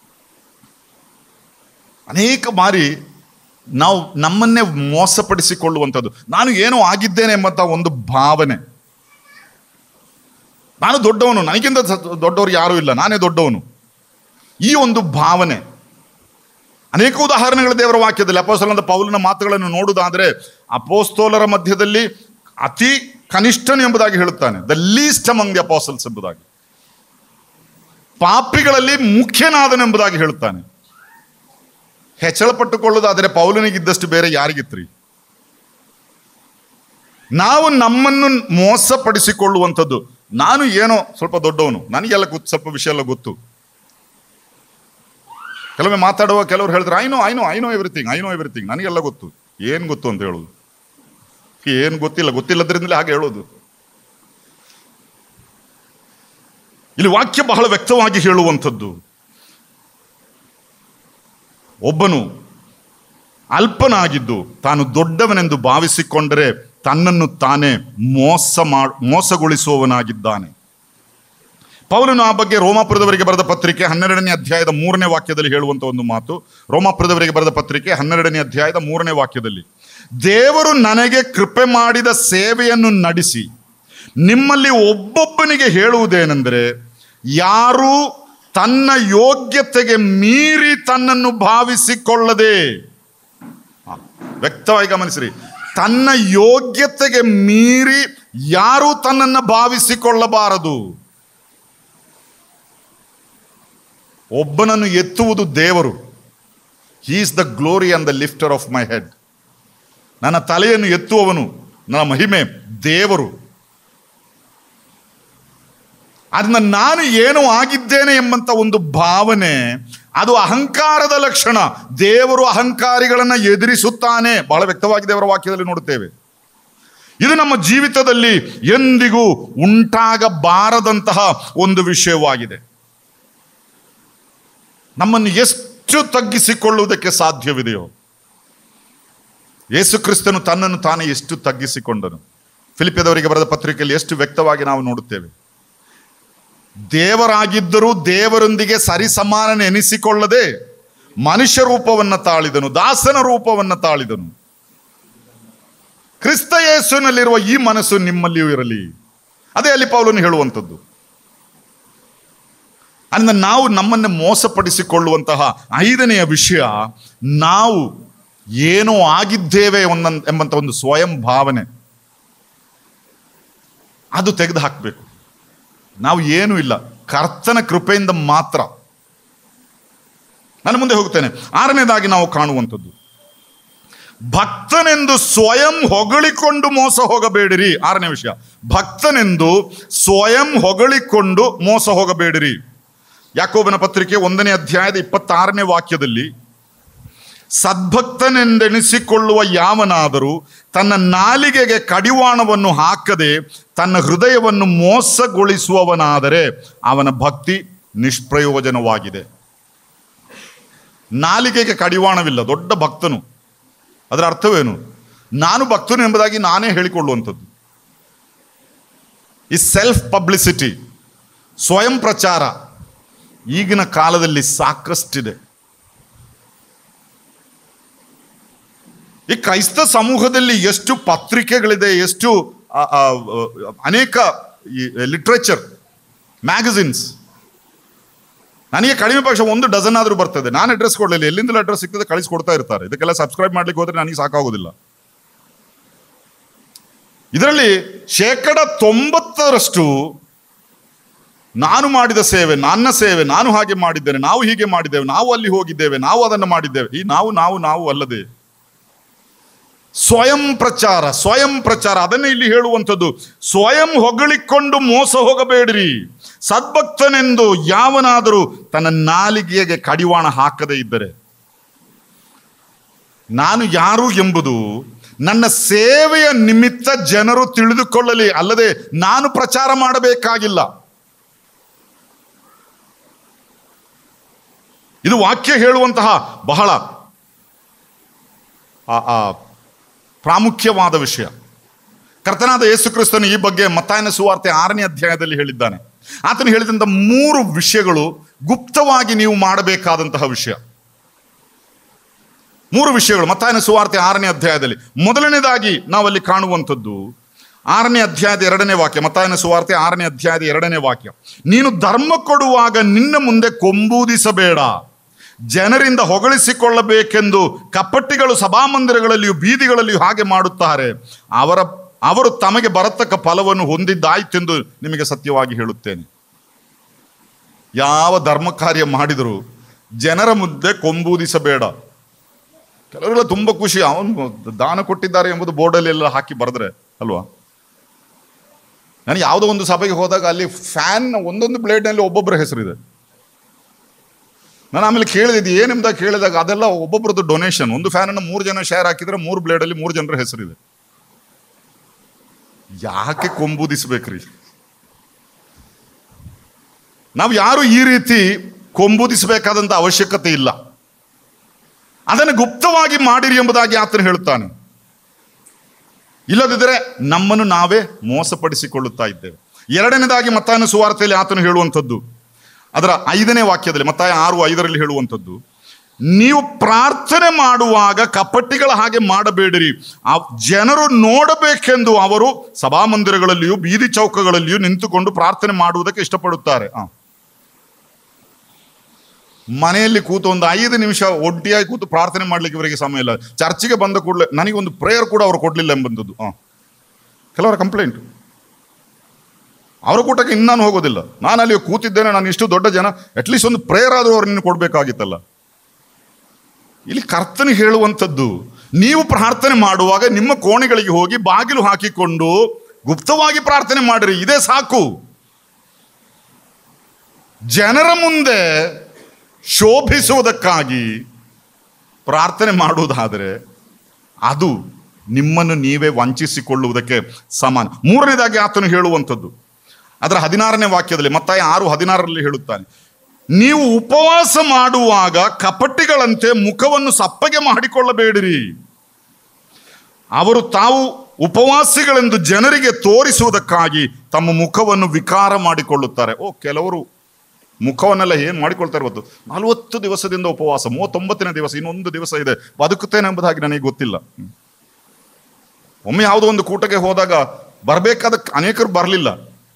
ಅನೇಕ ಬಾರಿ ನಾವು ನಮ್ಮನ್ನೇ ಮೋಸಪಡಿಸಿಕೊಳ್ಳುವಂಥದ್ದು ನಾನು ಏನೋ ಆಗಿದ್ದೇನೆ ಎಂಬಂಥ ಒಂದು ಭಾವನೆ ನಾನು ದೊಡ್ಡವನು ನನಗಿಂತ ಸ- ದೊಡ್ಡವರು ಯಾರೂ ಇಲ್ಲ ನಾನೇ ದೊಡ್ಡವನು ಈ ಒಂದು ಭಾವನೆ ಅನೇಕ ಉದಾಹರಣೆಗಳು ದೇವರ ವಾಕ್ಯದಲ್ಲಿ ಅಪೋಸ್ತಲನ ಪೌಲನ ಮಾತುಗಳನ್ನು ನೋಡುವುದಾದರೆ ಅಪೋಸ್ತೋಲರ ಮಧ್ಯದಲ್ಲಿ ಅತಿ ಕನಿಷ್ಠನು ಎಂಬುದಾಗಿ ಹೇಳುತ್ತಾನೆ the least among the apostles ಎಂಬುದಾಗಿ ಪಾಪಿಗಳಲ್ಲಿ ಮುಖ್ಯನಾದನು ಎಂಬುದಾಗಿ ಹೇಳುತ್ತಾನೆ ಹೆಚ್ಚಳಪಟ್ಟುಕೊಳ್ಳುವುದಾದರೆ ಪೌಲನಿಗಿದ್ದಷ್ಟು ಬೇರೆ ಯಾರಿಗಿತ್ರಿ ನಾವು ನಮ್ಮನ್ನು ಮೋಸಪಡಿಸಿಕೊಳ್ಳುವಂಥದ್ದು ನಾನು ಏನೋ ಸ್ವಲ್ಪ ದೊಡ್ಡವನು ನನಗೆಲ್ಲ ಗೊತ್ತು ಸ್ವಲ್ಪ ವಿಷಯ ಎಲ್ಲ ಗೊತ್ತು ಕೆಲವೊಮ್ಮೆ ಮಾತಾಡುವ ಕೆಲವರು ಹೇಳ್ತಾರೆ I know I know I know everything I know everything ನನಗೆಲ್ಲ ಗೊತ್ತು ಏನು ಗೊತ್ತು ಅಂತ ಹೇಳೋದು ಏನು ಗೊತ್ತಿಲ್ಲ ಗೊತ್ತಿಲ್ಲದ್ರಿಂದಲೇ ಹಾಗೆ ಹೇಳೋದು ಇಲ್ಲಿ ವಾಕ್ಯ ಬಹಳ ವ್ಯಕ್ತವಾಗಿ ಹೇಳುವಂಥದ್ದು ಒಬ್ಬನು ಅಲ್ಪನಾಗಿದ್ದು ತಾನು ದೊಡ್ಡವನೆಂದು ಭಾವಿಸಿಕೊಂಡರೆ ತನ್ನನ್ನು ತಾನೇ ಮೋಸ ಮಾ ಮೋಸಗೊಳಿಸುವವನಾಗಿದ್ದಾನೆ ಪೌಲನು ಆ ಬಗ್ಗೆ ರೋಮಾಪುರದವರಿಗೆ ಬರೆದ ಪತ್ರಿಕೆ ಹನ್ನೆರಡನೇ ಅಧ್ಯಾಯದ ಮೂರನೇ ವಾಕ್ಯದಲ್ಲಿ ಹೇಳುವಂತ ಒಂದು ಮಾತು ರೋಮಾಪುರದವರಿಗೆ ಬರೆದ ಪತ್ರಿಕೆ ಹನ್ನೆರಡನೇ ಅಧ್ಯಾಯದ ಮೂರನೇ ವಾಕ್ಯದಲ್ಲಿ ದೇವರು ನನಗೆ ಕೃಪೆ ಮಾಡಿದ ಸೇವೆಯನ್ನು ನಡೆಸಿ ನಿಮ್ಮಲ್ಲಿ ಒಬ್ಬೊಬ್ಬನಿಗೆ ಹೇಳುವುದೇನೆಂದರೆ ಯಾರು ತನ್ನ ಯೋಗ್ಯತೆಗೆ ಮೀರಿ ತನ್ನನ್ನು ಭಾವಿಸಿಕೊಳ್ಳದೆ ಆ, ವ್ಯಕ್ತವಾಗಿ ಗಮನಿಸಿರಿ ತನ್ನ ಯೋಗ್ಯತೆಗೆ ಮೀರಿ ಯಾರು ತನ್ನನ್ನು ಭಾವಿಸಿಕೊಳ್ಳಬಾರದು ಒಬ್ಬನನ್ನು ಎತ್ತುವುದು ದೇವರು is the glory and the lifter of my head ನನ್ನ ತಲೆಯನ್ನು ಎತ್ತುವವನು ನನ್ನ ಮಹಿಮೆ ದೇವರು ಅದನ್ನ ನಾನು ಏನು ಆಗಿದ್ದೇನೆ ಎಂಬಂತ ಒಂದು ಭಾವನೆ ಅದು ಅಹಂಕಾರದ ಲಕ್ಷಣ ದೇವರು ಅಹಂಕಾರಿಗಳನ್ನ ಎದುರಿಸುತ್ತಾನೆ ಬಹಳ ವ್ಯಕ್ತವಾಗಿ ದೇವರ ವಾಕ್ಯದಲ್ಲಿ ನೋಡುತ್ತೇವೆ ಇದು ನಮ್ಮ ಜೀವಿತದಲ್ಲಿ ಎಂದಿಗೂ ಉಂಟಾಗಬಾರದಂತಹ ಒಂದು ವಿಷಯವಾಗಿದೆ ನಮ್ಮನ್ನು ಎಷ್ಟು ತಗ್ಗಿಸಿಕೊಳ್ಳುವುದಕ್ಕೆ ಸಾಧ್ಯವಿದೆಯೋ ಯೇಸು ಕ್ರಿಸ್ತನು ತನ್ನನ್ನು ತಾನೇ ಎಷ್ಟು ತಗ್ಗಿಸಿಕೊಂಡನು ಫಿಲಿಪಿಯದವರಿಗೆ ಬರೆದ ಪತ್ರಿಕೆಯಲ್ಲಿ ಎಷ್ಟು ವ್ಯಕ್ತವಾಗಿ ನಾವು ನೋಡುತ್ತೇವೆ ದೇವರಾಗಿದ್ದರೂ ದೇವರೊಂದಿಗೆ ಸರಿಸಮಾನ ಎನಿಸಿಕೊಳ್ಳದೆ ಮನುಷ್ಯ ರೂಪವನ್ನು ತಾಳಿದನು ದಾಸನ ರೂಪವನ್ನು ತಾಳಿದನು ಕ್ರಿಸ್ತ ಯೇಸುನಲ್ಲಿರುವ ಈ ಮನಸ್ಸು ನಿಮ್ಮಲ್ಲಿಯೂ ಇರಲಿ ಅದೇ ಅಲ್ಲಿ ಪೌಲನು ಹೇಳುವಂಥದ್ದು ಅಂದ್ರೆ ನಾವು ನಮ್ಮನ್ನು ಮೋಸಪಡಿಸಿಕೊಳ್ಳುವಂತಹ ಐದನೆಯ ವಿಷಯ ನಾವು ಏನೋ ಆಗಿದ್ದೇವೆ ಒಂದನ್- ಎಂಬಂತ ಒಂದು ಸ್ವಯಂ ಭಾವನೆ ಅದು ತೆಗೆದು ಹಾಕಬೇಕು ನಾವು ಏನೂ ಇಲ್ಲ ಕರ್ತನ ಕೃಪೆಯಿಂದ ಮಾತ್ರ ನಾನು ಮುಂದೆ ಹೋಗ್ತೇನೆ ಆರನೇದಾಗಿ ನಾವು ಕಾಣುವಂಥದ್ದು ಭಕ್ತನೆಂದು ಸ್ವಯಂ ಹೊಗಳಿಕೊಂಡು ಮೋಸ ಹೋಗಬೇಡಿರಿ ಆರನೇ ವಿಷಯ ಭಕ್ತನೆಂದು ಸ್ವಯಂ ಹೊಗಳಿಕೊಂಡು ಮೋಸ ಹೋಗಬೇಡಿರಿ ಯಾಕೋಬನ ಪತ್ರಿಕೆ ಒಂದನೇ ಅಧ್ಯಾಯದ ಇಪ್ಪತ್ತಾರನೇ ವಾಕ್ಯದಲ್ಲಿ ಸದ್ಭಕ್ತನೆಂದೆಣಿಸಿಕೊಳ್ಳುವ ಯಾವನಾದರೂ ತನ್ನ ನಾಲಿಗೆಗೆ ಕಡಿವಾಣವನ್ನು ಹಾಕದೆ ತನ್ನ ಹೃದಯವನ್ನು ಮೋಸಗೊಳಿಸುವವನಾದರೆ ಅವನ ಭಕ್ತಿ ನಿಷ್ಪ್ರಯೋಜನವಾಗಿದೆ ನಾಲಿಗೆಗೆ ಕಡಿವಾಣವಿಲ್ಲ ದೊಡ್ಡ ಭಕ್ತನು ಅದರ ಅರ್ಥವೇನು ನಾನು ಭಕ್ತನು ಎಂಬುದಾಗಿ ನಾನೇ ಹೇಳಿಕೊಳ್ಳುವಂಥದ್ದು ಈ ಸೆಲ್ಫ್ ಪಬ್ಲಿಸಿಟಿ ಸ್ವಯಂ ಪ್ರಚಾರ ಈಗಿನ ಕಾಲದಲ್ಲಿ ಸಾಕಷ್ಟಿದೆ ಈ ಕ್ರೈಸ್ತ ಸಮೂಹದಲ್ಲಿ ಎಷ್ಟು ಪತ್ರಿಕೆಗಳಿದೆ ಎಷ್ಟು ಆ, ಆ, ಆ, ಅನೇಕ ಲಿಟ್ರೇಚರ್ ಮ್ಯಾಗಝಿನ್ಸ್ ನನಗೆ ಕಡಿಮೆ ಪಕ್ಷ ಒಂದು ಡಜನ್ ಆದರೂ ಬರ್ತದೆ ನಾನು ಅಡ್ರೆಸ್ ಕೊಡಲಿಲ್ಲ ಎಲ್ಲಿಂದಲೂ ಅಡ್ರೆಸ್ ಸಿಗ್ತದೆ ಕಳಿಸ್ಕೊಡ್ತಾ ಇರ್ತಾರೆ ಇದಕ್ಕೆಲ್ಲ ಸಬ್ಸ್ಕ್ರೈಬ್ ಮಾಡ್ಲಿಕ್ಕೆ ಹೋದ್ರೆ ನನಗೆ ಸಾಕಾಗೋದಿಲ್ಲ ಇದರಲ್ಲಿ ಶೇಕಡ ತೊಂಬತ್ತರಷ್ಟು ನಾನು ಮಾಡಿದ ಸೇವೆ ನನ್ನ ಸೇವೆ ನಾನು ಹಾಗೆ ಮಾಡಿದ್ದೇನೆ ನಾವು ಹೀಗೆ ಮಾಡಿದ್ದೇವೆ ನಾವು ಅಲ್ಲಿ ಹೋಗಿದ್ದೇವೆ ನಾವು ಅದನ್ನು ಮಾಡಿದ್ದೇವೆ ಈ ನಾವು ನಾವು ನಾವು ಅಲ್ಲದೆ ಸ್ವಯಂ ಪ್ರಚಾರ ಸ್ವಯಂ ಪ್ರಚಾರ ಅದನ್ನೇ ಇಲ್ಲಿ ಹೇಳುವಂಥದ್ದು ಸ್ವಯಂ ಹೊಗಳಿಕೊಂಡು ಮೋಸ ಹೋಗಬೇಡಿರಿ ಸದ್ಭಕ್ತನೆಂದು ಯಾವನಾದರೂ ತನ್ನ ನಾಲಿಗೆಗೆ ಕಡಿವಾಣ ಹಾಕದೇ ಇದ್ದರೆ ನಾನು ಯಾರು ಎಂಬುದು ನನ್ನ ಸೇವೆಯ ನಿಮಿತ್ತ ಜನರು ತಿಳಿದುಕೊಳ್ಳಲಿ ಅಲ್ಲದೆ ನಾನು ಪ್ರಚಾರ ಮಾಡಬೇಕಾಗಿಲ್ಲ ಇದು ವಾಕ್ಯ ಹೇಳುವಂತಹ ಬಹಳ ಆ- ಆ ಪ್ರಾಮುಖ್ಯವಾದ ವಿಷಯ ಕರ್ತನಾದ ಯೇಸು ಕ್ರಿಸ್ತನು ಈ ಬಗ್ಗೆ ಮತ್ತಾಯನ ಸುವಾರ್ತೆ ಆರನೇ ಅಧ್ಯಾಯದಲ್ಲಿ ಹೇಳಿದ್ದಾನೆ ಆತನು ಹೇಳಿದಂಥ ಮೂರು ವಿಷಯಗಳು ಗುಪ್ತವಾಗಿ ನೀವು ಮಾಡಬೇಕಾದಂತಹ ವಿಷಯ ಮೂರು ವಿಷಯಗಳು ಮತ್ತಾಯನ ಸುವಾರ್ತೆ ಆರನೇ ಅಧ್ಯಾಯದಲ್ಲಿ ಮೊದಲನೇದಾಗಿ ನಾವಲ್ಲಿ ಕಾಣುವಂಥದ್ದು ಆರನೇ ಅಧ್ಯಾಯದ ಎರಡನೇ ವಾಕ್ಯ ಮತ್ತಾಯನ ಸುವಾರ್ತೆ ಆರನೇ ಅಧ್ಯಾಯದ ಎರಡನೇ ವಾಕ್ಯ ನೀನು ಧರ್ಮ ಕೊಡುವಾಗ ನಿನ್ನ ಮುಂದೆ ಕೊಂಬೂದಿಸಬೇಡ ಜನರಿಂದ ಹೊಗಳಿಸಿಕೊಳ್ಳಬೇಕೆಂದು ಕಪ್ಪಟ್ಟಿಗಳು ಸಭಾಮಂದಿರಗಳಲ್ಲಿಯೂ ಬೀದಿಗಳಲ್ಲಿಯೂ ಹಾಗೆ ಮಾಡುತ್ತಾರೆ ಅವರ ಅವರು ತಮಗೆ ಬರತಕ್ಕ ಫಲವನ್ನು ಹೊಂದಿದ್ದಾಯ್ತೆಂದು ನಿಮಗೆ ಸತ್ಯವಾಗಿ ಹೇಳುತ್ತೇನೆ ಯಾವ ಧರ್ಮ ಕಾರ್ಯ ಮಾಡಿದರೂ ಜನರ ಮುಂದೆ ಕೊಂಬೂದಿಸಬೇಡ ಕೆಲವರೆಲ್ಲ ತುಂಬ ಖುಷಿ ಅವನು ದಾನ ಕೊಟ್ಟಿದ್ದಾರೆ ಎಂಬುದು ಬೋರ್ಡಲ್ಲಿ ಎಲ್ಲ ಹಾಕಿ ಬರೆದ್ರೆ ಅಲ್ವಾ ನಾನು ಯಾವುದೋ ಒಂದು ಸಭೆಗೆ ಹೋದಾಗ ಅಲ್ಲಿ ಫ್ಯಾನ್ ಒಂದೊಂದು ಬ್ಲೇಡ್ನಲ್ಲಿ ಒಬ್ಬೊಬ್ಬರ ಹೆಸರಿದೆ ನಾನು ಆಮೇಲೆ ಕೇಳಿದೆ ಏನೆಂಬುದಾಗ ಕೇಳಿದಾಗ ಅದೆಲ್ಲ ಒಬ್ಬೊಬ್ರದ್ದು ಡೊನೇಷನ್ ಒಂದು ಫ್ಯಾನನ್ನು ಮೂರು ಜನ ಶೇರ್ ಹಾಕಿದ್ರೆ ಮೂರು ಬ್ಲೇಡಲ್ಲಿ ಮೂರು ಜನರ ಹೆಸರಿದೆ ಯಾಕೆ ಕೊಂಬುದಿಸ್ಬೇಕ್ರಿ ನಾವು ಯಾರು ಈ ರೀತಿ ಕೊಂಬುದಿಸಬೇಕಾದಂತ ಅವಶ್ಯಕತೆ ಇಲ್ಲ ಅದನ್ನು ಗುಪ್ತವಾಗಿ ಮಾಡಿರಿ ಎಂಬುದಾಗಿ ಆತನು ಹೇಳುತ್ತಾನೆ ಇಲ್ಲದಿದ್ದರೆ ನಮ್ಮನ್ನು ನಾವೇ ಮೋಸಪಡಿಸಿಕೊಳ್ಳುತ್ತಾ ಇದ್ದೇವೆ ಎರಡನೇದಾಗಿ ಮತ್ತಾಯನ ಸುವಾರ್ತೆಯಲ್ಲಿ ಆತನು ಹೇಳುವಂಥದ್ದು ಅದರ ಐದನೇ ವಾಕ್ಯದಲ್ಲಿ ಮತ್ತಾಯ ಆರು ಐದರಲ್ಲಿ ಹೇಳುವಂಥದ್ದು ನೀವು ಪ್ರಾರ್ಥನೆ ಮಾಡುವಾಗ ಕಪಟಿಗಳ ಹಾಗೆ ಮಾಡಬೇಡಿರಿ ಆ ಜನರು ನೋಡಬೇಕೆಂದು ಅವರು ಸಭಾಮಂದಿರಗಳಲ್ಲಿಯೂ ಬೀದಿ ಚೌಕಗಳಲ್ಲಿಯೂ ನಿಂತುಕೊಂಡು ಪ್ರಾರ್ಥನೆ ಮಾಡುವುದಕ್ಕೆ ಇಷ್ಟಪಡುತ್ತಾರೆ ಆ. ಮನೆಯಲ್ಲಿ ಕೂತು ಒಂದು ಐದು ನಿಮಿಷ ಒಡ್ಡಿಯಾಗಿ ಕೂತು ಪ್ರಾರ್ಥನೆ ಮಾಡ್ಲಿಕ್ಕೆ ಇವರಿಗೆ ಸಮಯ ಇಲ್ಲ ಚರ್ಚಿಗೆ ಬಂದ ಕೂಡಲೇ ನನಗೊಂದು ಪ್ರೇಯರ್ ಕೂಡ ಅವರು ಕೊಡ್ಲಿಲ್ಲ ಎಂಬಂಥದ್ದು ಆ. ಕೆಲವರ ಕಂಪ್ಲೇಂಟ್ ಅವರ ಕೂಟಕ್ಕೆ ಇನ್ನಾನು ಹೋಗೋದಿಲ್ಲ ನಾನು ಅಲ್ಲಿ ಕೂತಿದ್ದೇನೆ ನಾನು ಇಷ್ಟು ದೊಡ್ಡ ಜನ ಅಟ್ಲೀಸ್ಟ್ ಒಂದು ಪ್ರೇಯರ್ ಆದರೂ ಅವ್ರು ನಿನ್ನ ಕೊಡಬೇಕಾಗಿತ್ತಲ್ಲ ಇಲ್ಲಿ ಕರ್ತನ ಹೇಳುವಂಥದ್ದು ನೀವು ಪ್ರಾರ್ಥನೆ ಮಾಡುವಾಗ ನಿಮ್ಮ ಕೋಣೆಗಳಿಗೆ ಹೋಗಿ ಬಾಗಿಲು ಹಾಕಿಕೊಂಡು ಗುಪ್ತವಾಗಿ ಪ್ರಾರ್ಥನೆ ಮಾಡಿರಿ ಇದೇ ಸಾಕು ಜನರ ಮುಂದೆ ಶೋಭಿಸುವುದಕ್ಕಾಗಿ ಪ್ರಾರ್ಥನೆ ಮಾಡುವುದಾದರೆ ಅದು ನಿಮ್ಮನ್ನು ನೀವೇ ವಂಚಿಸಿಕೊಳ್ಳುವುದಕ್ಕೆ ಸಮಾನ ಮೂರನೇದಾಗಿ ಆತನು ಹೇಳುವಂಥದ್ದು ಅದರ ಹದಿನಾರನೇ ವಾಕ್ಯದಲ್ಲಿ ಮತ್ತಾಯ ಆರು ಹದಿನಾರರಲ್ಲಿ ಹೇಳುತ್ತಾನೆ ನೀವು ಉಪವಾಸ ಮಾಡುವಾಗ ಕಪಟಿಗಳಂತೆ ಮುಖವನ್ನು ಸಪ್ಪಗೆ ಮಾಡಿಕೊಳ್ಳಬೇಡಿರಿ ಅವರು ತಾವು ಉಪವಾಸಿಗಳೆಂದು ಜನರಿಗೆ ತೋರಿಸುವುದಕ್ಕಾಗಿ ತಮ್ಮ ಮುಖವನ್ನು ವಿಕಾರ ಮಾಡಿಕೊಳ್ಳುತ್ತಾರೆ ಓ ಕೆಲವರು ಮುಖವನ್ನೆಲ್ಲ ಏನು ಮಾಡಿಕೊಳ್ತಾರೆ ಗೊತ್ತು ನಲವತ್ತು ದಿವಸದಿಂದ ಉಪವಾಸ ಮೂವತ್ತೊಂಬತ್ತನೇ ದಿವಸ ಇನ್ನೊಂದು ದಿವಸ ಇದೆ ಬದುಕುತ್ತೇನೆ ಎಂಬುದಾಗಿ ನನಗೆ ಗೊತ್ತಿಲ್ಲ ಒಮ್ಮೆ ಯಾವುದೋ ಒಂದು ಕೂಟಕ್ಕೆ ಹೋದಾಗ ಬರಬೇಕಾದ ಅನೇಕರು ಬರಲಿಲ್ಲ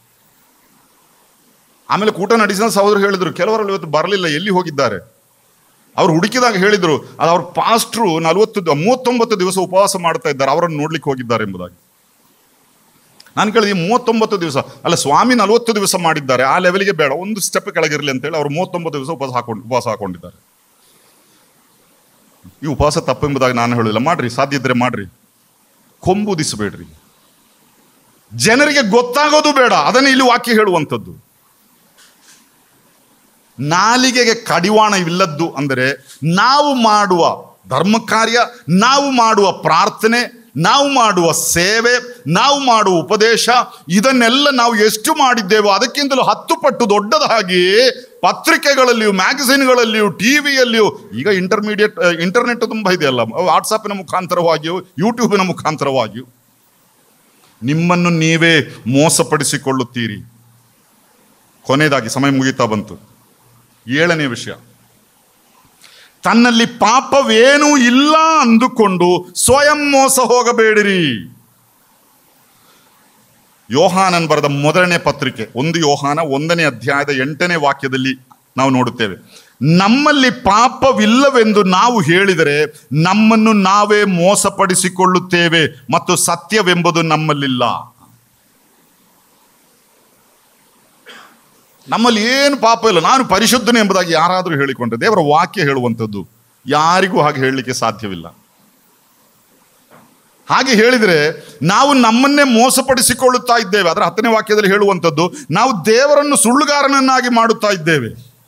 ಆಮೇಲೆ ಕೂಟ ನಡೆಸಿದ ಸಹೋದರು ಹೇಳಿದ್ರು ಕೆಲವರಲ್ಲಿ ಇವತ್ತು ಬರಲಿಲ್ಲ ಎಲ್ಲಿ ಹೋಗಿದ್ದಾರೆ ಅವ್ರು ಹುಡುಕಿದಾಗ ಹೇಳಿದ್ರು ಅದು ಅವ್ರ ಪಾಸ್ಟ್ರು ನಲವತ್ತು ದ- ಮೂವತ್ತೊಂಬತ್ತು ದಿವಸ ಉಪವಾಸ ಮಾಡ್ತಾ ಇದ್ದಾರೆ ಅವರನ್ನು ನೋಡ್ಲಿಕ್ಕೆ ಹೋಗಿದ್ದಾರೆ ಎಂಬುದಾಗಿ ನಾನು ಕೇಳಿದೆ ಈ ಮೂವತ್ತೊಂಬತ್ತು ದಿವಸ ಅಲ್ಲ ಸ್ವಾಮಿ ನಲವತ್ತು ದಿವಸ ಮಾಡಿದ್ದಾರೆ ಆ ಲೆವೆಲ್ಗೆ ಬೇಡ ಒಂದು ಸ್ಟೆಪ್ ಕೆಳಗಿರಲಿ ಅಂತೇಳಿ ಅವ್ರು ಮೂವತ್ತೊಂಬತ್ತು ದಿವಸ ಉಪವಾಸ ಹಾಕೊಂಡು ಉಪವಾಸ ಹಾಕೊಂಡಿದ್ದಾರೆ ಈ ಉಪವಾಸ ತಪ್ಪೆಂಬುದಾಗಿ ನಾನು ಹೇಳಿಲ್ಲ ಮಾಡ್ರಿ ಸಾಧ್ಯ ಇದ್ರೆ ಮಾಡ್ರಿ ಕೊಂಬುದಿಸಬೇಡ್ರಿ ಜನರಿಗೆ ಗೊತ್ತಾಗೋದು ಬೇಡ ಅದನ್ನು ಇಲ್ಲಿ ವಾಕ್ಯ ಹೇಳುವಂಥದ್ದು ನಾಲಿಗೆಗೆ ಕಡಿವಾಣವಿಲ್ಲದ್ದು ಅಂದರೆ ನಾವು ಮಾಡುವ ಧರ್ಮ ಕಾರ್ಯ ನಾವು ಮಾಡುವ ಪ್ರಾರ್ಥನೆ ನಾವು ಮಾಡುವ ಸೇವೆ ನಾವು ಮಾಡುವ ಉಪದೇಶ ಇದನ್ನೆಲ್ಲ ನಾವು ಎಷ್ಟು ಮಾಡಿದ್ದೇವೋ ಅದಕ್ಕಿಂತಲೂ ಹತ್ತು ಪಟ್ಟು ದೊಡ್ಡದಾಗಿ ಪತ್ರಿಕೆಗಳಲ್ಲಿಯೂ ಮ್ಯಾಗಝಿನ್ಗಳಲ್ಲಿಯೂ ಟಿ ವಿಯಲ್ಲಿಯೂ ಈಗ ಇಂಟರ್ಮೀಡಿಯೇಟ್ ಇಂಟರ್ನೆಟ್ ತುಂಬ ಇದೆಯಲ್ಲ ವಾಟ್ಸಪ್ಪಿನ ಮುಖಾಂತರವಾಗಿಯೂ ಯೂಟ್ಯೂಬಿನ ಮುಖಾಂತರವಾಗಿಯೂ ನಿಮ್ಮನ್ನು ನೀವೇ ಮೋಸಪಡಿಸಿಕೊಳ್ಳುತ್ತೀರಿ ಕೊನೆಯದಾಗಿ ಸಮಯ ಮುಗೀತಾ ಬಂತು ಏಳನೇ ವಿಷಯ ತನ್ನಲ್ಲಿ ಪಾಪವೇನೂ ಇಲ್ಲ ಅಂದುಕೊಂಡು ಸ್ವಯಂ ಮೋಸ ಹೋಗಬೇಡಿರಿ ಯೋಹಾನನ್ ಬರೆದ ಮೊದಲನೇ ಪತ್ರಿಕೆ ಒಂದು ಯೋಹಾನ ಒಂದನೇ ಅಧ್ಯಾಯದ ಎಂಟನೇ ವಾಕ್ಯದಲ್ಲಿ ನಾವು ನೋಡುತ್ತೇವೆ ನಮ್ಮಲ್ಲಿ ಪಾಪವಿಲ್ಲವೆಂದು ನಾವು ಹೇಳಿದರೆ ನಮ್ಮನ್ನು ನಾವೇ ಮೋಸಪಡಿಸಿಕೊಳ್ಳುತ್ತೇವೆ ಮತ್ತು ಸತ್ಯವೆಂಬುದು ನಮ್ಮಲ್ಲಿಲ್ಲ ನಮ್ಮಲ್ಲಿ ಏನು ಪಾಪ ಇಲ್ಲ ನಾನು ಪರಿಶುದ್ಧನೆ ಎಂಬುದಾಗಿ ಯಾರಾದರೂ ಹೇಳಿಕೊಂಡ್ರೆ ದೇವರ ವಾಕ್ಯ ಹೇಳುವಂಥದ್ದು ಯಾರಿಗೂ ಹಾಗೆ ಹೇಳಲಿಕ್ಕೆ ಸಾಧ್ಯವಿಲ್ಲ ಹಾಗೆ ಹೇಳಿದರೆ ನಾವು ನಮ್ಮನ್ನೇ ಮೋಸಪಡಿಸಿಕೊಳ್ಳುತ್ತಾ ಇದ್ದೇವೆ ಅದರ ಹತ್ತನೇ ವಾಕ್ಯದಲ್ಲಿ ಹೇಳುವಂಥದ್ದು ನಾವು ದೇವರನ್ನು ಸುಳ್ಳುಗಾರನನ್ನಾಗಿ ಮಾಡುತ್ತಾ ಇದ್ದೇವೆ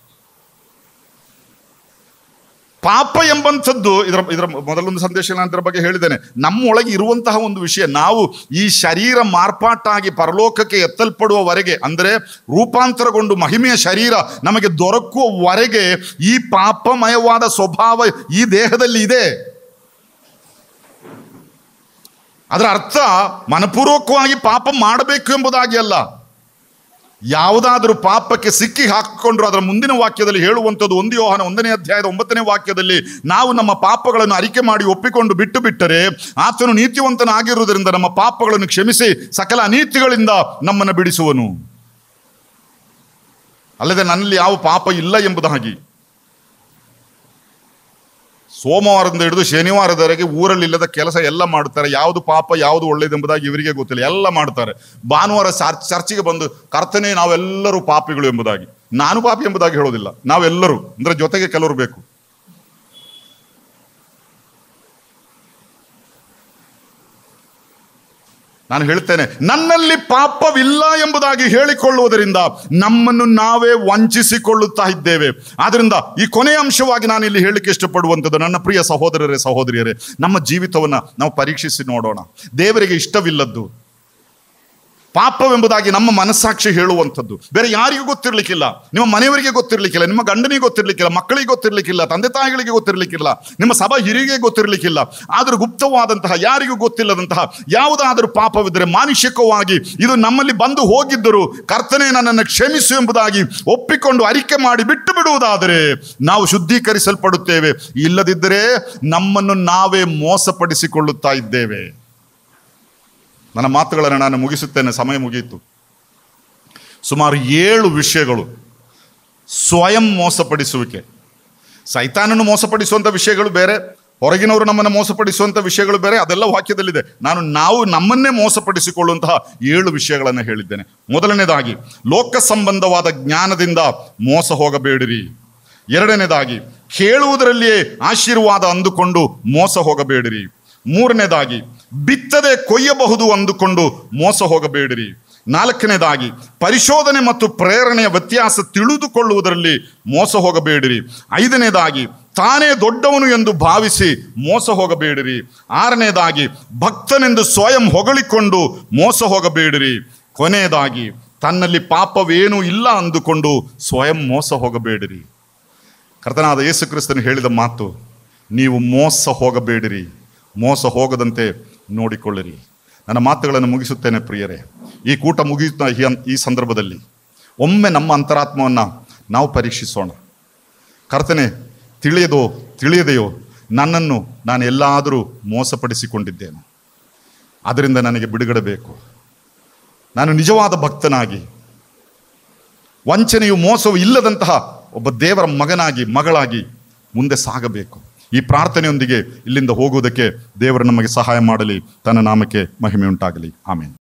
ಪಾಪ ಎಂಬಂಥದ್ದು ಇದರ ಇದರ ಮೊದಲೊಂದು ಸಂದೇಶ ನಾನು ಇದರ ಬಗ್ಗೆ ಹೇಳಿದ್ದೇನೆ ನಮ್ಮೊಳಗೆ ಇರುವಂತಹ ಒಂದು ವಿಷಯ ನಾವು ಈ ಶರೀರ ಮಾರ್ಪಾಟಾಗಿ ಪರಲೋಕಕ್ಕೆ ಎತ್ತಲ್ಪಡುವವರೆಗೆ ಅಂದರೆ ರೂಪಾಂತರಗೊಂಡು ಮಹಿಮೆಯ ಶರೀರ ನಮಗೆ ದೊರಕುವವರೆಗೆ ಈ ಪಾಪಮಯವಾದ ಸ್ವಭಾವ ಈ ದೇಹದಲ್ಲಿ ಇದೆ ಅದರ ಅರ್ಥ ಮನಪೂರ್ವಕವಾಗಿ ಪಾಪ ಮಾಡಬೇಕು ಎಂಬುದಾಗಿ ಅಲ್ಲ ಯಾವುದಾದರೂ ಪಾಪಕ್ಕೆ ಸಿಕ್ಕಿ ಹಾಕಿಕೊಂಡ್ರು ಅದರ ಮುಂದಿನ ವಾಕ್ಯದಲ್ಲಿ ಹೇಳುವಂಥದ್ದು ಒಂದು ಯೋಹನ ಒಂದನೇ ಅಧ್ಯಾಯದ ಒಂಬತ್ತನೇ ವಾಕ್ಯದಲ್ಲಿ ನಾವು ನಮ್ಮ ಪಾಪಗಳನ್ನು ಅರಿಕೆ ಮಾಡಿ ಒಪ್ಪಿಕೊಂಡು ಬಿಟ್ಟು ಬಿಟ್ಟರೆ ಆತನು ನೀತಿವಂತನಾಗಿರುವುದರಿಂದ ನಮ್ಮ ಪಾಪಗಳನ್ನು ಕ್ಷಮಿಸಿ ಸಕಲ ಅನೀತಿಗಳಿಂದ ನಮ್ಮನ್ನು ಬಿಡಿಸುವನು ಅಲ್ಲದೆ ನನ್ನಲ್ಲಿ ಯಾವ ಪಾಪ ಇಲ್ಲ ಎಂಬುದಾಗಿ ಸೋಮವಾರದಿಂದ ಹಿಡಿದು ಶನಿವಾರದವರೆಗೆ ಊರಲ್ಲಿ ಇಲ್ಲದ ಕೆಲಸ ಎಲ್ಲ ಮಾಡ್ತಾರೆ ಯಾವುದು ಪಾಪ ಯಾವುದು ಒಳ್ಳೇದೆಂಬುದಾಗಿ ಇವರಿಗೆ ಗೊತ್ತಿಲ್ಲ ಎಲ್ಲ ಮಾಡ್ತಾರೆ ಭಾನುವಾರ ಚರ್ ಚರ್ಚಿಗೆ ಬಂದು ಕರ್ತನೆ ನಾವೆಲ್ಲರೂ ಪಾಪಿಗಳು ಎಂಬುದಾಗಿ ನಾನು ಪಾಪಿ ಎಂಬುದಾಗಿ ಹೇಳೋದಿಲ್ಲ ನಾವೆಲ್ಲರೂ ಅಂದ್ರೆ ಜೊತೆಗೆ ಕೆಲವರು ಬೇಕು ನಾನು ಹೇಳ್ತೇನೆ ನನ್ನಲ್ಲಿ ಪಾಪವಿಲ್ಲ ಎಂಬುದಾಗಿ ಹೇಳಿಕೊಳ್ಳುವುದರಿಂದ ನಮ್ಮನ್ನು ನಾವೇ ವಂಚಿಸಿಕೊಳ್ಳುತ್ತಾ ಇದ್ದೇವೆ ಆದ್ರಿಂದ ಈ ಕೊನೆಯ ಅಂಶವಾಗಿ ನಾನು ಇಲ್ಲಿ ಹೇಳಲಿಕ್ಕೆ ಇಷ್ಟಪಡುವಂಥದ್ದು ನನ್ನ ಪ್ರಿಯ ಸಹೋದರರೇ ಸಹೋದರಿಯರೇ ನಮ್ಮ ಜೀವಿತವನ್ನು ನಾವು ಪರೀಕ್ಷಿಸಿ ನೋಡೋಣ ದೇವರಿಗೆ ಇಷ್ಟವಿಲ್ಲದ್ದು ಪಾಪವೆಂಬುದಾಗಿ ನಮ್ಮ ಮನಸ್ಸಾಕ್ಷಿ ಹೇಳುವಂಥದ್ದು ಬೇರೆ ಯಾರಿಗೂ ಗೊತ್ತಿರಲಿಕ್ಕಿಲ್ಲ ನಿಮ್ಮ ಮನೆಯವರಿಗೆ ಗೊತ್ತಿರಲಿಕ್ಕಿಲ್ಲ ನಿಮ್ಮ ಗಂಡನಿಗೆ ಗೊತ್ತಿರಲಿಕ್ಕಿಲ್ಲ ಮಕ್ಕಳಿಗೆ ಗೊತ್ತಿರಲಿಕ್ಕಿಲ್ಲ ತಂದೆ ತಾಯಿಗಳಿಗೆ ಗೊತ್ತಿರಲಿಕ್ಕಿಲ್ಲ ನಿಮ್ಮ ಸಭಾ ಹಿರಿಯರಿಗೆ ಗೊತ್ತಿರಲಿಕ್ಕಿಲ್ಲ ಆದರೂ ಗುಪ್ತವಾದಂತಹ ಯಾರಿಗೂ ಗೊತ್ತಿಲ್ಲದಂತಹ ಯಾವುದಾದರೂ ಪಾಪವಿದ್ದರೆ ಮಾನುಷಿಕವಾಗಿ ಇದು ನಮ್ಮಲ್ಲಿ ಬಂದು ಹೋಗಿದ್ದರೂ ಕರ್ತನೆ ನನ್ನನ್ನು ಕ್ಷಮಿಸು ಎಂಬುದಾಗಿ ಒಪ್ಪಿಕೊಂಡು ಅರಿಕೆ ಮಾಡಿ ಬಿಟ್ಟು ಬಿಡುವುದಾದರೆ ನಾವು ಶುದ್ಧೀಕರಿಸಲ್ಪಡುತ್ತೇವೆ ಇಲ್ಲದಿದ್ದರೆ ನಮ್ಮನ್ನು ನಾವೇ ಮೋಸಪಡಿಸಿಕೊಳ್ಳುತ್ತಾ ಇದ್ದೇವೆ ನನ್ನ ಮಾತುಗಳನ್ನು ನಾನು ಮುಗಿಸುತ್ತೇನೆ ಸಮಯ ಮುಗಿಯಿತು ಸುಮಾರು ಏಳು ವಿಷಯಗಳು ಸ್ವಯಂ ಮೋಸಪಡಿಸುವಿಕೆ ಸೈತಾನನ್ನು ಮೋಸಪಡಿಸುವಂಥ ವಿಷಯಗಳು ಬೇರೆ ಹೊರಗಿನವರು ನಮ್ಮನ್ನು ಮೋಸಪಡಿಸುವಂಥ ವಿಷಯಗಳು ಬೇರೆ ಅದೆಲ್ಲ ವಾಕ್ಯದಲ್ಲಿದೆ ನಾನು ನಾವು ನಮ್ಮನ್ನೇ ಮೋಸಪಡಿಸಿಕೊಳ್ಳುವಂತಹ ಏಳು ವಿಷಯಗಳನ್ನು ಹೇಳಿದ್ದೇನೆ ಮೊದಲನೇದಾಗಿ ಲೋಕ ಸಂಬಂಧವಾದ ಜ್ಞಾನದಿಂದ ಮೋಸ ಹೋಗಬೇಡಿರಿ ಎರಡನೇದಾಗಿ ಕೇಳುವುದರಲ್ಲಿಯೇ ಆಶೀರ್ವಾದ ಅಂದುಕೊಂಡು ಮೋಸ ಹೋಗಬೇಡಿರಿ ಮೂರನೇದಾಗಿ ಬಿತ್ತದೆ ಕೊಯ್ಯಬಹುದು ಅಂದುಕೊಂಡು ಮೋಸ ಹೋಗಬೇಡಿರಿ ನಾಲ್ಕನೇದಾಗಿ ಪರಿಶೋಧನೆ ಮತ್ತು ಪ್ರೇರಣೆಯ ವ್ಯತ್ಯಾಸ ತಿಳಿದುಕೊಳ್ಳುವುದರಲ್ಲಿ ಮೋಸ ಹೋಗಬೇಡಿರಿ ಐದನೇದಾಗಿ ತಾನೇ ದೊಡ್ಡವನು ಎಂದು ಭಾವಿಸಿ ಮೋಸ ಹೋಗಬೇಡಿರಿ ಆರನೇದಾಗಿ ಭಕ್ತನೆಂದು ಸ್ವಯಂ ಹೊಗಳಿಕೊಂಡು ಮೋಸ ಹೋಗಬೇಡಿರಿ ಕೊನೆಯದಾಗಿ ತನ್ನಲ್ಲಿ ಪಾಪವೇನೂ ಇಲ್ಲ ಅಂದುಕೊಂಡು ಸ್ವಯಂ ಮೋಸ ಹೋಗಬೇಡಿರಿ ಕರ್ತನಾದ ಯೇಸು ಕ್ರಿಸ್ತನು ಹೇಳಿದ ಮಾತು ನೀವು ಮೋಸ ಹೋಗಬೇಡಿರಿ ಮೋಸ ಹೋಗದಂತೆ ನೋಡಿಕೊಳ್ಳಿರಿ ನನ್ನ ಮಾತುಗಳನ್ನು ಮುಗಿಸುತ್ತೇನೆ ಪ್ರಿಯರೇ ಈ ಕೂಟ ಮುಗಿಯುತ್ತಾ ಈ ಹಂ- ಈ ಸಂದರ್ಭದಲ್ಲಿ ಒಮ್ಮೆ ನಮ್ಮ ಅಂತರಾತ್ಮವನ್ನು ನಾವು ಪರೀಕ್ಷಿಸೋಣ ಕರ್ತನೆ ತಿಳಿಯದೋ ತಿಳಿಯದೆಯೋ ನನ್ನನ್ನು ನಾನು ಎಲ್ಲಾದರೂ ಮೋಸಪಡಿಸಿಕೊಂಡಿದ್ದೇನೆ ಅದರಿಂದ ನನಗೆ ಬಿಡುಗಡೆ ಬೇಕು ನಾನು ನಿಜವಾದ ಭಕ್ತನಾಗಿ ವಂಚನೆಯು ಮೋಸವು ಇಲ್ಲದಂತಹ ಒಬ್ಬ ದೇವರ ಮಗನಾಗಿ ಮಗಳಾಗಿ ಮುಂದೆ ಸಾಗಬೇಕು ಈ ಪ್ರಾರ್ಥನೆಯೊಂದಿಗೆ ಇಲ್ಲಿಂದ ಹೋಗುವುದಕ್ಕೆ ದೇವರು ನಮಗೆ ಸಹಾಯ ಮಾಡಲಿ ತನ್ನ ನಾಮಕ್ಕೆ ಮಹಿಮೆ ಉಂಟಾಗಲಿ ಆಮೇಲೆ